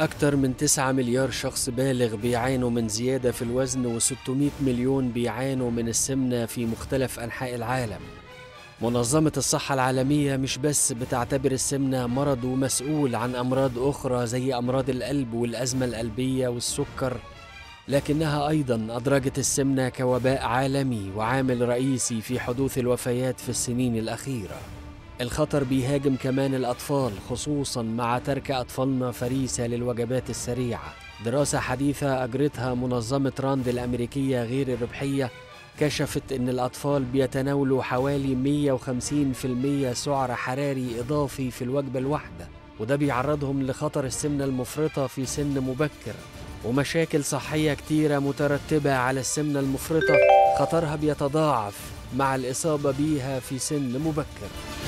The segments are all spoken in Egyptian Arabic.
أكثر من 9 مليار شخص بالغ بيعانوا من زيادة في الوزن و600 مليون بيعانوا من السمنة في مختلف أنحاء العالم منظمة الصحة العالمية مش بس بتعتبر السمنة مرض ومسؤول عن أمراض أخرى زي أمراض القلب والأزمة القلبية والسكر لكنها أيضا أدرجت السمنة كوباء عالمي وعامل رئيسي في حدوث الوفيات في السنين الأخيرة الخطر بيهاجم كمان الأطفال خصوصا مع ترك أطفالنا فريسة للوجبات السريعة دراسة حديثة أجرتها منظمة راند الأمريكية غير الربحية كشفت إن الأطفال بيتناولوا حوالي 150% سعر حراري إضافي في الوجبة الواحدة وده بيعرضهم لخطر السمنة المفرطة في سن مبكر ومشاكل صحية كتيرة مترتبة على السمنة المفرطة خطرها بيتضاعف مع الإصابة بيها في سن مبكر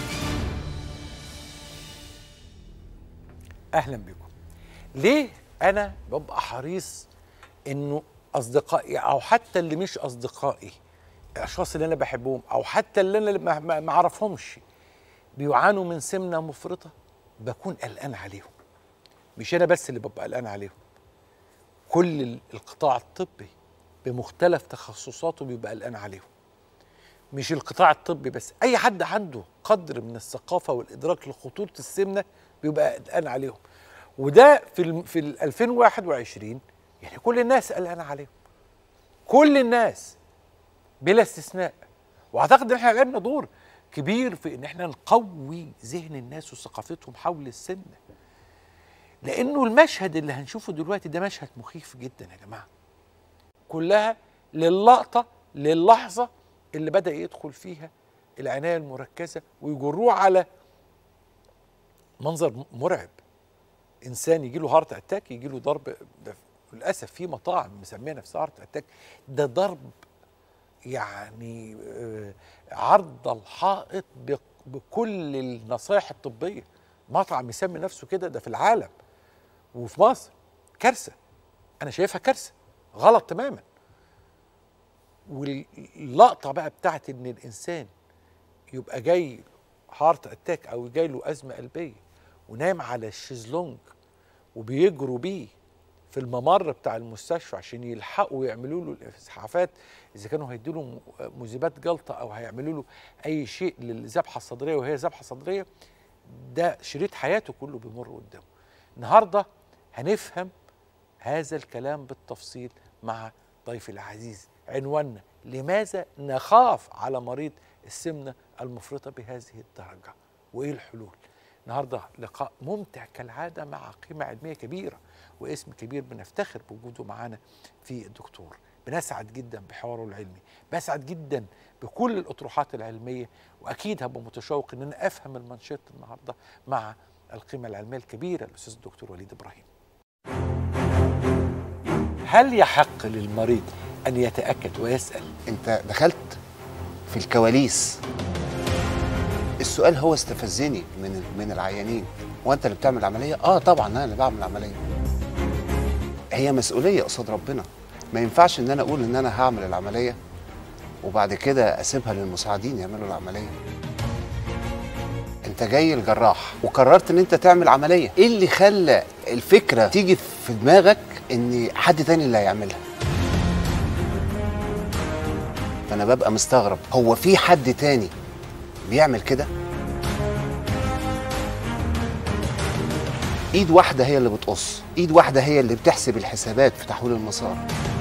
اهلا بكم ليه انا ببقى حريص انه اصدقائي او حتى اللي مش اصدقائي الاشخاص اللي انا بحبهم او حتى اللي انا ما- ما ما اعرفهمش بيعانوا من سمنه مفرطه بكون قلقان عليهم مش انا بس اللي ببقى قلقان عليهم كل ال- القطاع الطبي بمختلف تخصصاته بيبقى قلقان عليهم مش القطاع الطبي بس اي حد عنده قدر من الثقافه والادراك لخطوره السمنه بيبقى قلقان عليهم وده في ال في ال 2021 يعني كل الناس قلقانه عليهم كل الناس بلا استثناء واعتقد ان احنا لعبنا دور كبير في ان احنا نقوي ذهن الناس وثقافتهم حول السمنه لانه المشهد اللي هنشوفه دلوقتي ده مشهد مخيف جدا يا جماعه كلها للقطه للحظه اللي بدا يدخل فيها العنايه المركزه ويجروه على منظر مرعب انسان يجي له هارت اتاك يجي له ضرب ده للاسف في مطاعم مسميه نفسها هارت اتاك ده ضرب يعني آه، عرض الحائط بق- بكل النصائح الطبيه مطعم يسمي نفسه كده ده في العالم وفي مصر كارثه انا شايفها كارثه غلط تماما واللقطه بقى بتاعت ان الانسان يبقى جاي هارت اتاك او جاي له ازمه قلبيه ونام على الشيزلونج وبيجروا بيه في الممر بتاع المستشفى عشان يلحقوا يعملوا له الاسعافات اذا كانوا هيدوا له مذيبات جلطه او هيعملوا له اي شيء للذبحه الصدريه وهي ذبحه صدريه ده شريط حياته كله بيمر قدامه النهارده هنفهم هذا الكلام بالتفصيل مع ضيفي العزيز عنواننا لماذا نخاف على مريض السمنه المفرطه بهذه الدرجه وايه الحلول النهارده لقاء ممتع كالعاده مع قيمه علميه كبيره واسم كبير بنفتخر بوجوده معانا في الدكتور بنسعد جدا بحواره العلمي بسعد جدا بكل الاطروحات العلميه واكيد هبقى متشوق ان انا افهم المنشط النهارده مع القيمه العلميه الكبيره الاستاذ الدكتور وليد ابراهيم هل يحق للمريض ان يتاكد ويسال انت دخلت في الكواليس السؤال هو استفزني من من العيانين هو انت اللي بتعمل العمليه اه طبعا انا اللي بعمل العمليه هي مسؤوليه قصاد ربنا ما ينفعش ان انا اقول ان انا هعمل العمليه وبعد كده اسيبها للمساعدين يعملوا العمليه انت جاي الجراح وقررت ان انت تعمل عمليه ايه اللي خلى الفكره تيجي في دماغك ان حد تاني اللي هيعملها فانا ببقى مستغرب هو في حد تاني بيعمل كده ايد واحده هي اللي بتقص ايد واحده هي اللي بتحسب الحسابات في تحويل المسار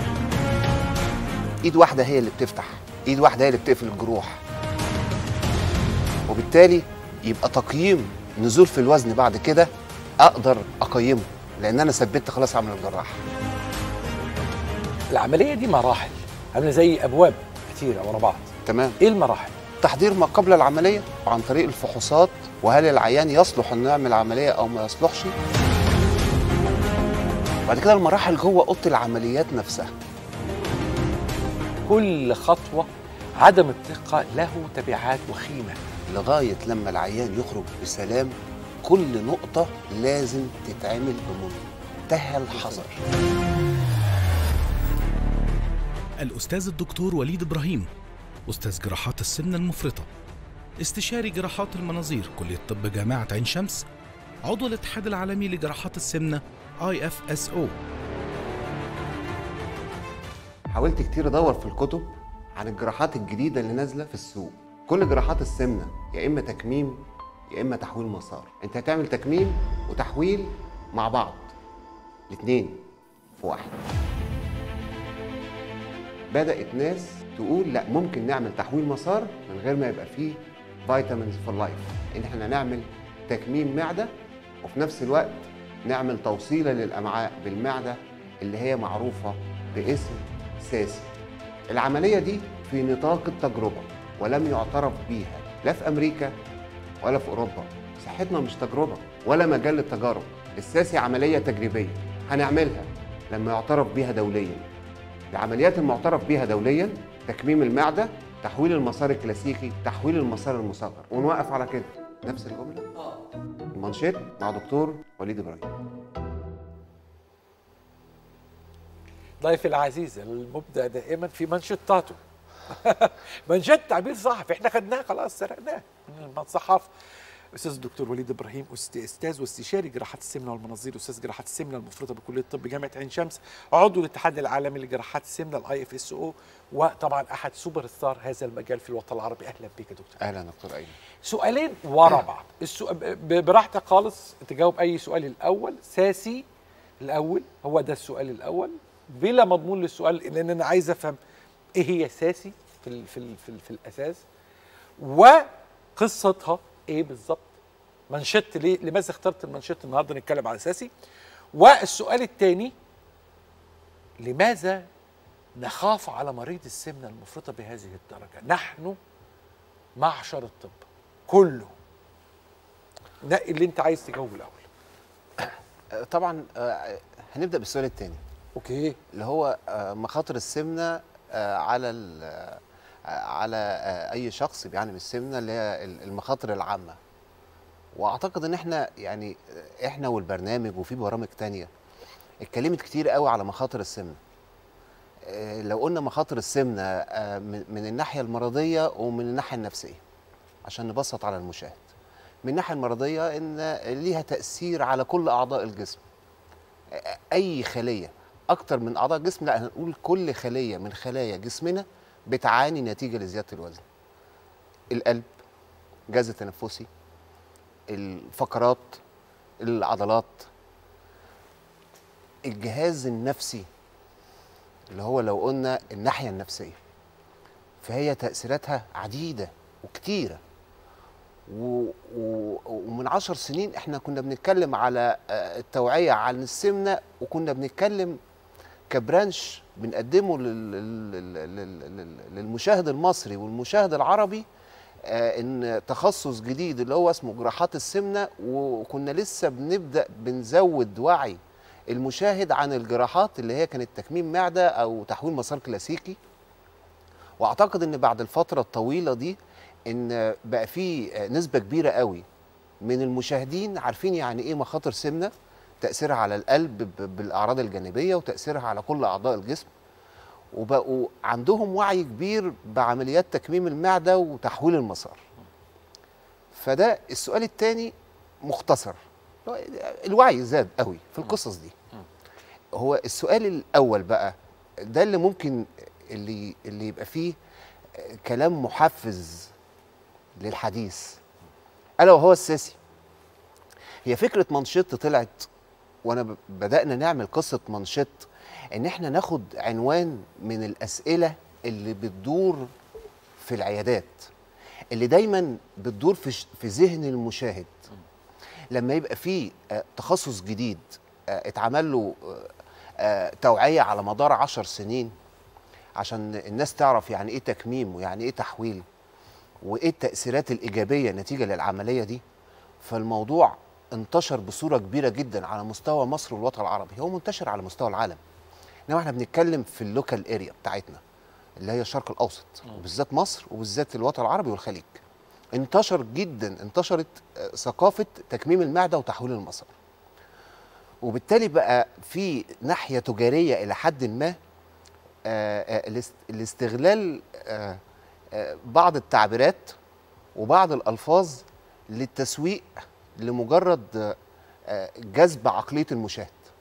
ايد واحده هي اللي بتفتح ايد واحده هي اللي بتقفل الجروح وبالتالي يبقى تقييم نزول في الوزن بعد كده اقدر اقيمه لان انا ثبت خلاص عمل الجراح العمليه دي مراحل عامله زي ابواب كتيره ورا بعض تمام ايه المراحل تحضير ما قبل العمليه عن طريق الفحوصات وهل العيان يصلح انه يعمل عمليه او ما يصلحش بعد كده المراحل جوه اوضه العمليات نفسها كل خطوه عدم الثقه له تبعات وخيمه لغايه لما العيان يخرج بسلام كل نقطه لازم تتعمل بمنتهى الحذر الأستاذ الدكتور وليد إبراهيم أستاذ جراحات السمنة المفرطة استشاري جراحات المناظير كلية طب جامعة عين شمس عضو الاتحاد العالمي لجراحات السمنة IFSO حاولت كتير ادور في الكتب عن الجراحات الجديده اللي نازله في السوق كل جراحات السمنه يا اما تكميم يا اما تحويل مسار انت هتعمل تكميم وتحويل مع بعض الاثنين في واحد بدات ناس تقول لا ممكن نعمل تحويل مسار من غير ما يبقى فيه فيتامينز فور لايف ان احنا نعمل تكميم معده وفي نفس الوقت نعمل توصيله للامعاء بالمعده اللي هي معروفه باسم ساسي العمليه دي في نطاق التجربه ولم يعترف بيها لا في امريكا ولا في اوروبا صحتنا مش تجربه ولا مجال للتجارب الساسي عمليه تجريبيه هنعملها لما يعترف بيها دوليا العمليات المعترف بيها دوليا تكميم المعده تحويل المسار الكلاسيكي تحويل المسار المصغر ونوقف على كده نفس الجمله المانشيت مع دكتور وليد ابراهيم ضيفي العزيز المبدع دائما في منشطاته منشط تعبير صحفي احنا خدناه خلاص سرقناه من الصحافه استاذ الدكتور وليد ابراهيم أست- استاذ واستشاري جراحات السمنه والمناظير استاذ جراحات السمنه المفرطه بكليه الطب جامعه عين شمس عضو الاتحاد العالمي لجراحات السمنه الاي اف اس او وطبعا احد سوبر ستار هذا المجال في الوطن العربي اهلا بك يا دكتور اهلا دكتور ايمن سؤالين ورا بعض السؤال ب- براحتك خالص تجاوب اي سؤال الاول ساسي الاول هو ده السؤال الاول بلا مضمون للسؤال لان انا عايز افهم ايه هي ساسي في ال في ال في, ال في الاساس وقصتها ايه بالظبط منشط ليه لماذا اخترت المنشط النهارده نتكلم على ساسي والسؤال الثاني لماذا نخاف على مريض السمنه المفرطه بهذه الدرجه نحن معشر الطب كله نقي اللي انت عايز تجاوبه الاول آه، طبعا آه، هنبدا بالسؤال الثاني اوكي اللي هو آه، مخاطر السمنه آه، على ال- آه، على آه، اي شخص بيعاني من السمنه اللي هي ال- المخاطر العامه واعتقد ان احنا يعني آه، احنا والبرنامج وفي برامج تانية اتكلمت كتير قوي على مخاطر السمنه آه، لو قلنا مخاطر السمنه آه، من من الناحيه المرضيه ومن الناحيه النفسيه عشان نبسط على المشاهد من الناحيه المرضيه ان ليها تاثير على كل اعضاء الجسم اي خليه اكتر من اعضاء الجسم لا هنقول كل خليه من خلايا جسمنا بتعاني نتيجه لزياده الوزن القلب الجهاز التنفسي الفقرات العضلات الجهاز النفسي اللي هو لو قلنا الناحيه النفسيه فهي تاثيراتها عديده وكتيره و... و... ومن عشر سنين احنا كنا بنتكلم على آه، التوعية عن السمنة وكنا بنتكلم كبرانش بنقدمه لل... لل... لل... لل... للمشاهد المصري والمشاهد العربي آه، ان تخصص جديد اللي هو اسمه جراحات السمنة وكنا لسه بنبدأ بنزود وعي المشاهد عن الجراحات اللي هي كانت تكميم معدة او تحويل مسار كلاسيكي واعتقد ان بعد الفتره الطويله دي ان بقى في نسبه كبيره قوي من المشاهدين عارفين يعني ايه مخاطر سمنه تاثيرها على القلب ب- بالاعراض الجانبيه وتاثيرها على كل اعضاء الجسم وبقوا عندهم وعي كبير بعمليات تكميم المعده وتحويل المسار فده السؤال الثاني مختصر الوعي زاد قوي في القصص دي هو السؤال الاول بقى ده اللي ممكن اللي اللي يبقى فيه كلام محفز للحديث الا وهو الساسي هي فكره منشط طلعت وانا ب- بدانا نعمل قصه منشط ان احنا ناخد عنوان من الاسئله اللي بتدور في العيادات اللي دايما بتدور في ش- في ذهن المشاهد لما يبقى في آه، تخصص جديد آه، اتعمل له آه، آه، توعيه على مدار عشر سنين عشان الناس تعرف يعني ايه تكميم ويعني ايه تحويل وايه التاثيرات الايجابيه نتيجه للعمليه دي فالموضوع انتشر بصوره كبيره جدا على مستوى مصر والوطن العربي هو منتشر على مستوى العالم انما احنا بنتكلم في اللوكال اريا بتاعتنا اللي هي الشرق الاوسط وبالذات مصر وبالذات الوطن العربي والخليج انتشر جدا انتشرت آه، ثقافه تكميم المعده وتحويل المسار وبالتالي بقى في ناحيه تجاريه الى حد ما آه، آه، الاست- الاستغلال آه، آه، بعض التعبيرات وبعض الالفاظ للتسويق لمجرد آه، آه، جذب عقليه المشاهد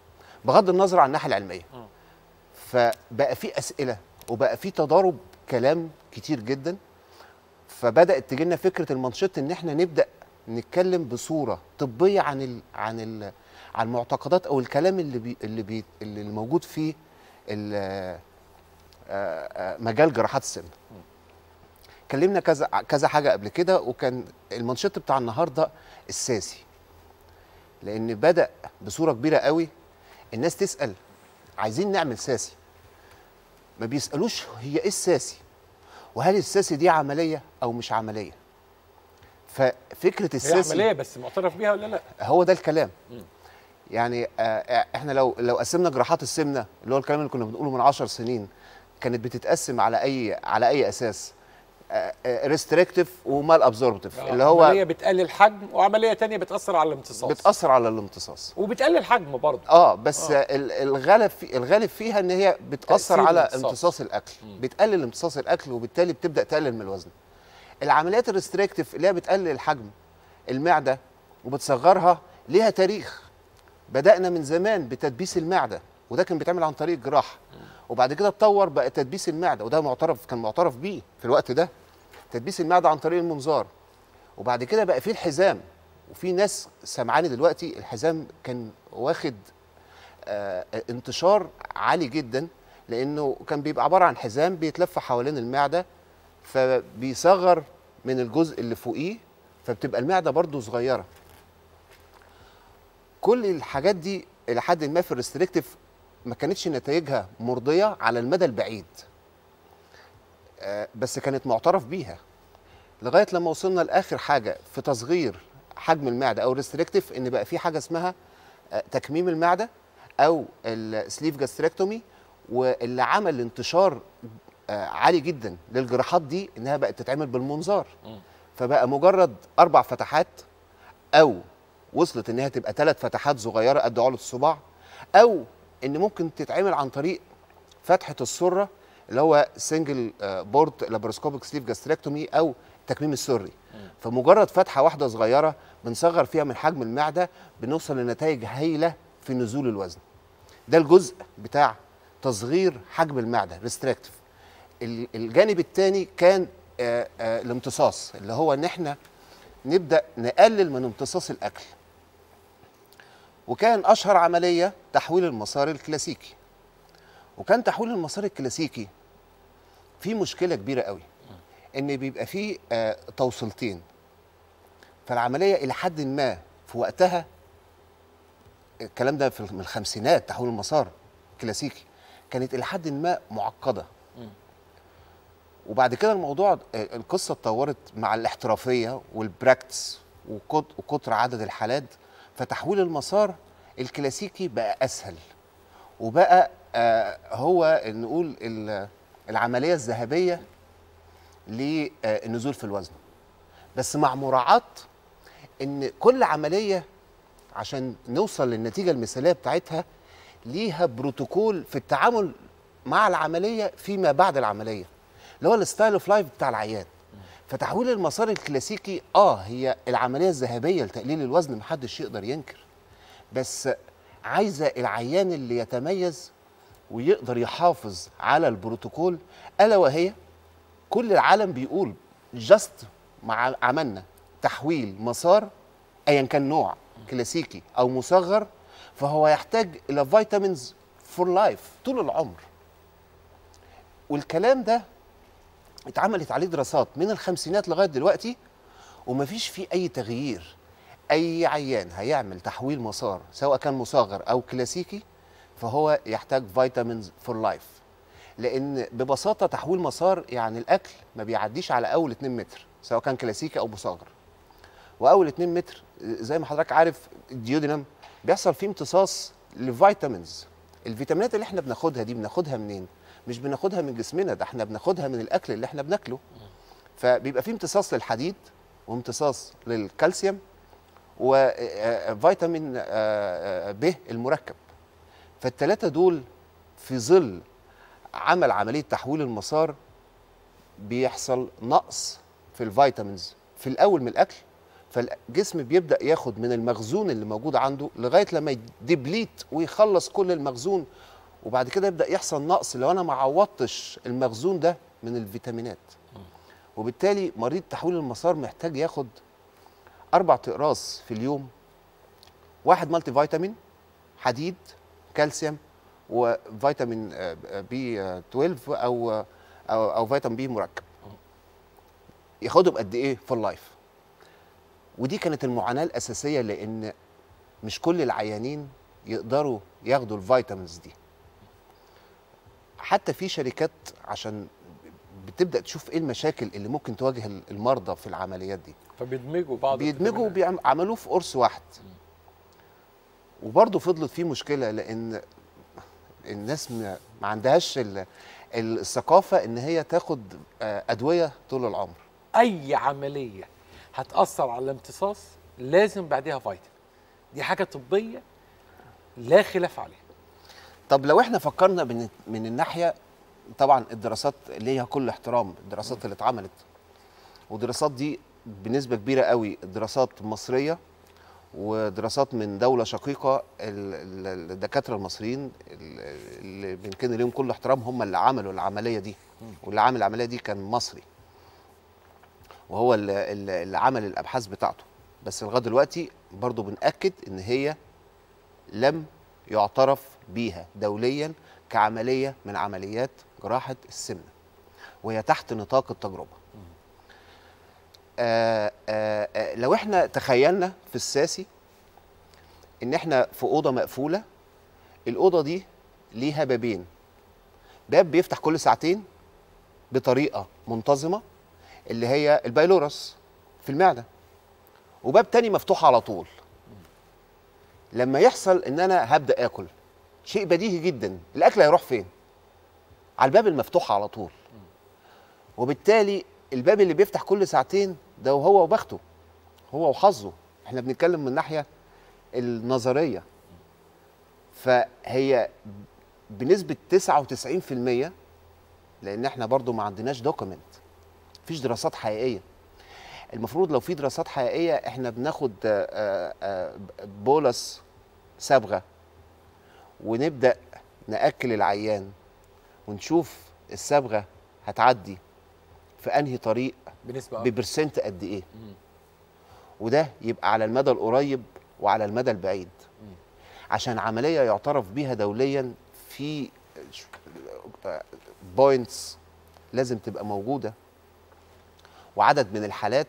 بغض النظر عن الناحيه العلميه فبقى في اسئله وبقى في تضارب كلام كتير جدا فبدات تجي لنا فكره المنشط ان احنا نبدا نتكلم بصوره طبيه عن ال عن ال عن المعتقدات او الكلام اللي بي اللي بي اللي موجود في ال- آه، آه، مجال جراحات السن اتكلمنا كذا كذا حاجه قبل كده وكان المنشط بتاع النهارده الساسي لان بدا بصوره كبيره قوي الناس تسال عايزين نعمل ساسي ما بيسالوش هي ايه الساسي وهل الساسي دي عمليه او مش عمليه ففكره هي الساسي عمليه بس معترف بيها ولا لا؟ هو ده الكلام يعني آه، احنا لو لو قسمنا جراحات السمنه اللي هو الكلام اللي كنا بنقوله من 10 سنين كانت بتتقسم على اي على اي اساس ريستريكتيف ومال ابزوربتيف اللي هو عمليه بتقلل حجم وعمليه تانية بتاثر على الامتصاص بتاثر على الامتصاص وبتقلل حجم برضه اه بس آه. الغالب في الغالب فيها ان هي بتاثر تأثير على الامتصاص. امتصاص الاكل بتقلل امتصاص الاكل وبالتالي بتبدا تقلل من الوزن العمليات الريستريكتيف اللي هي بتقلل الحجم المعده وبتصغرها ليها تاريخ بدانا من زمان بتدبيس المعده وده كان بيتعمل عن طريق الجراحه وبعد كده اتطور بقى تدبيس المعده وده معترف كان معترف بيه في الوقت ده تدبيس المعده عن طريق المنظار وبعد كده بقى في الحزام وفي ناس سمعاني دلوقتي الحزام كان واخد آه انتشار عالي جدا لانه كان بيبقى عباره عن حزام بيتلف حوالين المعده فبيصغر من الجزء اللي فوقيه فبتبقى المعده برضو صغيره كل الحاجات دي الى حد ما في الريستريكتيف ما كانتش نتائجها مرضيه على المدى البعيد آه، بس كانت معترف بيها لغايه لما وصلنا لاخر حاجه في تصغير حجم المعده او الريستريكتيف ان بقى في حاجه اسمها آه، تكميم المعده او السليف جاستريكتومي واللي عمل انتشار آه، عالي جدا للجراحات دي انها بقت تتعمل بالمنظار فبقى مجرد اربع فتحات او وصلت انها تبقى ثلاث فتحات صغيره قد عقله الصباع او ان ممكن تتعمل عن طريق فتحه السره اللي هو سنجل بورد لابروسكوبيك سليف جاستريكتومي او التكميم السري فمجرد فتحه واحده صغيره بنصغر فيها من حجم المعده بنوصل لنتائج هايله في نزول الوزن ده الجزء بتاع تصغير حجم المعده ريستريكتيف الجانب الثاني كان آه، آه، الامتصاص اللي هو ان احنا نبدا نقلل من امتصاص الاكل وكان اشهر عمليه تحويل المسار الكلاسيكي وكان تحويل المسار الكلاسيكي فيه مشكله كبيره قوي ان بيبقى فيه آه توصيلتين فالعمليه الى حد ما في وقتها الكلام ده في من الخمسينات تحويل المسار كلاسيكي كانت الى حد ما معقده وبعد كده الموضوع آه، القصه اتطورت مع الاحترافيه والبراكتس وكت- وكتر عدد الحالات فتحويل المسار الكلاسيكي بقى اسهل وبقى آه، هو نقول ال- العمليه الذهبيه للنزول في الوزن بس مع مراعاه ان كل عمليه عشان نوصل للنتيجه المثاليه بتاعتها ليها بروتوكول في التعامل مع العمليه فيما بعد العمليه اللي هو الستايل اوف لايف بتاع العيان فتحويل المسار الكلاسيكي اه هي العمليه الذهبيه لتقليل الوزن محدش يقدر ينكر بس عايزه العيان اللي يتميز ويقدر يحافظ على البروتوكول الا وهي كل العالم بيقول جاست مع عملنا تحويل مسار ايا كان نوع كلاسيكي او مصغر فهو يحتاج الى فيتامينز فور لايف طول العمر والكلام ده اتعملت عليه دراسات من الخمسينات لغايه دلوقتي ومفيش فيه اي تغيير اي عيان هيعمل تحويل مسار سواء كان مصغر او كلاسيكي فهو يحتاج فيتامينز فور لايف لان ببساطه تحويل مسار يعني الاكل ما بيعديش على اول 2 متر سواء كان كلاسيكي او مصغر واول 2 متر زي ما حضرتك عارف الديودينم بيحصل فيه امتصاص لفيتامينز الفيتامينات اللي احنا بناخدها دي بناخدها منين مش بناخدها من جسمنا ده احنا بناخدها من الاكل اللي احنا بناكله فبيبقى فيه امتصاص للحديد وامتصاص للكالسيوم وفيتامين ب المركب فالثلاثه دول في ظل عمل عمليه تحويل المسار بيحصل نقص في الفيتامينز في الاول من الاكل فالجسم بيبدا ياخد من المخزون اللي موجود عنده لغايه لما يدبليت ويخلص كل المخزون وبعد كده يبدا يحصل نقص لو انا ما عوضتش المخزون ده من الفيتامينات وبالتالي مريض تحويل المسار محتاج ياخد اربع اقراص في اليوم واحد مالتي فيتامين حديد كالسيوم وفيتامين آه، بي آه، 12 او آه، او او فيتامين بي مركب ياخدهم قد ايه في اللايف ودي كانت المعاناه الاساسيه لان مش كل العيانين يقدروا ياخدوا الفيتامينز دي حتى في شركات عشان بتبدا تشوف ايه المشاكل اللي ممكن تواجه المرضى في العمليات دي فبيدمجوا بعض بيدمجوا الفيتامينات. وبيعملوه في قرص واحد وبرضه فضلت فيه مشكله لان الناس ما ما عندهاش ال- الثقافه ان هي تاخد آه، ادويه طول العمر اي عمليه هتاثر على الامتصاص لازم بعدها فيتامين دي حاجه طبيه لا خلاف عليها طب لو احنا فكرنا من من الناحيه طبعا الدراسات ليها كل احترام الدراسات اللي اتعملت والدراسات دي بنسبه كبيره قوي دراسات مصريه ودراسات من دوله شقيقه ال- ال- الدكاتره المصريين ال- اللي بنكن ليهم كل احترام هم اللي عملوا العمليه دي واللي عامل العمليه دي كان مصري وهو اللي, اللي اللي عمل الابحاث بتاعته بس لغايه دلوقتي برضو بنأكد ان هي لم يعترف بيها دوليا كعمليه من عمليات جراحه السمنه وهي تحت نطاق التجربه آه آه آه لو احنا تخيلنا في الساسي ان احنا في اوضه مقفوله الاوضه دي ليها بابين باب بيفتح كل ساعتين بطريقه منتظمه اللي هي البايلورس في المعده وباب تاني مفتوح على طول لما يحصل ان انا هبدا اكل شيء بديهي جدا الاكل هيروح فين على الباب المفتوح على طول وبالتالي الباب اللي بيفتح كل ساعتين ده وهو وبخته هو وحظه احنا بنتكلم من الناحيه النظريه فهي بنسبه 99% لان احنا برضو ما عندناش دوكيمنت مفيش دراسات حقيقيه المفروض لو في دراسات حقيقيه احنا بناخد آه، آه، آه، بولس صبغه ونبدا ناكل العيان ونشوف الصبغه هتعدي في انهي طريق بنسبه أكبر. ببرسنت قد ايه وده يبقى على المدى القريب وعلى المدى البعيد عشان عمليه يعترف بيها دوليا في بوينتس لازم تبقى موجوده وعدد من الحالات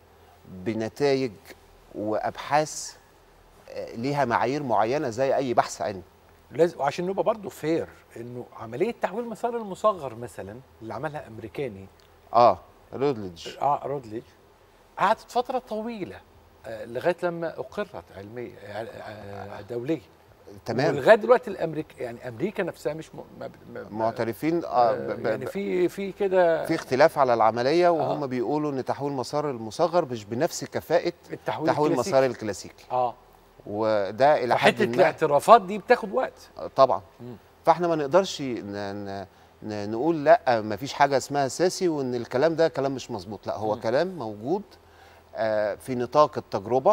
بنتائج وابحاث آه، ليها معايير معينه زي اي بحث علمي لازم وعشان نبقى برضه فير انه عمليه تحويل مسار المصغر مثلا اللي عملها امريكاني اه رودلج اه رودليج قعدت فتره طويله آه لغايه لما اقرت علميا آه آه دوليا تمام ولغايه دلوقتي الامريك يعني امريكا نفسها مش م... ما... ما... معترفين آه آه ب- ب- يعني ب- في في كده في اختلاف على العمليه وهم آه. بيقولوا ان تحويل مسار المصغر مش بنفس كفاءه التحويل تحويل الكلاسيكي. مسار الكلاسيكي اه وده الى حد فحته ما الاعترافات دي بتاخد وقت طبعا مم. فاحنا ما نقدرش ن... ن... ن... نقول لا ما فيش حاجه اسمها ساسي وان الكلام ده كلام مش مظبوط لا هو مم. كلام موجود آه، في نطاق التجربه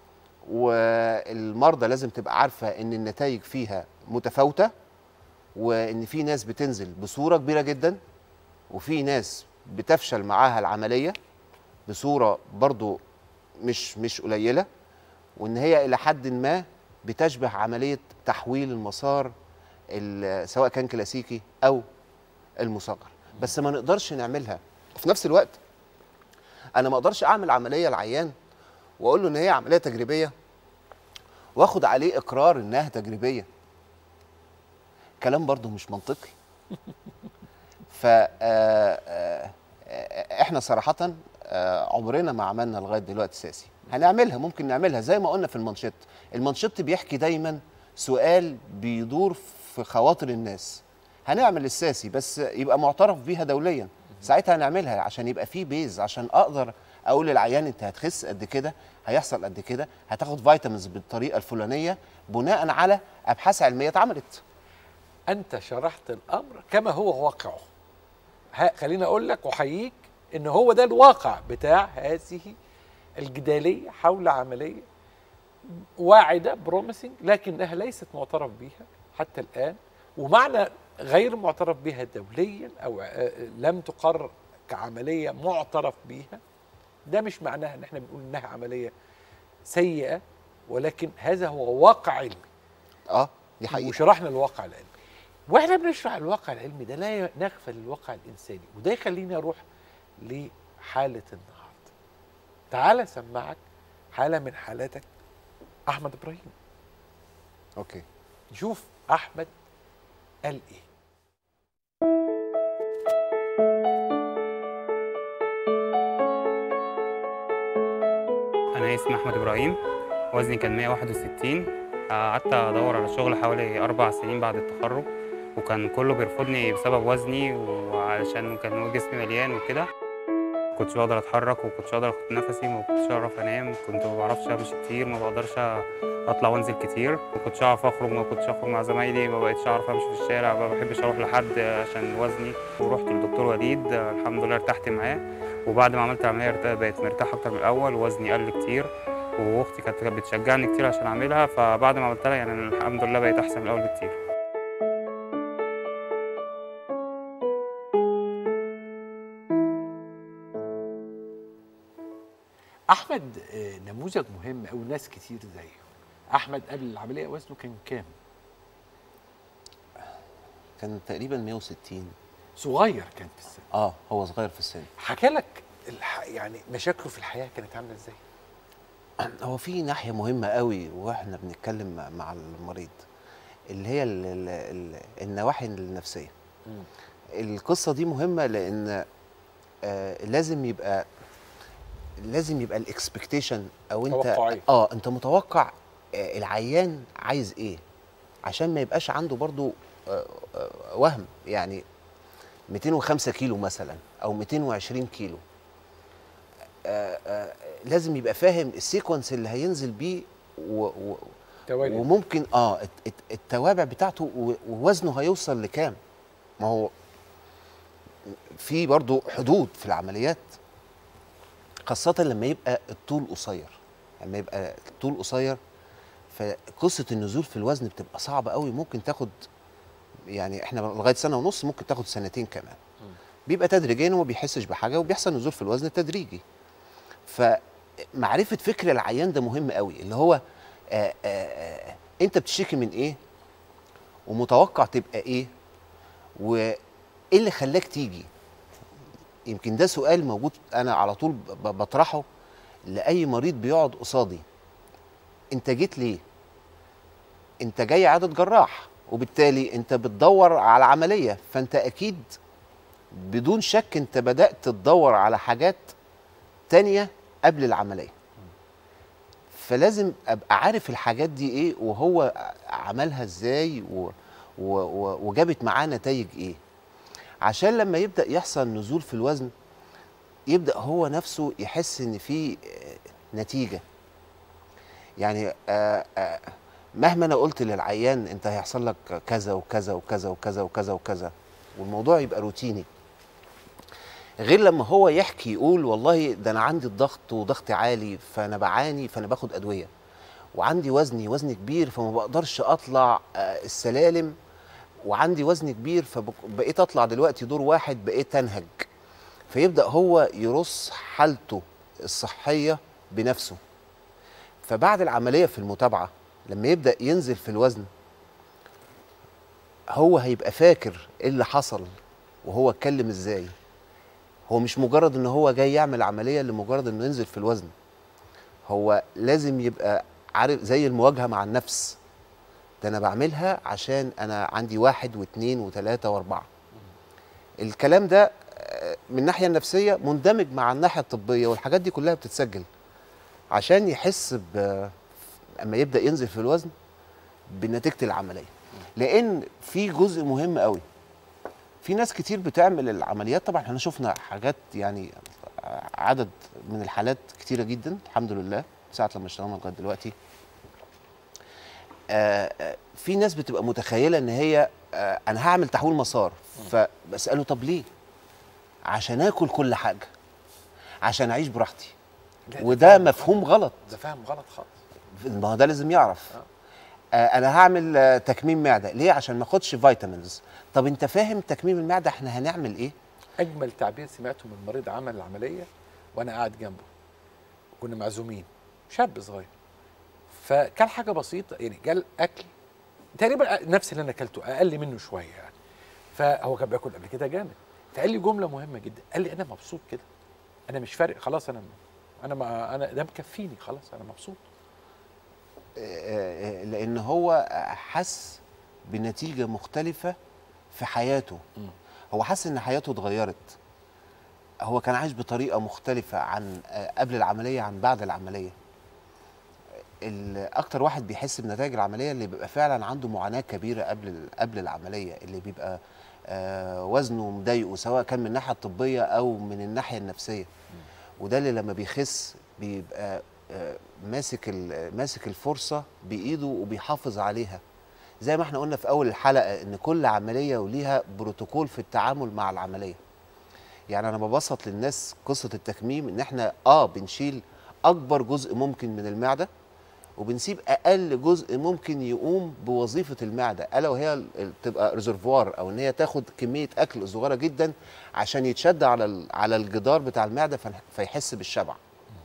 والمرضى لازم تبقى عارفه ان النتائج فيها متفاوته وان في ناس بتنزل بصوره كبيره جدا وفي ناس بتفشل معاها العمليه بصوره برضو مش مش قليله وان هي الى حد ما بتشبه عمليه تحويل المسار ال- سواء كان كلاسيكي او المصغر بس ما نقدرش نعملها وفي نفس الوقت انا ما اقدرش اعمل عمليه لعيان واقول له ان هي عمليه تجريبيه واخد عليه اقرار انها تجريبيه كلام برضو مش منطقي ف آه، آه، آه، احنا صراحه آه، عمرنا ما عملنا لغايه دلوقتي ساسي هنعملها ممكن نعملها زي ما قلنا في المانشيت المانشيت بيحكي دايما سؤال بيدور في خواطر الناس هنعمل الساسي بس يبقى معترف بيها دوليا ساعتها هنعملها عشان يبقى في بيز عشان اقدر اقول للعيان انت هتخس قد كده هيحصل قد كده هتاخد فيتامينز بالطريقه الفلانيه بناء على ابحاث علميه اتعملت انت شرحت الامر كما هو واقعه ها خليني اقول لك احييك ان هو ده الواقع بتاع هذه الجداليه حول عمليه واعده بروميسنج لكنها ليست معترف بها حتى الان ومعنى غير معترف بها دوليا او آه، لم تقرر كعمليه معترف بها ده مش معناها ان احنا بنقول انها عمليه سيئه ولكن هذا هو واقع علمي اه دي حقيقه وشرحنا الواقع العلمي واحنا بنشرح الواقع العلمي ده لا نغفل الواقع الانساني وده يخليني اروح لحاله النهارده تعال اسمعك حاله من حالاتك احمد ابراهيم اوكي نشوف احمد قال ايه أنا اسمي أحمد إبراهيم وزني كان 161 قعدت أدور على شغل حوالي أربع سنين بعد التخرج وكان كله بيرفضني بسبب وزني وعلشان كان جسمي مليان وكده كنتش بقدر أتحرك وكنتش بقدر أخد نفسي ما كنتش أعرف أنام كنت ما بعرفش أمشي كتير ما بقدرش أطلع وأنزل كتير ما كنتش أعرف أخرج ما كنتش أخرج مع زمايلي ما بقتش أعرف أمشي في الشارع ما بحبش أروح لحد عشان وزني ورحت للدكتور وليد الحمد لله ارتحت معاه وبعد ما عملت العمليه ارت- بقيت مرتاح اكتر من الاول وزني قل كتير واختي كانت كانت بتشجعني كتير عشان اعملها فبعد ما عملتها يعني أنا الحمد لله بقيت احسن من الاول بكتير احمد آه، نموذج مهم او ناس كتير زيه احمد قبل العمليه وزنه كان كام كان تقريبا 160 صغير كان في السن اه هو صغير في السن حكى لك الح... يعني مشاكله في الحياه كانت عامله ازاي هو في ناحيه مهمه قوي واحنا بنتكلم مع- مع المريض اللي هي ال ال ال النواحي النفسيه مم. القصه دي مهمه لان آه لازم يبقى لازم يبقى الاكسبكتيشن او انت توقعية. اه انت متوقع آه العيان عايز ايه عشان ما يبقاش عنده برضو آه آه وهم يعني 205 كيلو مثلا او 220 كيلو آه آه لازم يبقى فاهم السيكونس اللي هينزل بيه و و توالي وممكن اه الت- الت- التوابع بتاعته و- ووزنه هيوصل لكام ما هو في برضو حدود في العمليات خاصة لما يبقى الطول قصير لما يبقى الطول قصير فقصة النزول في الوزن بتبقى صعبة قوي ممكن تاخد يعني احنا لغاية سنة ونص ممكن تاخد سنتين كمان بيبقى تدريجيا وما بيحسش بحاجة وبيحصل نزول في الوزن تدريجي فمعرفة فكر العيان ده مهم قوي اللي هو آآ آآ انت بتشتكي من ايه ومتوقع تبقى ايه وايه اللي خلاك تيجي يمكن ده سؤال موجود انا على طول ب- بطرحه لاي مريض بيقعد قصادي انت جيت ليه انت جاي عادة جراح وبالتالي انت بتدور على عملية فانت اكيد بدون شك انت بدأت تدور على حاجات تانية قبل العملية فلازم ابقى عارف الحاجات دي ايه وهو عملها ازاي و و و وجابت معاه نتائج ايه عشان لما يبدا يحصل نزول في الوزن يبدا هو نفسه يحس ان في آه، نتيجه يعني آه، آه، مهما انا قلت للعيان انت هيحصل لك كذا وكذا وكذا وكذا وكذا وكذا والموضوع يبقى روتيني غير لما هو يحكي يقول والله ده انا عندي الضغط وضغطي عالي فانا بعاني فانا باخد ادويه وعندي وزني وزن كبير فما بقدرش اطلع آه، السلالم وعندي وزن كبير فبقيت اطلع دلوقتي دور واحد بقيت انهج فيبدا هو يرص حالته الصحيه بنفسه فبعد العمليه في المتابعه لما يبدا ينزل في الوزن هو هيبقى فاكر ايه اللي حصل وهو اتكلم ازاي هو مش مجرد ان هو جاي يعمل عمليه لمجرد انه ينزل في الوزن هو لازم يبقى عارف زي المواجهه مع النفس ده انا بعملها عشان انا عندي واحد واثنين وثلاثه واربعه الكلام ده آه، من الناحيه النفسيه مندمج مع الناحيه الطبيه والحاجات دي كلها بتتسجل عشان يحس ب اما يبدا ينزل في الوزن بنتيجه العمليه لان في جزء مهم قوي في ناس كتير بتعمل العمليات طبعا احنا شفنا حاجات يعني عدد من الحالات كتيره جدا الحمد لله ساعه لما اشتغلنا لغايه دلوقتي آه، آه، في ناس بتبقى متخيله ان هي آه، انا هعمل تحويل مسار فبساله طب ليه عشان اكل كل حاجه عشان اعيش براحتي لا، ده وده فاهم مفهوم غلط ده فاهم غلط خالص ما هو ده لازم يعرف آه. آه انا هعمل آه تكميم معده ليه عشان ما اخدش فيتامينز طب انت فاهم تكميم المعده احنا هنعمل ايه اجمل تعبير سمعته من مريض عمل العمليه وانا قاعد جنبه كنا معزومين شاب صغير فكان حاجه بسيطه يعني قال اكل تقريبا نفس اللي انا اكلته اقل منه شويه يعني فهو كان بياكل قبل كده جامد فقال لي جمله مهمه جدا قال لي انا مبسوط كده انا مش فارق خلاص انا انا ما انا ده مكفيني خلاص انا مبسوط آه، آه، لان هو حس بنتيجه مختلفه في حياته مم. هو حس ان حياته اتغيرت هو كان عايش بطريقه مختلفه عن آه، قبل العمليه عن بعد العمليه ال- اكتر واحد بيحس بنتائج العمليه اللي بيبقى فعلا عنده معاناه كبيره قبل قبل العمليه اللي بيبقى آه، وزنه مضايقه سواء كان من الناحيه الطبيه او من الناحيه النفسيه وده اللي لما بيخس بيبقى آه، ماسك ال- ماسك الفرصه بايده وبيحافظ عليها زي ما احنا قلنا في اول الحلقه ان كل عمليه وليها بروتوكول في التعامل مع العمليه يعني انا ببسط للناس قصه التكميم ان احنا اه بنشيل اكبر جزء ممكن من المعده وبنسيب اقل جزء ممكن يقوم بوظيفه المعده الا وهي ال- ال- تبقى ريزرفوار او ان هي تاخد كميه اكل صغيره جدا عشان يتشد على ال- على الجدار بتاع المعده فن- فيحس بالشبع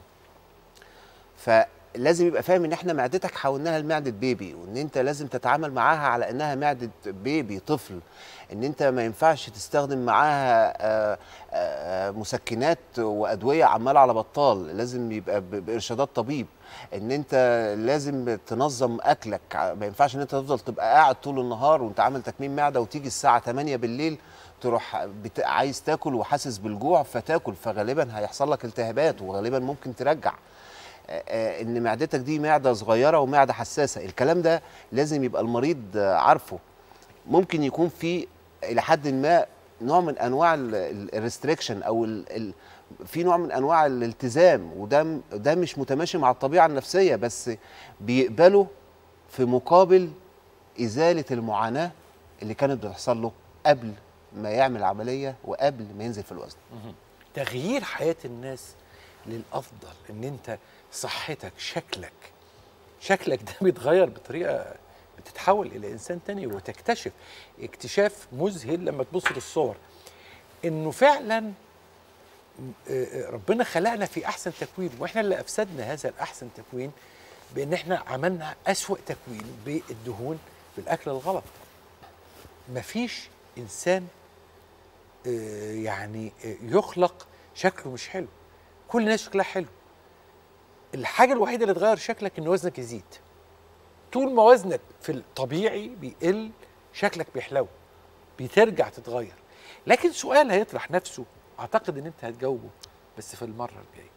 فلازم يبقى فاهم ان احنا معدتك حولناها لمعده بيبي وان انت لازم تتعامل معاها على انها معده بيبي طفل ان انت ما ينفعش تستخدم معاها آه، آه، مسكنات وادويه عماله على بطال لازم يبقى ب- بارشادات طبيب ان انت لازم تنظم اكلك ع- ما ينفعش ان انت تفضل تبقى قاعد طول النهار وانت عامل تكميم معده وتيجي الساعه 8 بالليل تروح بت... عايز تاكل وحاسس بالجوع فتاكل فغالبا هيحصل لك التهابات وغالبا ممكن ترجع آه، آه، ان معدتك دي معده صغيره ومعده حساسه الكلام ده لازم يبقى المريض آه، عارفه ممكن يكون في الى حد ما نوع من انواع الريستريكشن او ال ال في نوع من انواع الالتزام وده م- ده مش متماشي مع الطبيعه النفسيه بس بيقبله في مقابل ازاله المعاناه اللي كانت بتحصل له قبل ما يعمل عمليه وقبل ما ينزل في الوزن تغيير حياه الناس للافضل ان انت صحتك شكلك شكلك ده بيتغير بطريقه بتتحول الى انسان تاني وتكتشف اكتشاف مذهل لما تبص للصور انه فعلا آه، آه، ربنا خلقنا في احسن تكوين واحنا اللي افسدنا هذا الاحسن تكوين بان احنا عملنا اسوا تكوين بالدهون بالاكل الغلط مفيش انسان آه، يعني آه، يخلق شكله مش حلو كل الناس شكلها حلو الحاجه الوحيده اللي تغير شكلك ان وزنك يزيد طول ما وزنك في الطبيعي بيقل شكلك بيحلو بترجع تتغير لكن سؤال هيطرح نفسه اعتقد ان انت هتجاوبه بس في المره الجايه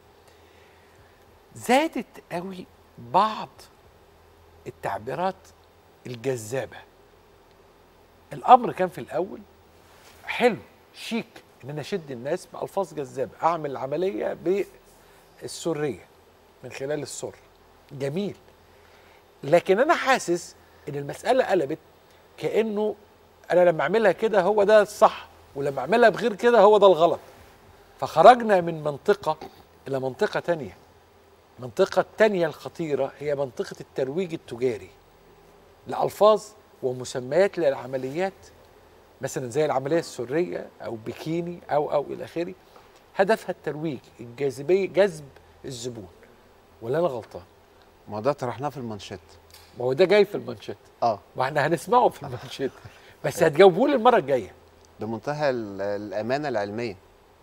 زادت قوي بعض التعبيرات الجذابه الامر كان في الاول حلو شيك ان انا اشد الناس بالفاظ جذابه اعمل عمليه بالسريه من خلال السر جميل لكن انا حاسس ان المساله قلبت كانه انا لما اعملها كده هو ده الصح ولما اعملها بغير كده هو ده الغلط فخرجنا من منطقه الى منطقه تانية المنطقه التانية الخطيره هي منطقه الترويج التجاري لالفاظ ومسميات للعمليات مثلا زي العمليه السريه او بيكيني او او الى اخره هدفها الترويج الجاذبيه جذب الزبون ولا انا غلطان ما هو ده طرحناه في المانشيت ما هو ده جاي في المانشيت اه واحنا هنسمعه في المانشيت بس هتجاوبوه لي المره الجايه بمنتهى ال- الامانه العلميه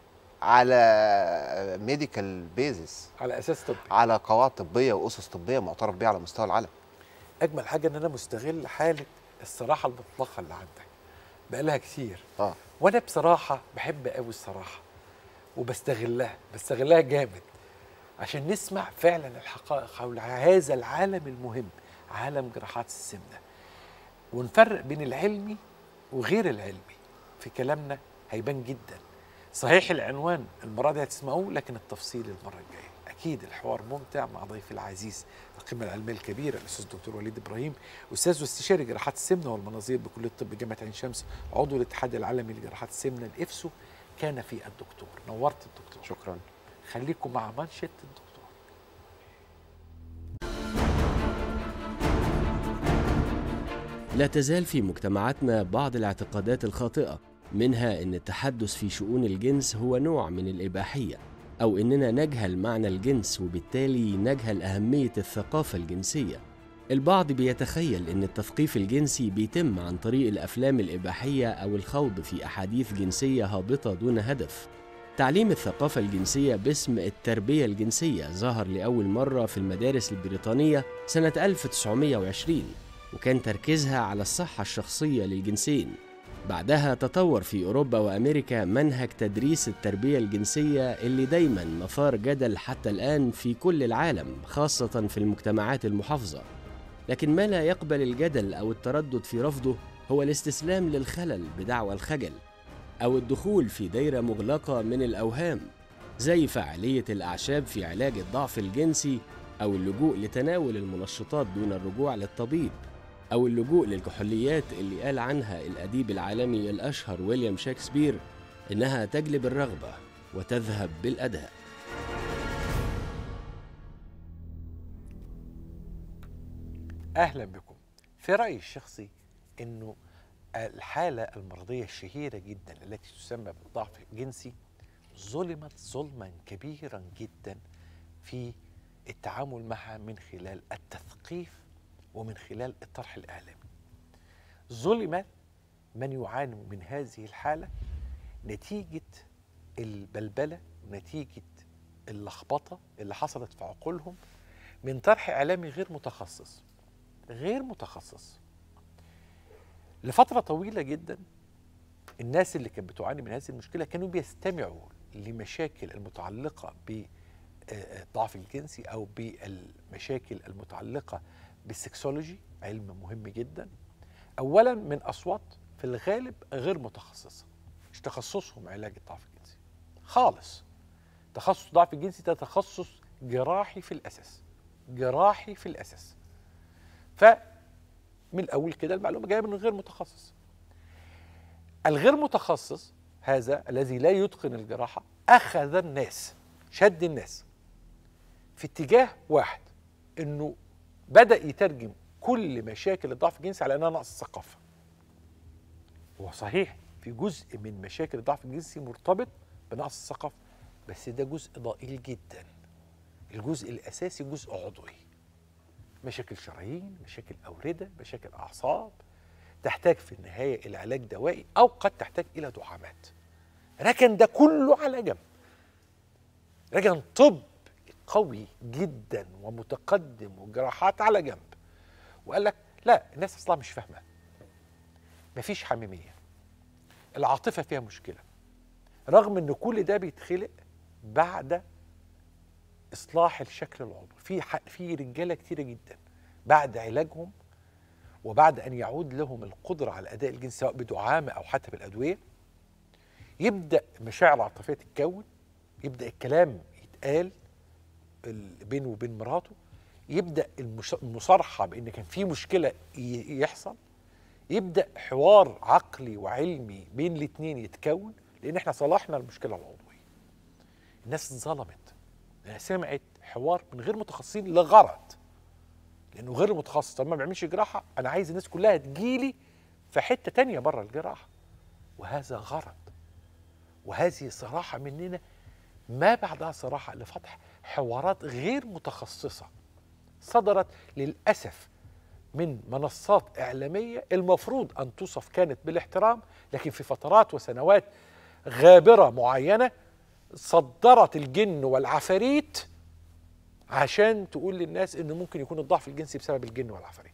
على ميديكال بيزس على اساس طبي على قواعد طبيه واسس طبيه معترف بيها على مستوى العالم اجمل حاجه ان انا مستغل حاله الصراحه المطلقه اللي عندك بقالها كتير اه وانا بصراحه بحب قوي الصراحه وبستغلها بستغلها جامد عشان نسمع فعلا الحقائق حول هذا العالم المهم عالم جراحات السمنه ونفرق بين العلمي وغير العلمي في كلامنا هيبان جدا صحيح العنوان المره دي هتسمعوه لكن التفصيل المره الجايه اكيد الحوار ممتع مع ضيفي العزيز القيمه العلميه الكبيره الاستاذ الدكتور وليد ابراهيم استاذ واستشاري جراحات السمنه والمناظير بكليه الطب جامعه عين شمس عضو الاتحاد العالمي لجراحات السمنه الافسو كان في الدكتور نورت الدكتور شكرا خليكم مع منشط الدكتور لا تزال في مجتمعاتنا بعض الاعتقادات الخاطئة منها أن التحدث في شؤون الجنس هو نوع من الإباحية أو أننا نجهل معنى الجنس وبالتالي نجهل أهمية الثقافة الجنسية البعض بيتخيل أن التثقيف الجنسي بيتم عن طريق الأفلام الإباحية أو الخوض في أحاديث جنسية هابطة دون هدف تعليم الثقافة الجنسية باسم التربية الجنسية ظهر لأول مرة في المدارس البريطانية سنة 1920 وكان تركيزها على الصحة الشخصية للجنسين بعدها تطور في أوروبا وأمريكا منهج تدريس التربية الجنسية اللي دايما مثار جدل حتى الآن في كل العالم خاصة في المجتمعات المحافظة لكن ما لا يقبل الجدل أو التردد في رفضه هو الاستسلام للخلل بدعوى الخجل أو الدخول في دايرة مغلقة من الأوهام زي فعالية الأعشاب في علاج الضعف الجنسي أو اللجوء لتناول المنشطات دون الرجوع للطبيب أو اللجوء للكحوليات اللي قال عنها الأديب العالمي الأشهر ويليام شكسبير إنها تجلب الرغبة وتذهب بالأداء اهلا بكم في رايي الشخصي انه الحاله المرضيه الشهيره جدا التي تسمى بالضعف الجنسي ظلمت ظلما كبيرا جدا في التعامل معها من خلال التثقيف ومن خلال الطرح الاعلامي ظلم من يعاني من هذه الحاله نتيجه البلبله نتيجه اللخبطه اللي حصلت في عقولهم من طرح اعلامي غير متخصص غير متخصص لفترة طويلة جدا الناس اللي كانت بتعاني من هذه المشكلة كانوا بيستمعوا لمشاكل المتعلقة بالضعف الجنسي أو بالمشاكل المتعلقة بالسكسولوجي علم مهم جدا أولا من أصوات في الغالب غير متخصصة مش تخصصهم علاج الضعف الجنسي خالص تخصص الضعف الجنسي ده تخصص جراحي في الأساس جراحي في الأساس فمن الاول كده المعلومه جايه من غير متخصص الغير متخصص هذا الذي لا يتقن الجراحه اخذ الناس شد الناس في اتجاه واحد انه بدا يترجم كل مشاكل الضعف الجنسي على انها نقص ثقافه هو صحيح في جزء من مشاكل الضعف الجنسي مرتبط بنقص الثقافه بس ده جزء ضئيل جدا الجزء الاساسي جزء عضوي مشاكل شرايين مشاكل أوردة مشاكل أعصاب تحتاج في النهاية إلى علاج دوائي أو قد تحتاج إلى دعامات ركن ده كله على جنب ركن طب قوي جدا ومتقدم وجراحات على جنب وقال لك لا الناس اصلا مش فاهمه مفيش حميميه العاطفه فيها مشكله رغم ان كل ده بيتخلق بعد اصلاح الشكل العضوي في ح- في رجاله كتيره جدا بعد علاجهم وبعد ان يعود لهم القدره على الاداء الجنسي سواء بدعامه او حتى بالادويه يبدا المشاعر العاطفيه تتكون يبدا الكلام يتقال ال- بينه وبين مراته يبدا المش- المصارحه بان كان في مشكله ي- يحصل يبدا حوار عقلي وعلمي بين الاثنين يتكون لان احنا صلحنا المشكله العضويه الناس اتظلمت لانها سمعت حوار من غير متخصصين لغرض لانه غير متخصص طب ما بيعملش جراحه انا عايز الناس كلها تجيلي في حته تانية بره الجراحه وهذا غرض وهذه صراحه مننا ما بعدها صراحه لفتح حوارات غير متخصصه صدرت للاسف من منصات اعلاميه المفروض ان توصف كانت بالاحترام لكن في فترات وسنوات غابره معينه صدرت الجن والعفاريت عشان تقول للناس ان ممكن يكون الضعف الجنسي بسبب الجن والعفاريت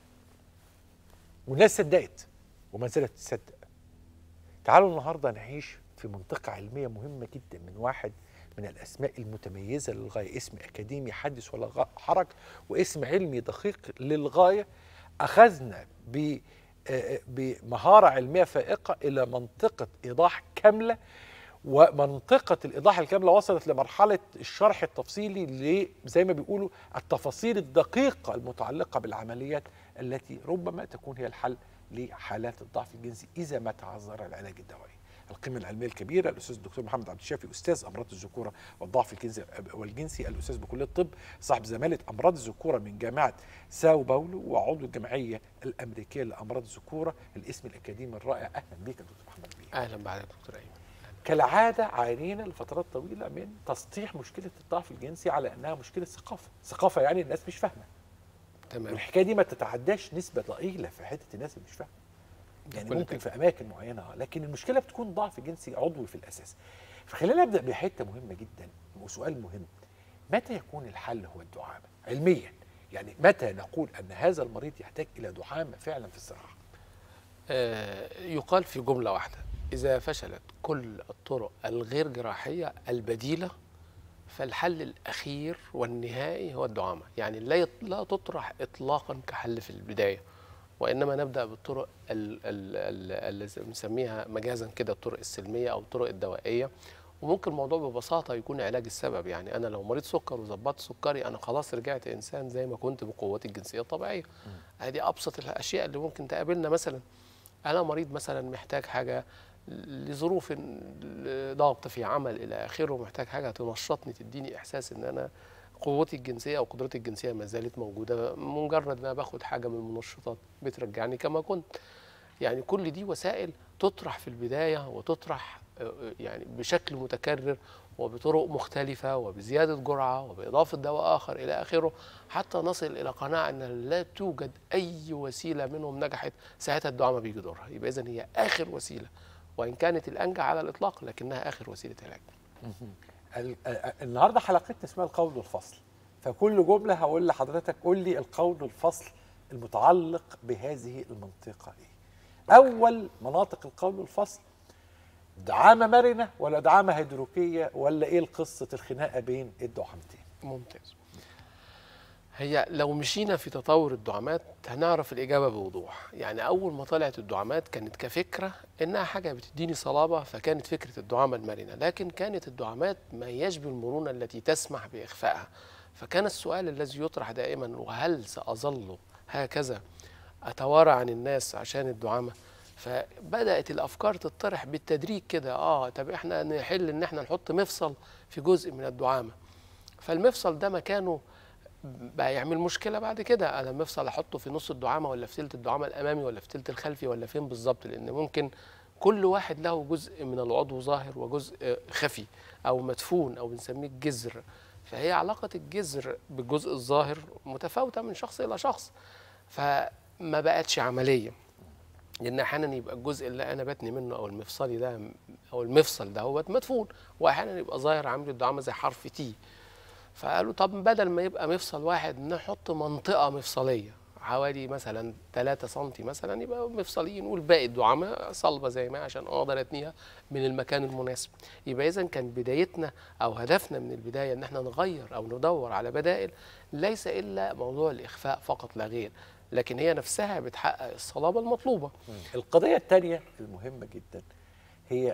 والناس صدقت وما زالت تصدق تعالوا النهارده نعيش في منطقه علميه مهمه جدا من واحد من الاسماء المتميزه للغايه اسم اكاديمي حدث ولا غ- حرج واسم علمي دقيق للغايه اخذنا ب آه، بمهاره علميه فائقه الى منطقه ايضاح كامله ومنطقة الإيضاح الكاملة وصلت لمرحلة الشرح التفصيلي ل زي ما بيقولوا التفاصيل الدقيقة المتعلقة بالعمليات التي ربما تكون هي الحل لحالات الضعف الجنسي إذا ما تعذر العلاج الدوائي. القيمه العلميه الكبيره الاستاذ الدكتور محمد عبد الشافي استاذ امراض الذكوره والضعف الجنسي والجنسي الاستاذ بكليه الطب صاحب زماله امراض الذكوره من جامعه ساو باولو وعضو الجمعيه الامريكيه لامراض الذكوره الاسم الاكاديمي الرائع اهلا بيك يا دكتور محمد بيه اهلا بحضرتك يا دكتور ايمن كالعاده عانينا لفترات طويله من تسطيح مشكله الضعف الجنسي على انها مشكله ثقافه ثقافه يعني الناس مش فاهمه تمام والحكايه دي ما تتعداش نسبه ضئيله في حته الناس اللي مش فاهمه يعني كل ممكن كده. في اماكن معينه آه، لكن المشكله بتكون ضعف جنسي عضوي في الاساس فخلينا نبدا بحته مهمه جدا وسؤال مهم متى يكون الحل هو الدعامه علميا يعني متى نقول ان هذا المريض يحتاج الى دعامه فعلا في الصحه آه يقال في جمله واحده اذا فشلت كل الطرق الغير جراحيه البديله فالحل الاخير والنهائي هو الدعامه يعني لا يط- لا تطرح اطلاقا كحل في البدايه وانما نبدا بالطرق ال- ال- ال- اللي بنسميها مجازا كده الطرق السلميه او الطرق الدوائيه وممكن الموضوع ببساطه يكون علاج السبب يعني انا لو مريض سكر وظبطت سكري انا خلاص رجعت انسان زي ما كنت بقوتي الجنسيه الطبيعيه هذه ابسط الاشياء اللي ممكن تقابلنا مثلا انا مريض مثلا محتاج حاجه لظروف ضغط في عمل الى اخره محتاج حاجه تنشطني تديني احساس ان انا قوتي الجنسيه او قدرتي الجنسيه ما زالت موجوده مجرد ان انا باخد حاجه من المنشطات بترجعني كما كنت يعني كل دي وسائل تطرح في البدايه وتطرح آه، يعني بشكل متكرر وبطرق مختلفة وبزيادة جرعة وبإضافة دواء آخر إلى آخره حتى نصل إلى قناعة أن لا توجد أي وسيلة منهم نجحت ساعتها الدعامة بيجي دورها يبقى إذن هي آخر وسيلة وإن كانت الأنجع على الإطلاق لكنها آخر وسيلة علاج ال- ال- النهارده حلقتنا اسمها القول والفصل فكل جمله هقول لحضرتك قول لي القول والفصل المتعلق بهذه المنطقه ايه اول مناطق القول والفصل دعامه مرنه ولا دعامه هيدروكيه ولا ايه قصه الخناقه بين الدعامتين ممتاز هي لو مشينا في تطور الدعامات هنعرف الإجابة بوضوح يعني أول ما طلعت الدعامات كانت كفكرة إنها حاجة بتديني صلابة فكانت فكرة الدعامة المرنة لكن كانت الدعامات ما يشبه المرونة التي تسمح بإخفائها فكان السؤال الذي يطرح دائما وهل سأظل هكذا أتوارى عن الناس عشان الدعامة فبدأت الأفكار تطرح بالتدريج كده آه طب إحنا نحل إن إحنا نحط مفصل في جزء من الدعامة فالمفصل ده مكانه بقى يعمل مشكله بعد كده انا المفصل احطه في نص الدعامه ولا في ثلث الدعامه الامامي ولا في ثلث الخلفي ولا فين بالظبط لان ممكن كل واحد له جزء من العضو ظاهر وجزء خفي او مدفون او بنسميه الجذر فهي علاقه الجذر بالجزء الظاهر متفاوته من شخص الى شخص فما بقتش عمليه لان احيانا يبقى الجزء اللي انا بتني منه او المفصلي ده او المفصل ده هو مدفون واحيانا يبقى ظاهر عامل الدعامه زي حرف تي فقالوا طب بدل ما يبقى مفصل واحد نحط منطقة مفصلية حوالي مثلا 3 سم مثلا يبقى مفصليين والباقي الدعامة صلبة زي ما عشان اقدر اتنيها من المكان المناسب يبقى اذا كان بدايتنا او هدفنا من البداية ان احنا نغير او ندور على بدائل ليس الا موضوع الاخفاء فقط لا غير لكن هي نفسها بتحقق الصلابة المطلوبة القضيه الثانيه المهمه جدا هي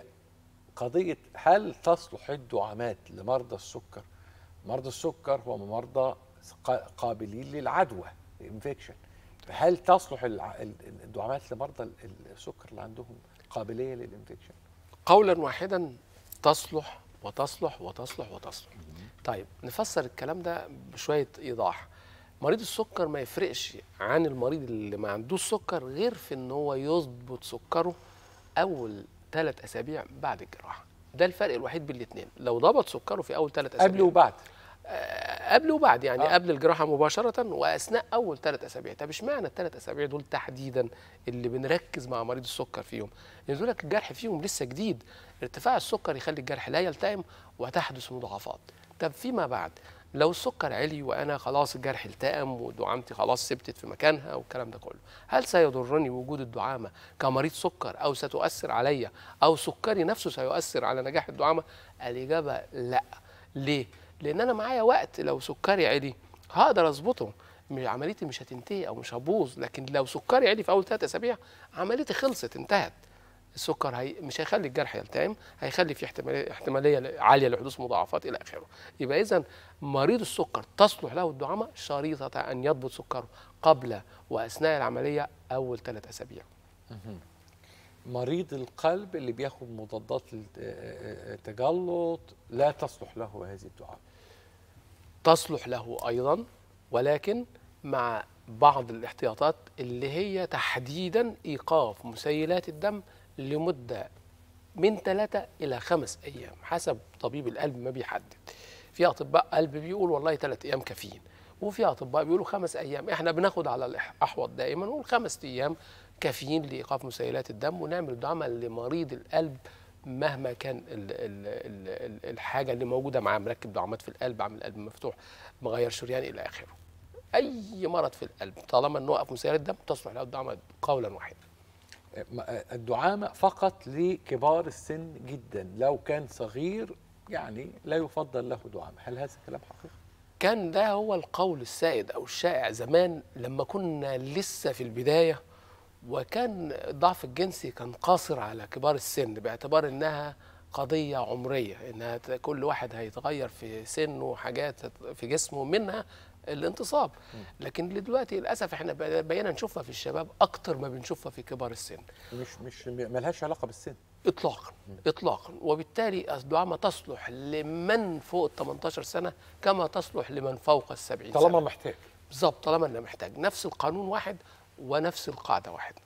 قضيه هل تصلح الدعامات لمرضى السكر مرضى السكر هم مرضى قا- قابلين للعدوى الانفكشن فهل تصلح الع- ال- الدعامات لمرضى ال- السكر اللي عندهم قابليه للانفكشن قولا واحدا تصلح وتصلح وتصلح وتصلح طيب نفسر الكلام ده بشويه ايضاح مريض السكر ما يفرقش عن المريض اللي ما عندوش سكر غير في ان هو يظبط سكره اول ثلاث اسابيع بعد الجراحه ده الفرق الوحيد بين الاثنين لو ضبط سكره في اول ثلاث اسابيع قبل وبعد آه، قبل وبعد يعني آه. آه. قبل الجراحه مباشره واثناء اول ثلاث اسابيع طب اشمعنى الثلاث اسابيع دول تحديدا اللي بنركز مع مريض السكر فيهم لان دول الجرح فيهم لسه جديد ارتفاع السكر يخلي الجرح لا يلتئم وتحدث مضاعفات طب فيما بعد لو السكر علي وانا خلاص الجرح التئم ودعامتي خلاص ثبتت في مكانها والكلام ده كله هل سيضرني وجود الدعامه كمريض سكر او ستؤثر علي او سكري نفسه سيؤثر على نجاح الدعامه الاجابه لا ليه لان انا معايا وقت لو سكري عالي هقدر اظبطه مش- عمليتي مش هتنتهي او مش هتبوظ لكن لو سكري عالي في اول ثلاث اسابيع عمليتي خلصت انتهت السكر هي مش هيخلي الجرح يلتئم هيخلي في احتماليه احتماليه عاليه لحدوث مضاعفات الى اخره يبقى اذا مريض السكر تصلح له الدعامه شريطه ان يضبط سكره قبل واثناء العمليه اول ثلاث اسابيع مريض القلب اللي بياخد مضادات التجلط لا تصلح له هذه الدعامه تصلح له ايضا ولكن مع بعض الاحتياطات اللي هي تحديدا ايقاف مسيلات الدم لمده من ثلاثة إلى خمس أيام حسب طبيب القلب ما بيحدد في أطباء قلب بيقول والله ثلاث أيام كافيين وفي أطباء بيقولوا خمس أيام إحنا بناخد على الأحوط دائما نقول خمس أيام كافيين لإيقاف مسيلات الدم ونعمل الدعامة لمريض القلب مهما كان ال ال ال الحاجة اللي موجودة معاه مركب دعامات في القلب عامل قلب مفتوح مغير شريان إلى آخره أي مرض في القلب طالما إنه وقف مسيلات الدم تصلح له الدعامة قولا واحدا الدعامة فقط لكبار السن جدا لو كان صغير يعني لا يفضل له دعامة هل هذا كلام حقيقي؟ كان ده هو القول السائد أو الشائع زمان لما كنا لسه في البداية وكان الضعف الجنسي كان قاصر على كبار السن باعتبار إنها قضية عمرية إنها كل واحد هيتغير في سنه حاجات في جسمه منها الانتصاب لكن دلوقتي للاسف احنا بقينا نشوفها في الشباب اكتر ما بنشوفها في كبار السن مش مش ملهاش علاقه بالسن اطلاقا اطلاقا وبالتالي الدعامه تصلح لمن فوق ال 18 سنه كما تصلح لمن فوق ال 70 طالما سنه محتاج بالظبط طالما انه محتاج نفس القانون واحد ونفس القاعده واحده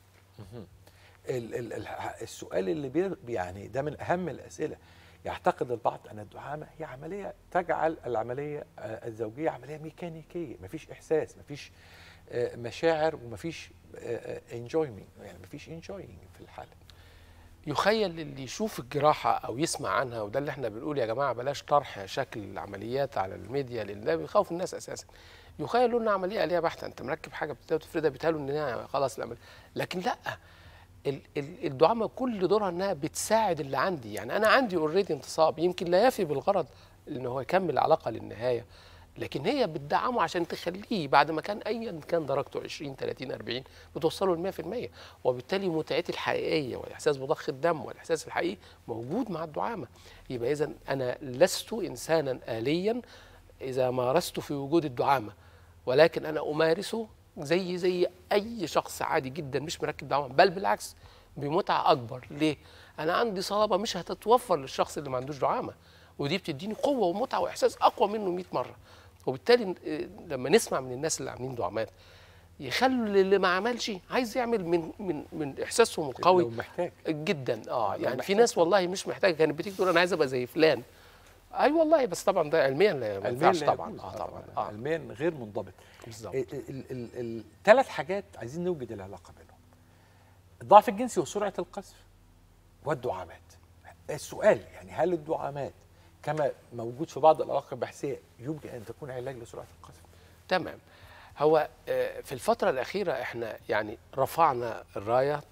ال ال ال السؤال اللي بي يعني ده من اهم الاسئله يعتقد البعض ان الدعامه هي عمليه تجعل العمليه الزوجيه عمليه ميكانيكيه مفيش احساس مفيش مشاعر ومفيش انجويمنت يعني مفيش انجوينج في الحاله يخيل اللي يشوف الجراحه او يسمع عنها وده اللي احنا بنقول يا جماعه بلاش طرح شكل العمليات على الميديا لان ده بيخوف الناس اساسا يخيل انها عمليه آلية بحته انت مركب حاجه بتفردها بيتهيألوا ان هي خلاص العمليه لكن لا الدعامه كل دورها انها بتساعد اللي عندي يعني انا عندي اوريدي انتصاب يمكن لا يفي بالغرض ان هو يكمل العلاقه للنهايه لكن هي بتدعمه عشان تخليه بعد ما كان ايا كان درجته 20 30 40 بتوصله ل 100% وبالتالي متعتي الحقيقيه والاحساس بضخ الدم والاحساس الحقيقي موجود مع الدعامه يبقى اذا انا لست انسانا اليا اذا مارست في وجود الدعامه ولكن انا امارسه زي زي اي شخص عادي جدا مش مركب دعامه بل بالعكس بمتعه اكبر ليه انا عندي صلابه مش هتتوفر للشخص اللي ما عندوش دعامه ودي بتديني قوه ومتعه واحساس اقوى منه 100 مره وبالتالي لما نسمع من الناس اللي عاملين دعامات يخلوا اللي ما عملش عايز يعمل من من من احساسهم القوي لو محتاج جدا اه لو يعني في محتاج. ناس والله مش محتاجه كانت بتيجي تقول انا عايز ابقى زي فلان اي والله بس طبعا ده علميا لا- ما ينفعش لا طبعا يجوز. اه طبعا آه. اه علميا غير منضبط بالظبط الثلاث حاجات عايزين نوجد العلاقه بينهم الضعف الجنسي وسرعه القذف والدعامات السؤال يعني هل الدعامات كما موجود في بعض الاوراق البحثيه يمكن ان تكون علاج لسرعه القذف تمام هو آه، في الفترة الأخيرة احنا يعني رفعنا الرايات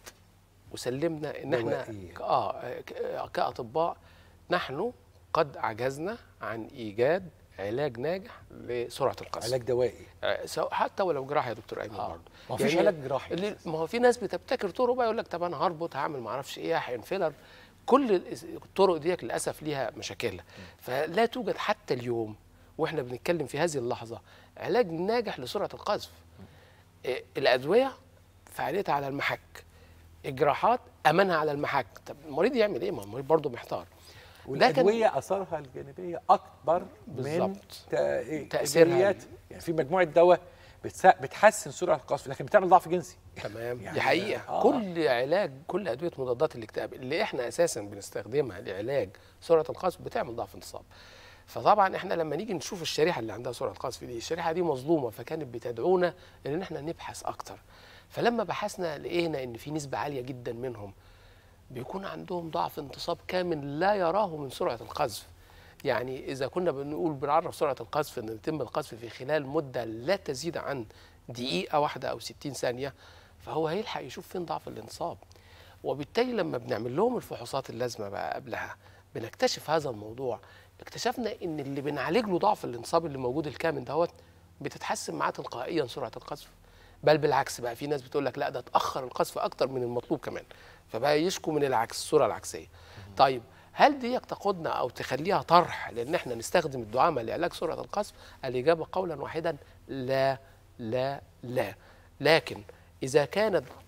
وسلمنا ان احنا دوائية. ك- اه ك- آه، كأطباء نحن قد عجزنا عن إيجاد علاج ناجح لسرعة القذف علاج دوائي آه، سواء- حتى ولو جراحه يا دكتور ايمن آه. برضه ما فيش علاج جراحي اللي ما هو في ناس بتبتكر طرق بقى يقول لك طب انا هربط هعمل ما اعرفش ايه هحقن فيلر كل ال- الطرق دي للاسف ليها مشاكلها فلا توجد حتى اليوم واحنا بنتكلم في هذه اللحظه علاج ناجح لسرعه القذف إيه، الادويه فعاليتها على المحك الجراحات امانها على المحك طب المريض يعمل ايه ما هو المريض برضه محتار ده كان- والادويه اثارها الجانبيه اكبر من بالظبط. تا- تأثيرها. إيجابياتها. يعني في مجموعه دواء بتسا- بتحسن سرعه القذف لكن بتعمل ضعف جنسي تمام يعني دي حقيقه آه. كل علاج كل ادويه مضادات الاكتئاب اللي احنا اساسا بنستخدمها لعلاج سرعه القذف بتعمل ضعف انتصاب فطبعا احنا لما نيجي نشوف الشريحه اللي عندها سرعه قذف دي الشريحه دي مظلومه فكانت بتدعونا ان احنا نبحث اكتر فلما بحثنا لقينا ان في نسبه عاليه جدا منهم بيكون عندهم ضعف انتصاب كامل لا يراه من سرعه القذف يعني اذا كنا بنقول بنعرف سرعه القذف ان يتم القذف في خلال مده لا تزيد عن دقيقه واحده او 60 ثانيه فهو هيلحق يشوف فين ضعف الانتصاب وبالتالي لما بنعمل لهم الفحوصات اللازمه بقى قبلها بنكتشف هذا الموضوع اكتشفنا ان اللي بنعالج له ضعف الانتصاب اللي موجود الكامن دوت بتتحسن معاه تلقائيا سرعه القذف بل بالعكس بقى في ناس بتقول لك لا ده اتاخر القذف اكتر من المطلوب كمان فبقى يشكو من العكس الصوره العكسيه طيب هل دي تقودنا او تخليها طرح لان احنا نستخدم الدعامه لعلاج سرعه القذف الاجابه قولا واحدا لا لا لا لكن اذا كانت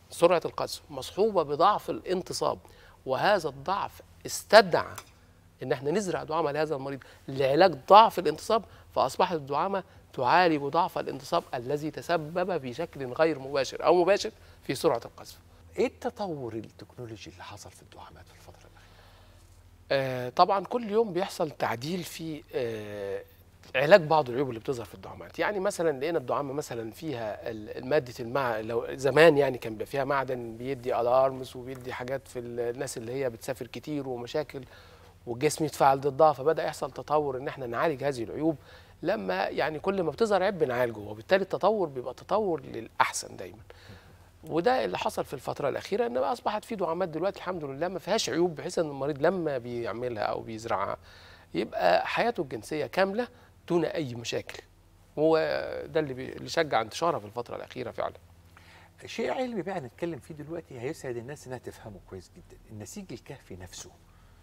سرعه القذف مصحوبه بضعف الانتصاب وهذا الضعف استدعى ان احنا نزرع دعامه لهذا المريض لعلاج ضعف الانتصاب فاصبحت الدعامه تعالج ضعف الانتصاب الذي تسبب بشكل غير مباشر او مباشر في سرعه القذف. ايه التطور التكنولوجي اللي حصل في الدعامات في الفتره الاخيره آه، طبعا كل يوم بيحصل تعديل في آه، علاج بعض العيوب اللي بتظهر في الدعامات يعني مثلا لقينا الدعامه مثلا فيها ال- ماده المع لو زمان يعني كان بيبقى فيها معدن بيدي الارمس وبيدي حاجات في ال- الناس اللي هي بتسافر كتير ومشاكل والجسم يتفاعل ضدها فبدا يحصل تطور ان احنا نعالج هذه العيوب لما يعني كل ما بتظهر عيب بنعالجه وبالتالي التطور بيبقى تطور للاحسن دايما وده اللي حصل في الفترة الأخيرة إن بقى أصبحت في دعامات دلوقتي الحمد لله ما فيهاش عيوب بحيث إن المريض لما بيعملها أو بيزرعها يبقى حياته الجنسية كاملة دون أي مشاكل هو ده اللي, بي... اللي شجع انتشارها في الفترة الأخيرة فعلا شيء علمي بقى نتكلم فيه دلوقتي هيسعد الناس انها تفهمه كويس جدا النسيج الكهفي نفسه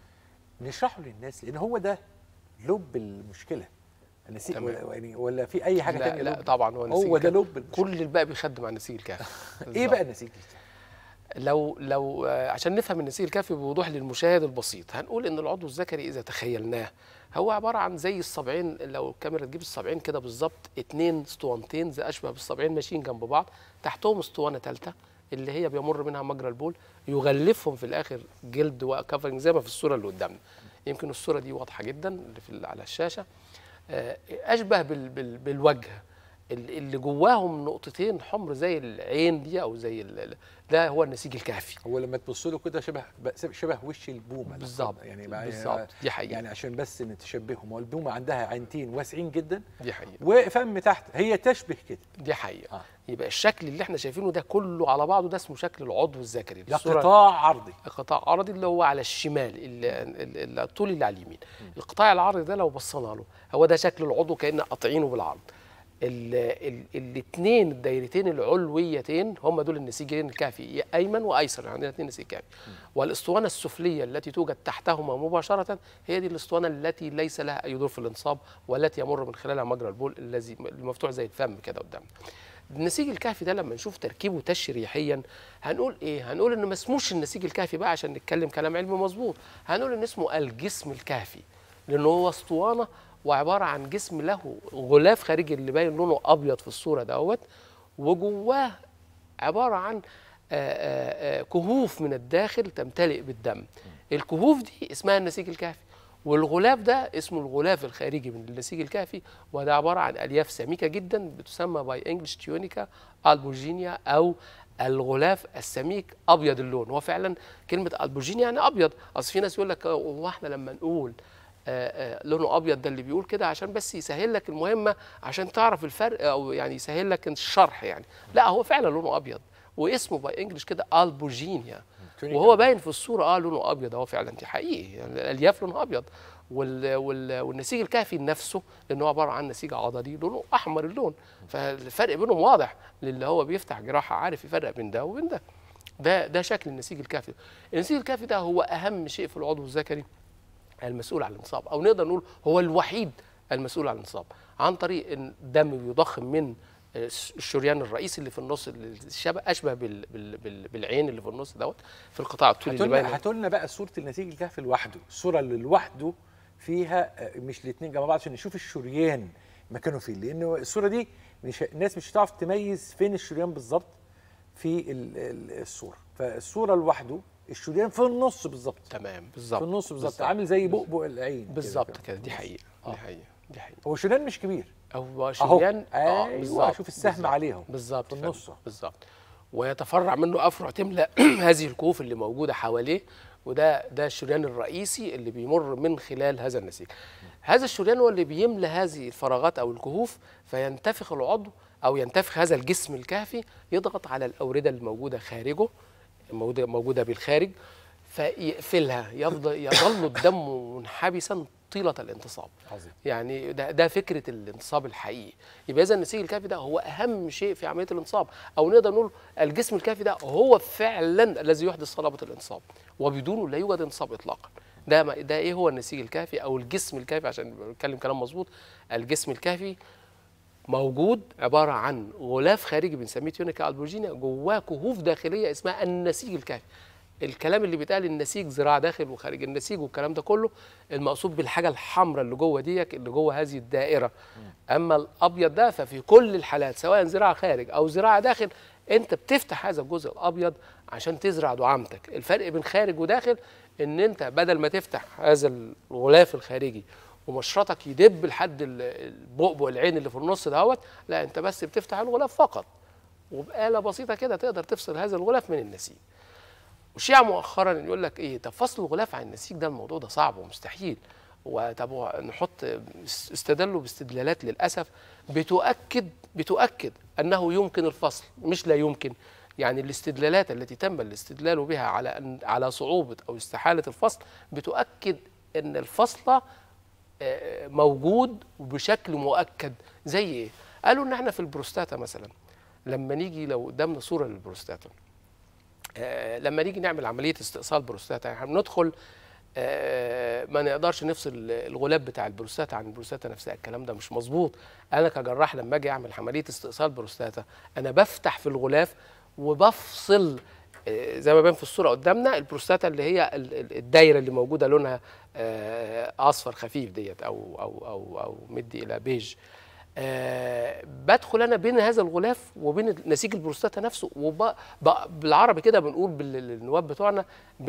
نشرحه للناس لان هو ده لب المشكله النسيج تمام. ولا, يعني ولا في اي حاجه لا, تانية لا لب؟ طبعا هو النسيج هو ده الكهفي. لب المشكله كل الباقي بيخدم على النسيج الكهفي ايه بالظبط. بقى النسيج الكهفي لو لو آه، عشان نفهم النسيج الكافي بوضوح للمشاهد البسيط هنقول ان العضو الذكري اذا تخيلناه هو عباره عن زي الصبعين لو الكاميرا تجيب الصبعين كده بالظبط اتنين اسطوانتين زي اشبه بالصبعين ماشيين جنب بعض تحتهم اسطوانه ثالثه اللي هي بيمر منها مجرى البول يغلفهم في الاخر جلد وكفرنج زي ما في الصوره اللي قدامنا يمكن الصوره دي واضحه جدا اللي في على الشاشه آه، اشبه بال بال بالوجه ال- اللي جواهم نقطتين حمر زي العين دي او زي ال- ده هو النسيج الكهفي هو لما تبص له كده شبه شبه وش البومه بالظبط يعني مع- بالظبط دي حقيقه يعني عشان بس نتشبههم هو البومه عندها عينتين واسعين جدا دي حقيقه وفم تحت هي تشبه كده دي حقيقه آه. يبقى الشكل اللي احنا شايفينه ده كله على بعضه ده اسمه شكل العضو الذكري ده الصورة- قطاع عرضي قطاع عرضي اللي هو على الشمال ال- ال- ال- الطول اللي على اليمين القطاع العرضي ده لو بصينا له هو ده شكل العضو كأن قاطعينه بالعرض الاثنين الدايرتين العلويتين هم دول النسيجين الكافي ايمن وايسر يعني عندنا اثنين نسيج كافي والاسطوانه السفليه التي توجد تحتهما مباشره هي دي الاسطوانه التي ليس لها اي دور في الانصاب والتي يمر من خلالها مجرى البول الذي المفتوح زي الفم كده قدامنا النسيج الكهفي ده لما نشوف تركيبه تشريحيا هنقول ايه هنقول انه ما اسموش النسيج الكهفي بقى عشان نتكلم كلام علمي مظبوط هنقول ان اسمه الجسم الكهفي لانه هو اسطوانه وعباره عن جسم له غلاف خارجي اللي باين لونه ابيض في الصوره دوت وجواه عباره عن آه، آه، آه، كهوف من الداخل تمتلئ بالدم الكهوف دي اسمها النسيج الكهفي والغلاف ده اسمه الغلاف الخارجي من النسيج الكهفي وده عباره عن الياف سميكه جدا بتسمى باي انجلش تيونيكا البوجينيا او الغلاف السميك ابيض اللون هو فعلا كلمه البوجينيا يعني ابيض اصل في ناس يقول لك هو احنا لما نقول آه، آه، لونه ابيض ده اللي بيقول كده عشان بس يسهل لك المهمه عشان تعرف الفرق او يعني يسهل لك الشرح يعني لا هو فعلا لونه ابيض واسمه باي انجلش كده البوجينيا وهو باين في الصوره اه لونه ابيض اهو فعلا دي حقيقي يعني الالياف لونها ابيض وال وال والنسيج الكهفي نفسه لانه هو عباره عن نسيج عضلي لونه احمر اللون فالفرق بينهم واضح للي هو بيفتح جراحه عارف يفرق بين ده وبين ده ده ده شكل النسيج الكهفي النسيج الكهفي ده هو اهم شيء في العضو الذكري المسؤول عن الانتصاب او نقدر نقول هو الوحيد المسؤول عن الانتصاب عن طريق ان الدم بيضخم من الشريان الرئيسي اللي في النص اللي شبه اشبه بال بال بال بالعين اللي في النص دوت في القطاع الطولي اللي باين هاتولنا هاتولنا بقى صوره النسيج الكهفي لوحده الصوره اللي لوحده فيها آه، مش الاثنين جنب بعض عشان نشوف الشريان مكانه فين لانه الصوره دي مش الناس مش هتعرف تميز فين الشريان بالظبط في ال- ال- الصوره فالصوره لوحده الشريان في النص بالظبط تمام بالظبط في النص بالظبط عامل زي بؤبؤ العين كده بالظبط كده. كده دي حقيقه آه. دي حقيقه دي حقيقه هو شريان مش كبير هو اهو شريان آه، ايوه بالظبط، شوف السهم بالظبط، عليهم بالظبط في فعلا، النص. بالظبط ويتفرع منه افرع تملا هذه الكهوف اللي موجوده حواليه وده ده الشريان الرئيسي اللي بيمر من خلال هذا النسيج هذا الشريان هو اللي بيملى هذه الفراغات او الكهوف فينتفخ العضو او ينتفخ هذا الجسم الكهفي يضغط على الاورده الموجوده خارجه موجوده موجوده بالخارج فيقفلها يفضل يظل الدم منحبسا طيله الانتصاب عظيم يعني ده ده فكره الانتصاب الحقيقي يبقى اذا النسيج الكافي ده هو اهم شيء في عمليه الانتصاب او نقدر نقول الجسم الكافي ده هو فعلا الذي يحدث صلابه الانتصاب وبدونه لا يوجد انتصاب اطلاقا ده ما- ده ايه هو النسيج الكافي او الجسم الكافي عشان نتكلم كلام مظبوط الجسم الكافي موجود عباره عن غلاف خارجي بنسميه تيونيكا البورجينيا جواه كهوف داخليه اسمها النسيج الكافي الكلام اللي بيتقال النسيج ذراع داخل وخارج النسيج والكلام ده كله المقصود بالحاجه الحمراء اللي جوه ديك اللي جوه هذه الدائره اما الابيض ده ففي كل الحالات سواء ذراع خارج او ذراع داخل انت بتفتح هذا الجزء الابيض عشان تزرع دعامتك الفرق بين خارج وداخل ان انت بدل ما تفتح هذا الغلاف الخارجي ومشرطك يدب لحد ال- البؤبؤ العين اللي في النص دهوت لا انت بس بتفتح الغلاف فقط وبآلة بسيطة كده تقدر تفصل هذا الغلاف من النسيج وشيع مؤخرا يقول لك ايه طب فصل الغلاف عن النسيج ده الموضوع ده صعب ومستحيل وطب هو نحط استدلوا باستدلالات للاسف بتؤكد بتؤكد انه يمكن الفصل مش لا يمكن يعني الاستدلالات التي تم الاستدلال بها على أن على صعوبه او استحاله الفصل بتؤكد ان الفصل آه، موجود وبشكل مؤكد زي ايه؟ قالوا ان احنا في البروستاتا مثلا لما نيجي لو قدامنا صوره للبروستاتا آه، لما نيجي نعمل عمليه استئصال بروستاتا احنا بندخل آه، ما نقدرش نفصل الغلاف بتاع البروستاتا عن البروستاتا نفسها الكلام ده مش مظبوط انا كجراح لما اجي اعمل عمليه استئصال بروستاتا انا بفتح في الغلاف وبفصل آه، زي ما بان في الصوره قدامنا البروستاتا اللي هي ال- ال- الدايره اللي موجوده لونها آه، اصفر خفيف ديت او او او او مدي الى بيج آه بدخل انا بين هذا الغلاف وبين نسيج البروستاتا نفسه وبالعربي كده بنقول بالنواب بتوعنا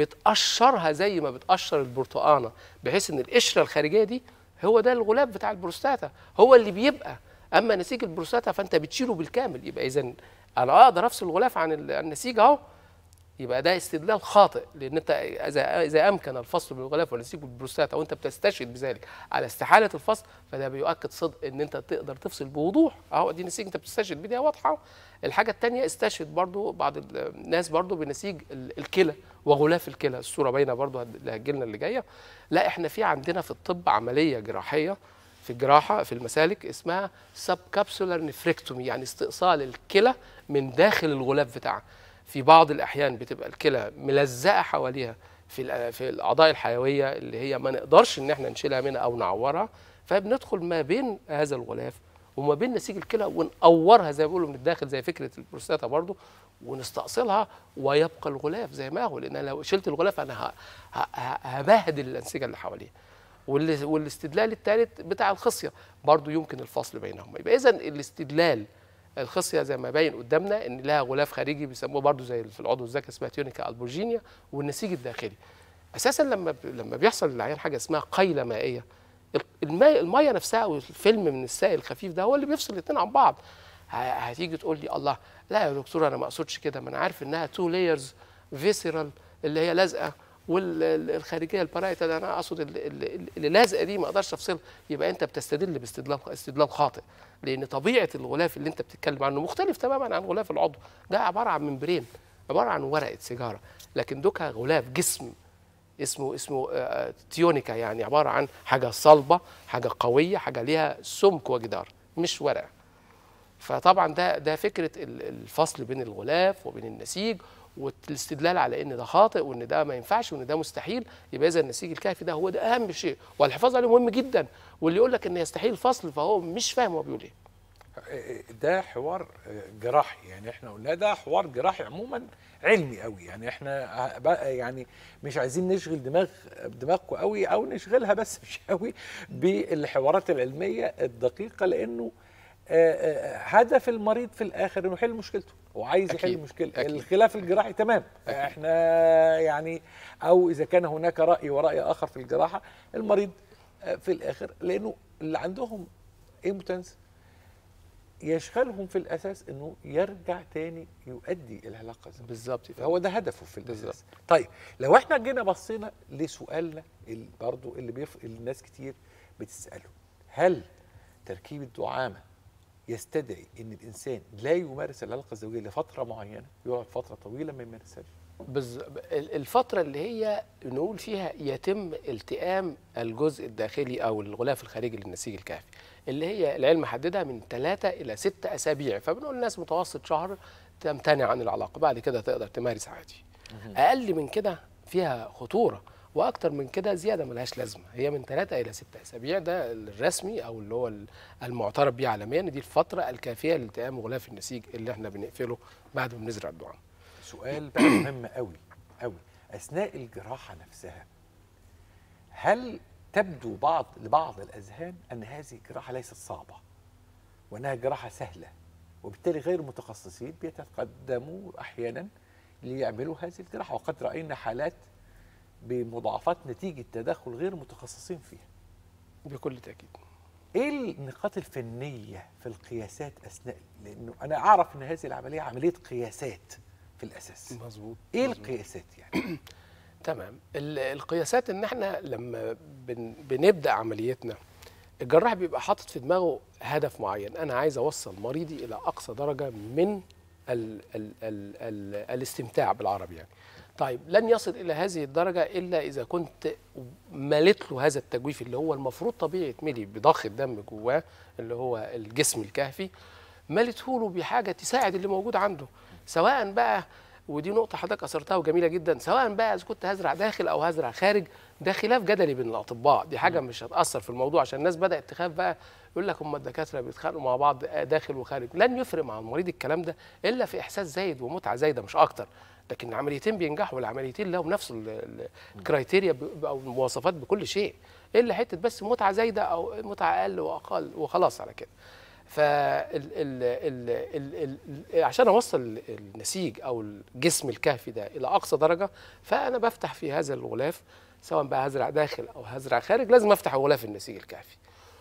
بتقشرها زي ما بتقشر البرتقانه بحيث ان القشره الخارجيه دي هو ده الغلاف بتاع البروستاتا هو اللي بيبقى اما نسيج البروستاتا فانت بتشيله بالكامل يبقى اذا انا اقدر افصل الغلاف عن ال- النسيج اهو يبقى ده استدلال خاطئ لان انت اذا اذا امكن الفصل بالغلاف والنسيج بالبروستاتا وانت بتستشهد بذلك على استحاله الفصل فده بيؤكد صدق ان انت تقدر تفصل بوضوح اهو دي نسيج انت بتستشهد بيها واضحه الحاجه الثانيه استشهد برضو بعض الناس برضو بنسيج ال- الكلى وغلاف الكلى الصوره باينه برضو هت- اللي هتجيلنا اللي جايه لا احنا في عندنا في الطب عمليه جراحيه في الجراحه في المسالك اسمها سب كابسولار نفريكتومي يعني استئصال الكلى من داخل الغلاف بتاعها في بعض الاحيان بتبقى الكلى ملزقه حواليها في الأ- في الاعضاء الحيويه اللي هي ما نقدرش ان احنا نشيلها منها او نعورها فبندخل ما بين هذا الغلاف وما بين نسيج الكلى ونقورها زي ما بيقولوا من الداخل زي فكره البروستاتا برضو ونستأصلها ويبقى الغلاف زي ما هو لان أنا لو شلت الغلاف انا ه- ه- ه- هبهدل الانسجه اللي حواليه واللي- والاستدلال الثالث بتاع الخصيه برضو يمكن الفصل بينهما يبقى اذا الاستدلال الخصيه زي ما باين قدامنا ان لها غلاف خارجي بيسموه برضو زي في العضو الذكي اسمها تيونيكا البورجينيا والنسيج الداخلي اساسا لما ب- لما بيحصل للعيان حاجه اسمها قيله مائيه الماء الميه نفسها والفيلم من السائل الخفيف ده هو اللي بيفصل الاثنين عن بعض ه- هتيجي تقول لي الله لا يا دكتور انا ما اقصدش كده ما انا عارف انها تو لايرز فيسرال اللي هي لازقه والخارجيه البرايتا ده انا اقصد ال- ال- اللي لازقه دي ما اقدرش افصلها يبقى انت بتستدل باستدلال استدلال خاطئ لان طبيعه الغلاف اللي انت بتتكلم عنه مختلف تماما عن غلاف العضو ده عباره عن ممبرين عباره عن ورقه سيجاره لكن دوكا غلاف جسم اسمه اسمه آه، تيونيكا يعني عباره عن حاجه صلبه حاجه قويه حاجه ليها سمك وجدار مش ورقه فطبعا ده ده فكره ال- الفصل بين الغلاف وبين النسيج والاستدلال على ان ده خاطئ وان ده ما ينفعش وان ده مستحيل يبقى اذا النسيج الكافي ده هو ده اهم شيء والحفاظ عليه مهم جدا واللي يقول لك ان يستحيل الفصل فهو مش فاهم هو بيقول ايه ده حوار جراحي يعني احنا قلنا ده حوار جراحي عموما علمي قوي يعني احنا بقى يعني مش عايزين نشغل دماغ دماغكم قوي او نشغلها بس مش قوي بالحوارات العلميه الدقيقه لانه آه، آه، هدف المريض في الاخر انه يحل مشكلته وعايز يحل أكيد، مشكله أكيد. الخلاف الجراحي تمام احنا يعني او اذا كان هناك راي وراي اخر في الجراحه المريض آه، في الاخر لانه اللي عندهم ايموتنس يشغلهم في الاساس انه يرجع تاني يؤدي العلاقه الزوجيه بالظبط فهو ده هدفه في بالظبط. الاساس طيب لو احنا جينا بصينا لسؤالنا ال- برضو اللي بيف... الناس كتير بتساله هل تركيب الدعامه يستدعي ان الانسان لا يمارس العلاقه الزوجيه لفتره معينه يقعد فتره طويله ما يمارسهاش بز... ال- الفترة اللي هي نقول فيها يتم التئام الجزء الداخلي أو الغلاف الخارجي للنسيج الكافي اللي هي العلم حددها من ثلاثة إلى ستة أسابيع فبنقول الناس متوسط شهر تمتنع عن العلاقة بعد كده تقدر تمارس عادي أقل من كده فيها خطورة واكتر من كده زياده ملهاش لازمه هي من ثلاثة الى ستة اسابيع ده الرسمي او اللي هو المعترف بيه عالميا دي الفتره الكافيه لالتئام غلاف النسيج اللي احنا بنقفله بعد ما بنزرع الدعامه سؤال بقى مهم قوي قوي اثناء الجراحه نفسها هل تبدو بعض لبعض الاذهان ان هذه الجراحه ليست صعبه وانها جراحه سهله وبالتالي غير متخصصين بيتقدموا احيانا ليعملوا هذه الجراحه وقد راينا حالات بمضاعفات نتيجه تدخل غير متخصصين فيها بكل تاكيد ايه النقاط الفنيه في القياسات اثناء لانه انا اعرف ان هذه العمليه عمليه قياسات في الاساس مظبوط ايه القياسات يعني تمام ال- القياسات ان احنا لما بن بنبدا عمليتنا الجراح بيبقى حاطط في دماغه هدف معين انا عايز اوصل مريضي الى اقصى درجه من ال ال ال ال الاستمتاع بالعربي يعني طيب لن يصل الى هذه الدرجه الا اذا كنت مليت له هذا التجويف اللي هو المفروض طبيعي يتملي بضخ الدم جواه اللي هو الجسم الكهفي مليته له بحاجه تساعد اللي موجود عنده سواء بقى ودي نقطة حضرتك أثرتها وجميلة جدا سواء بقى إذا كنت هزرع داخل أو هزرع خارج ده خلاف جدلي بين الأطباء دي حاجة مش هتأثر في الموضوع عشان الناس بدأت تخاف بقى يقول لك هم الدكاترة بيتخانقوا مع بعض داخل وخارج لن يفرق مع المريض الكلام ده إلا في إحساس زايد ومتعة زايدة مش أكتر لكن العمليتين بينجحوا والعمليتين لهم نفس ال- ال- الكرايتيريا ب- او المواصفات بكل شيء الا حته بس متعه زايده او متعه اقل واقل وخلاص على كده ف ال ال ال ال ال عشان اوصل النسيج او الجسم الكهفي ده الى اقصى درجه فانا بفتح في هذا الغلاف سواء بقى هزرع داخل او هزرع خارج لازم افتح غلاف النسيج الكهفي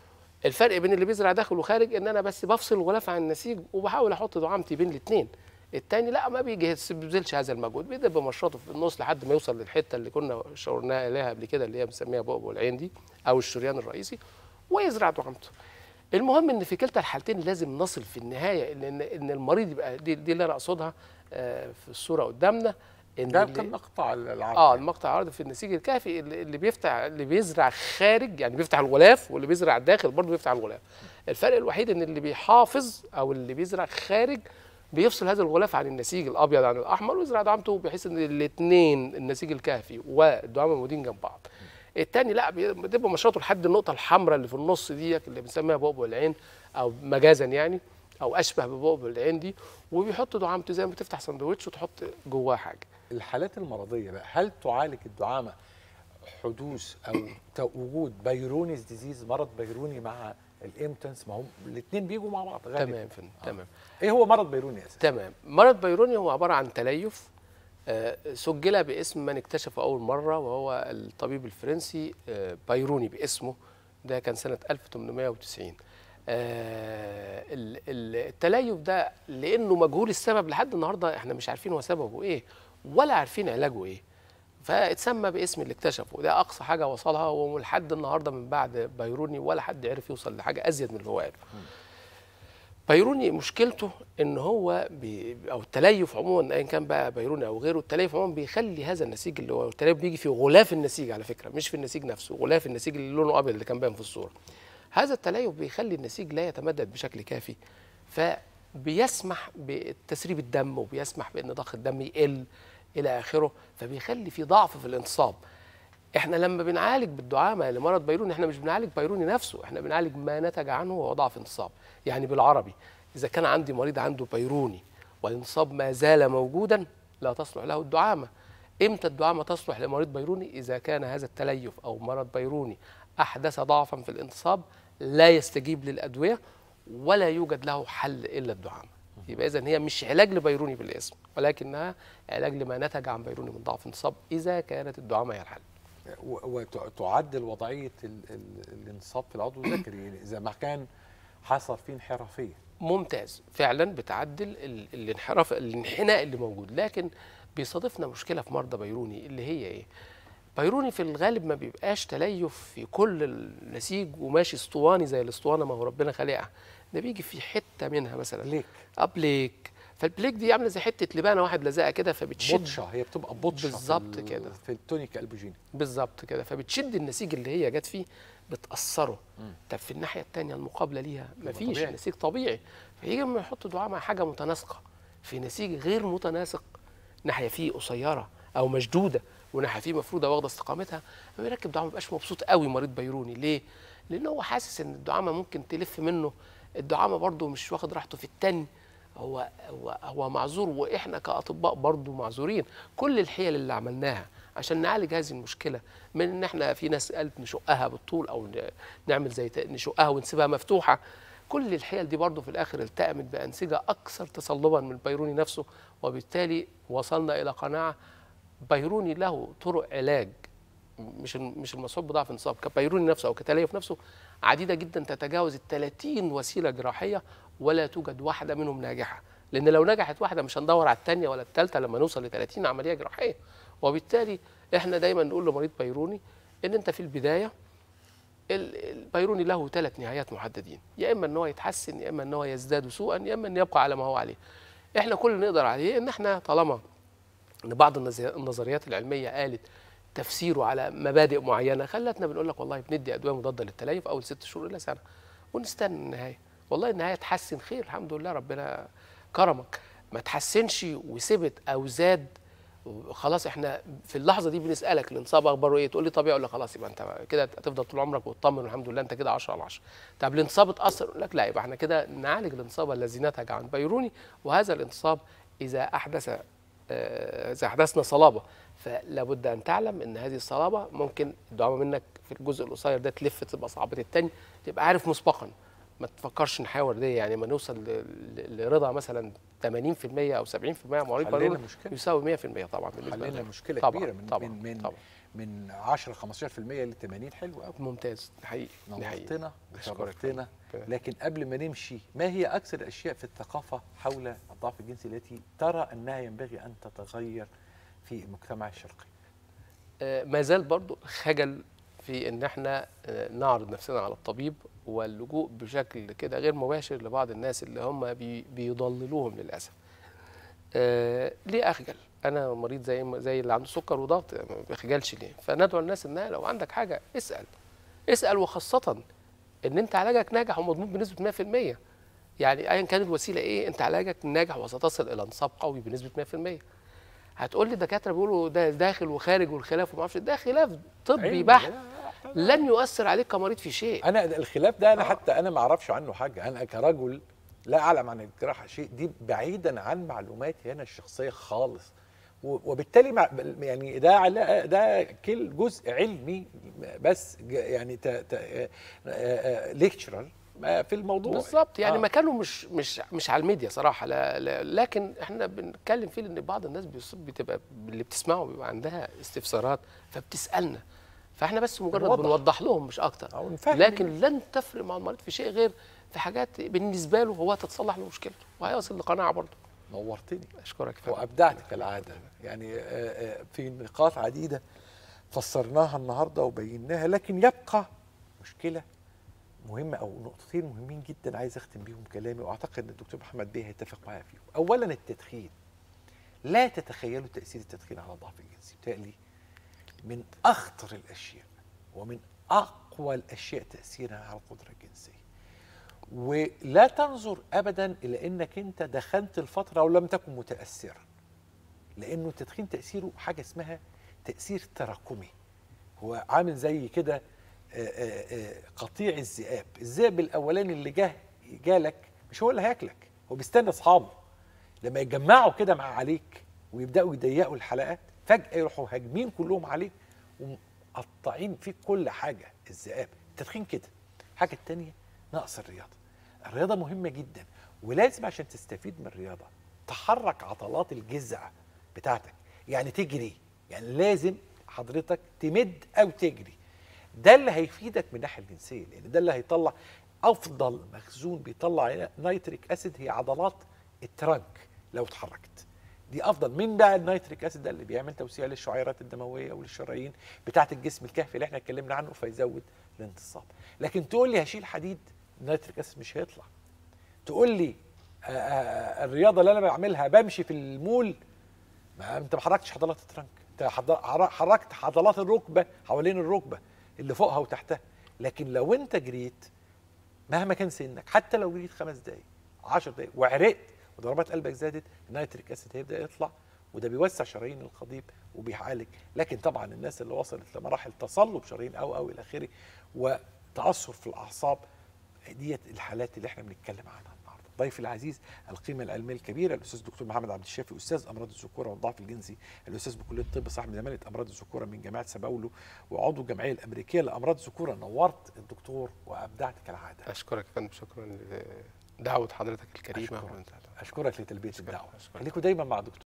الفرق بين اللي بيزرع داخل وخارج ان انا بس بفصل الغلاف عن النسيج وبحاول احط دعامتي بين الاثنين التاني لا ما بيبذلش هذا المجهود بيبدا بمشرطه في النص لحد ما يوصل للحته اللي كنا شاورناها اليها قبل كده اللي هي بنسميها بؤبؤ العين دي او الشريان الرئيسي ويزرع دعامته المهم ان في كلتا الحالتين لازم نصل في النهايه ان ان المريض يبقى دي, دي اللي انا اقصدها آه، في الصوره قدامنا ان ده اللي- كان مقطع العرض اه المقطع عرض في النسيج الكافي اللي اللي بيفتح اللي بيزرع خارج يعني بيفتح الغلاف واللي بيزرع داخل برضه بيفتح الغلاف الفرق الوحيد ان اللي بيحافظ او اللي بيزرع خارج بيفصل هذا الغلاف عن النسيج الابيض عن الاحمر ويزرع دعامته بحيث ان الاثنين النسيج الكهفي والدعامه موجودين جنب بعض التاني لا بي- بتبقى مشرطه لحد النقطه الحمراء اللي في النص ديت اللي بنسميها بؤبؤ العين او مجازا يعني او اشبه ببؤبؤ العين دي وبيحط دعامته زي ما بتفتح سندوتش وتحط جواه حاجه الحالات المرضيه بقى هل تعالج الدعامه حدوث او تو- وجود بيرونيز ديزيز مرض بيروني مع الامتنس ما هم الاثنين بيجوا مع بعض غالبا تمام فندم تمام ايه هو مرض بيروني اساسا تمام مرض بيروني هو عباره عن تليف آه، سجل باسم من اكتشفه اول مره وهو الطبيب الفرنسي آه، بايروني باسمه ده كان سنه 1890 آه، ال- ال- التليف ده لانه مجهول السبب لحد النهارده احنا مش عارفين هو سببه ايه ولا عارفين علاجه ايه فاتسمى باسم اللي اكتشفه ده اقصى حاجه وصلها ولحد النهارده من بعد بايروني ولا حد عرف يوصل لحاجه ازيد من اللي هو قاله بيروني مشكلته ان هو بي او التليف عموما ايا كان بقى بيروني او غيره التليف عموما بيخلي هذا النسيج اللي هو التليف بيجي في غلاف النسيج على فكره مش في النسيج نفسه غلاف النسيج اللي لونه ابيض اللي كان باين في الصوره هذا التليف بيخلي النسيج لا يتمدد بشكل كافي فبيسمح بتسريب الدم وبيسمح بان ضخ الدم يقل الى اخره فبيخلي في ضعف في الانتصاب احنا لما بنعالج بالدعامه لمرض بيروني احنا مش بنعالج بيروني نفسه احنا بنعالج ما نتج عنه وهو ضعف انتصاب يعني بالعربي اذا كان عندي مريض عنده بيروني والانتصاب ما زال موجودا لا تصلح له الدعامه امتى الدعامه تصلح لمريض بيروني اذا كان هذا التليف او مرض بيروني احدث ضعفا في الانتصاب لا يستجيب للادويه ولا يوجد له حل الا الدعامه يبقى اذا هي مش علاج لبيروني بالاسم ولكنها علاج لما نتج عن بيروني من ضعف انتصاب اذا كانت الدعامه هي الحل وتعدل وضعيه ال- ال- الانصاب في العضو الذكري يعني اذا ما كان حصل فيه انحرافيه ممتاز فعلا بتعدل ال- الانحراف الانحناء اللي موجود لكن بيصادفنا مشكله في مرضى بيروني اللي هي ايه بيروني في الغالب ما بيبقاش تليف في كل النسيج وماشي اسطواني زي الاسطوانه ما هو ربنا خالقها ده بيجي في حته منها مثلا بليك ابليك فالبليك دي عامله زي حته لبانه واحد لزقه كده فبتشد بطشه هي بتبقى بطشه بالظبط في ال- كده. في التونيكا البوجيني بالظبط كده فبتشد النسيج اللي هي جت فيه بتاثره طب في الناحيه الثانيه المقابله ليها مفيش طبيعي. نسيج طبيعي فيجي لما يحط دعاء مع حاجه متناسقه في نسيج غير متناسق ناحيه فيه قصيره او مشدوده وناحيه فيه مفروضه واخده استقامتها لما يركب دعامه ما بيبقاش مبسوط قوي مريض بيروني ليه؟ لان هو حاسس ان الدعامه ممكن تلف منه الدعامه برده مش واخد راحته في التاني هو هو هو معذور واحنا كاطباء برضو معذورين كل الحيل اللي عملناها عشان نعالج هذه المشكله من ان احنا في ناس قالت نشقها بالطول او ن- نعمل زي ت- نشقها ونسيبها مفتوحه كل الحيل دي برضو في الاخر التأمت بانسجه اكثر تصلبا من البيروني نفسه وبالتالي وصلنا الى قناعه بيروني له طرق علاج مش مش المصاب بضعف انصاب كبيروني نفسه او كتليف نفسه عديده جدا تتجاوز ال 30 وسيله جراحيه ولا توجد واحده منهم ناجحه لان لو نجحت واحده مش هندور على الثانيه ولا الثالثه لما نوصل ل 30 عمليه جراحيه وبالتالي احنا دايما نقول لمريض بيروني ان انت في البدايه ال- البيروني له ثلاث نهايات محددين يا اما ان هو يتحسن يا اما ان هو يزداد سوءا يا اما ان يبقى على ما هو عليه احنا كل اللي نقدر عليه ان احنا طالما ان بعض النظري- النظريات العلميه قالت تفسيره على مبادئ معينه خلتنا بنقول لك والله بندي ادويه مضاده للتليف اول ست شهور الى سنه ونستنى النهايه والله النهايه تحسن خير الحمد لله ربنا كرمك ما تحسنش وسبت او زاد خلاص احنا في اللحظه دي بنسالك الانصاب اخباره ايه تقول لي طبيعي اقول لك خلاص يبقى انت كده هتفضل طول عمرك وتطمن والحمد لله انت كده 10 على 10 طب الانصاب اتاثر اقول لك لا يبقى احنا كده نعالج الانصاب الذي نتج عن بيروني وهذا الانصاب اذا احدث آه، اذا احدثنا صلابه فلا بد ان تعلم ان هذه الصلابه ممكن الدعامه منك في الجزء القصير ده تلف تبقى صعبه التاني تبقى عارف مسبقا ما تفكرش نحاور دي يعني ما نوصل ل- ل- لرضا مثلا 80% او 70% مريض حلينا بيروني مشكلة. يساوي 100% طبعا بالنسبه حلينا لنا. مشكله طبعاً، كبيره من طبعاً، من من طبعاً. من 10 15% ل 80 حلو قوي ممتاز ده حقيقي ده حقيقي. نورتنا أشكرك وشرفتنا حبيبي. لكن قبل ما نمشي ما هي اكثر الاشياء في الثقافه حول الضعف الجنسي التي ترى انها ينبغي ان تتغير في المجتمع الشرقي آه، ما زال برضو خجل في ان احنا آه، نعرض نفسنا على الطبيب واللجوء بشكل كده غير مباشر لبعض الناس اللي هم بي بيضللوهم للاسف. آه ليه اخجل؟ انا مريض زي ما- زي اللي عنده سكر وضغط ما بيخجلش ليه؟ فندعو الناس انها لو عندك حاجه اسال. اسال وخاصه ان انت علاجك ناجح ومضمون بنسبه 100%. يعني ايا كانت الوسيله ايه انت علاجك ناجح وستصل الى انصاب قوي بنسبه 100%. هتقول لي الدكاتره بيقولوا ده داخل وخارج والخلاف وما اعرفش ده خلاف طبي علم، بحت لا، لن يؤثر عليك كمريض في شيء انا الخلاف ده انا آه. حتى انا ما اعرفش عنه حاجه انا كرجل لا اعلم عن الجراحه شيء دي بعيدا عن معلوماتي انا الشخصيه خالص و- وبالتالي مع يعني ده علا- ده كل جزء علمي بس ج- يعني ليكتشرر في الموضوع بالظبط يعني آه. مكانه مش مش مش على الميديا صراحه لا, لا لكن احنا بنتكلم فيه لان بعض الناس بيص- بتبقى اللي بتسمعه بيبقى عندها استفسارات فبتسالنا فاحنا بس مجرد بنوضح. بنوضح لهم مش اكتر أو نفهم لكن لن تفرق مع المريض في شيء غير في حاجات بالنسبه له هو تتصلح له مشكلته وهيصل لقناعه برضه نورتني اشكرك يا فندم. وابدعت كالعاده يعني آه، آه، في نقاط عديده فسرناها النهارده وبيناها لكن يبقى مشكله مهمه او نقطتين مهمين جدا عايز اختم بيهم كلامي واعتقد ان الدكتور محمد بيه هيتفق معايا فيهم. اولا التدخين. لا تتخيلوا تاثير التدخين على الضعف الجنسي، بالتالي من اخطر الاشياء ومن اقوى الاشياء تاثيرا على القدره الجنسيه. ولا تنظر ابدا الى انك انت دخنت الفتره ولم تكن متاثرا. لانه التدخين تاثيره حاجه اسمها تاثير تراكمي. هو عامل زي كده آه، آه، آه، قطيع الذئاب، الذئب الاولاني اللي جه جالك مش هو اللي هياكلك، هو بيستنى اصحابه. لما يتجمعوا كده مع عليك ويبداوا يضيقوا الحلقات فجاه يروحوا هاجمين كلهم عليك ومقطعين فيك كل حاجه الذئاب، التدخين كده. الحاجه الثانيه نقص الرياضه. الرياضه مهمه جدا ولازم عشان تستفيد من الرياضه تحرك عضلات الجذع بتاعتك يعني تجري يعني لازم حضرتك تمد او تجري ده اللي هيفيدك من الناحيه الجنسيه لان ده اللي هيطلع افضل مخزون بيطلع نيتريك اسيد هي عضلات الترنك لو اتحركت دي افضل من بقى النيتريك اسيد ده اللي بيعمل توسيع للشعيرات الدمويه وللشرايين بتاعه الجسم الكهفي اللي احنا اتكلمنا عنه فيزود الانتصاب لكن تقول لي هشيل حديد النيتريك اسيد مش هيطلع تقول لي آه، آه، الرياضه اللي انا بعملها بمشي في المول ما انت ما حركتش عضلات الترنك انت حض- حر- حركت عضلات الركبه حوالين الركبه اللي فوقها وتحتها لكن لو انت جريت مهما كان سنك حتى لو جريت خمس دقايق 10 دقايق وعرقت وضربات قلبك زادت النيتريك اسيد هيبدا يطلع وده بيوسع شرايين القضيب وبيعالج لكن طبعا الناس اللي وصلت لمراحل تصلب شرايين او او الى اخره وتاثر في الاعصاب ديت الحالات اللي احنا بنتكلم عنها النهارده ضيفي العزيز القيمه العلميه الكبيره الاستاذ الدكتور محمد عبد الشافي استاذ امراض الذكوره والضعف الجنسي الاستاذ بكليه الطب صاحب زماله امراض الذكوره من جامعه سباولو وعضو الجمعيه الامريكيه لامراض الذكوره نورت الدكتور وابدعت كالعاده اشكرك يا فندم شكرا لدعوه حضرتك الكريمه أشكرك. وأنت- اشكرك لتلبيه أشكرك. الدعوه أشكرك. خليكم دايما مع دكتور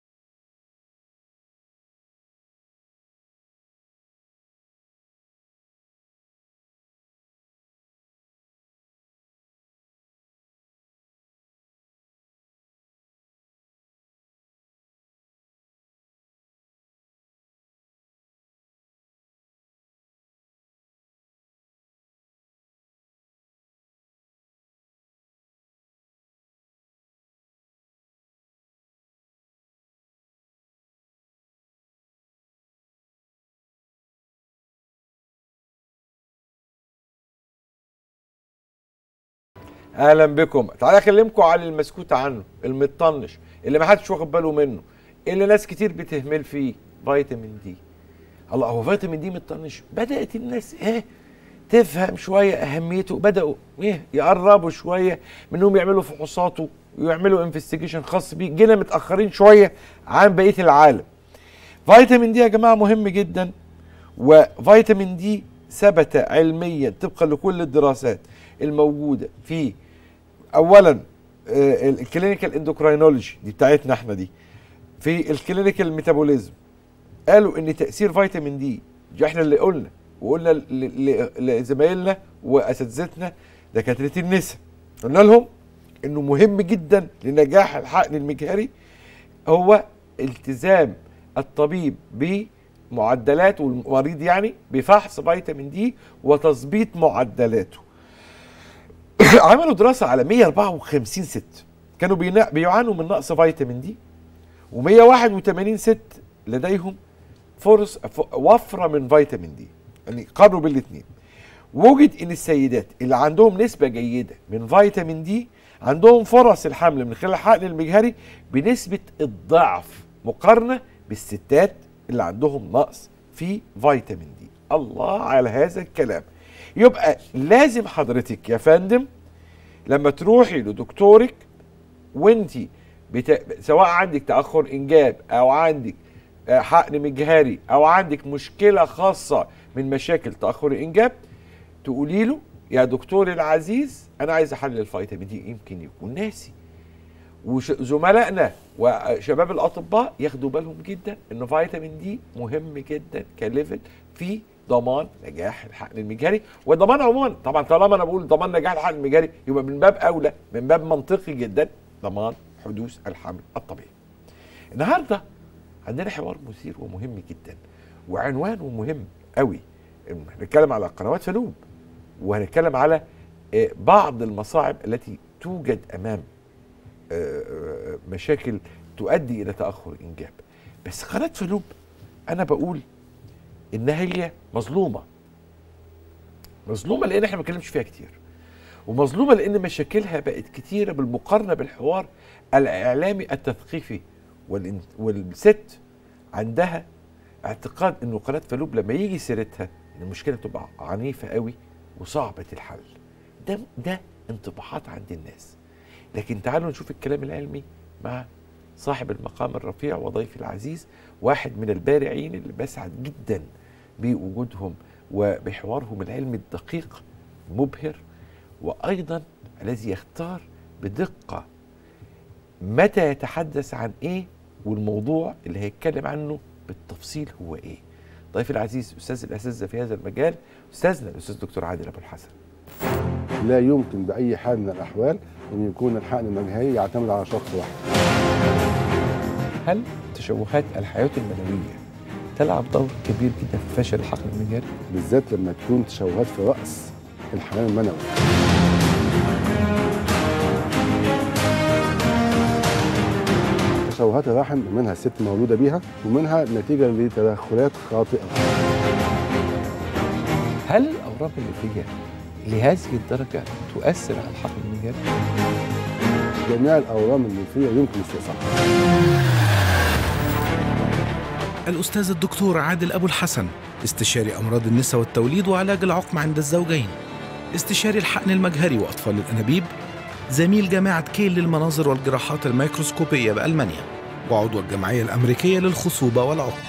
اهلا بكم تعالى اكلمكم على المسكوت عنه المطنش اللي ما حدش واخد باله منه اللي ناس كتير بتهمل فيه فيتامين دي الله هو فيتامين دي مطنش بدات الناس ايه تفهم شويه اهميته بداوا ايه يقربوا شويه منهم يعملوا فحوصاته ويعملوا انفستيجيشن خاص بيه جينا متاخرين شويه عن بقيه العالم فيتامين دي يا جماعه مهم جدا وفيتامين دي ثبت علميا طبقا لكل الدراسات الموجوده في اولا آه، الكلينيكال اندوكراينولوجي دي بتاعتنا احنا دي في الكلينيكال ميتابوليزم قالوا ان تاثير فيتامين دي دي احنا اللي قلنا وقلنا ل- ل- لزمايلنا واساتذتنا دكاتره النساء قلنا لهم انه مهم جدا لنجاح الحقن المجهري هو التزام الطبيب بمعدلات والمريض يعني بفحص فيتامين دي وتظبيط معدلاته عملوا دراسه على 154 ست كانوا بينا- بيعانوا من نقص فيتامين دي و181 ست لديهم فرص ف- وفره من فيتامين دي يعني قارنوا بالاثنين وجد ان السيدات اللي عندهم نسبه جيده من فيتامين دي عندهم فرص الحمل من خلال الحقن المجهري بنسبه الضعف مقارنه بالستات اللي عندهم نقص في فيتامين دي الله على هذا الكلام يبقى لازم حضرتك يا فندم لما تروحي لدكتورك وانت بت... سواء عندك تاخر انجاب او عندك آه، حقن مجهري او عندك مشكله خاصه من مشاكل تاخر الانجاب تقولي له يا دكتور العزيز انا عايز احلل الفيتامين دي يمكن يكون ناسي وزملائنا وشباب الاطباء ياخدوا بالهم جدا ان فيتامين دي مهم جدا كليفل في ضمان نجاح الحقن المجهري وضمان عموما طبعا طالما انا بقول ضمان نجاح الحقن المجهري يبقى من باب اولى من باب منطقي جدا ضمان حدوث الحمل الطبيعي. النهارده عندنا حوار مثير ومهم جدا وعنوانه مهم قوي هنتكلم على قنوات فنوب وهنتكلم على آه، بعض المصاعب التي توجد امام آه، آه، مشاكل تؤدي الى تاخر الانجاب بس قناه فلوب انا بقول انها هي مظلومه مظلومه لان احنا ما بنتكلمش فيها كتير ومظلومه لان مشاكلها بقت كتيره بالمقارنه بالحوار الاعلامي التثقيفي والإن- والست عندها اعتقاد انه قناه فلوب لما يجي سيرتها ان المشكله تبقى عنيفه قوي وصعبه الحل ده ده انطباعات عند الناس لكن تعالوا نشوف الكلام العلمي مع صاحب المقام الرفيع وضيفي العزيز واحد من البارعين اللي بسعد جدا بوجودهم وبحوارهم العلمي الدقيق مبهر وايضا الذي يختار بدقه متى يتحدث عن ايه والموضوع اللي هيتكلم عنه بالتفصيل هو ايه ضيفي العزيز استاذ الاساتذه في هذا المجال استاذنا الاستاذ دكتور عادل ابو الحسن لا يمكن بأي حال من الأحوال أن يكون الحقن المجهري يعتمد على شخص واحد هل تشوهات الحياه المنويه تلعب دور كبير جدا في فشل الحقن المجهري بالذات لما تكون تشوهات في رأس الحمام المنوي تشوهات الرحم منها الست مولودة بيها ومنها نتيجة لتدخلات خاطئة هل الاورام الليفيه لهذه الدرجه تؤثر على الحقن المجهري جميع الأورام الليمفية يمكن استئصالها الأستاذ الدكتور عادل أبو الحسن استشاري أمراض النساء والتوليد وعلاج العقم عند الزوجين استشاري الحقن المجهري وأطفال الأنابيب زميل جامعة كيل للمناظر والجراحات الميكروسكوبية بألمانيا وعضو الجمعية الأمريكية للخصوبة والعقم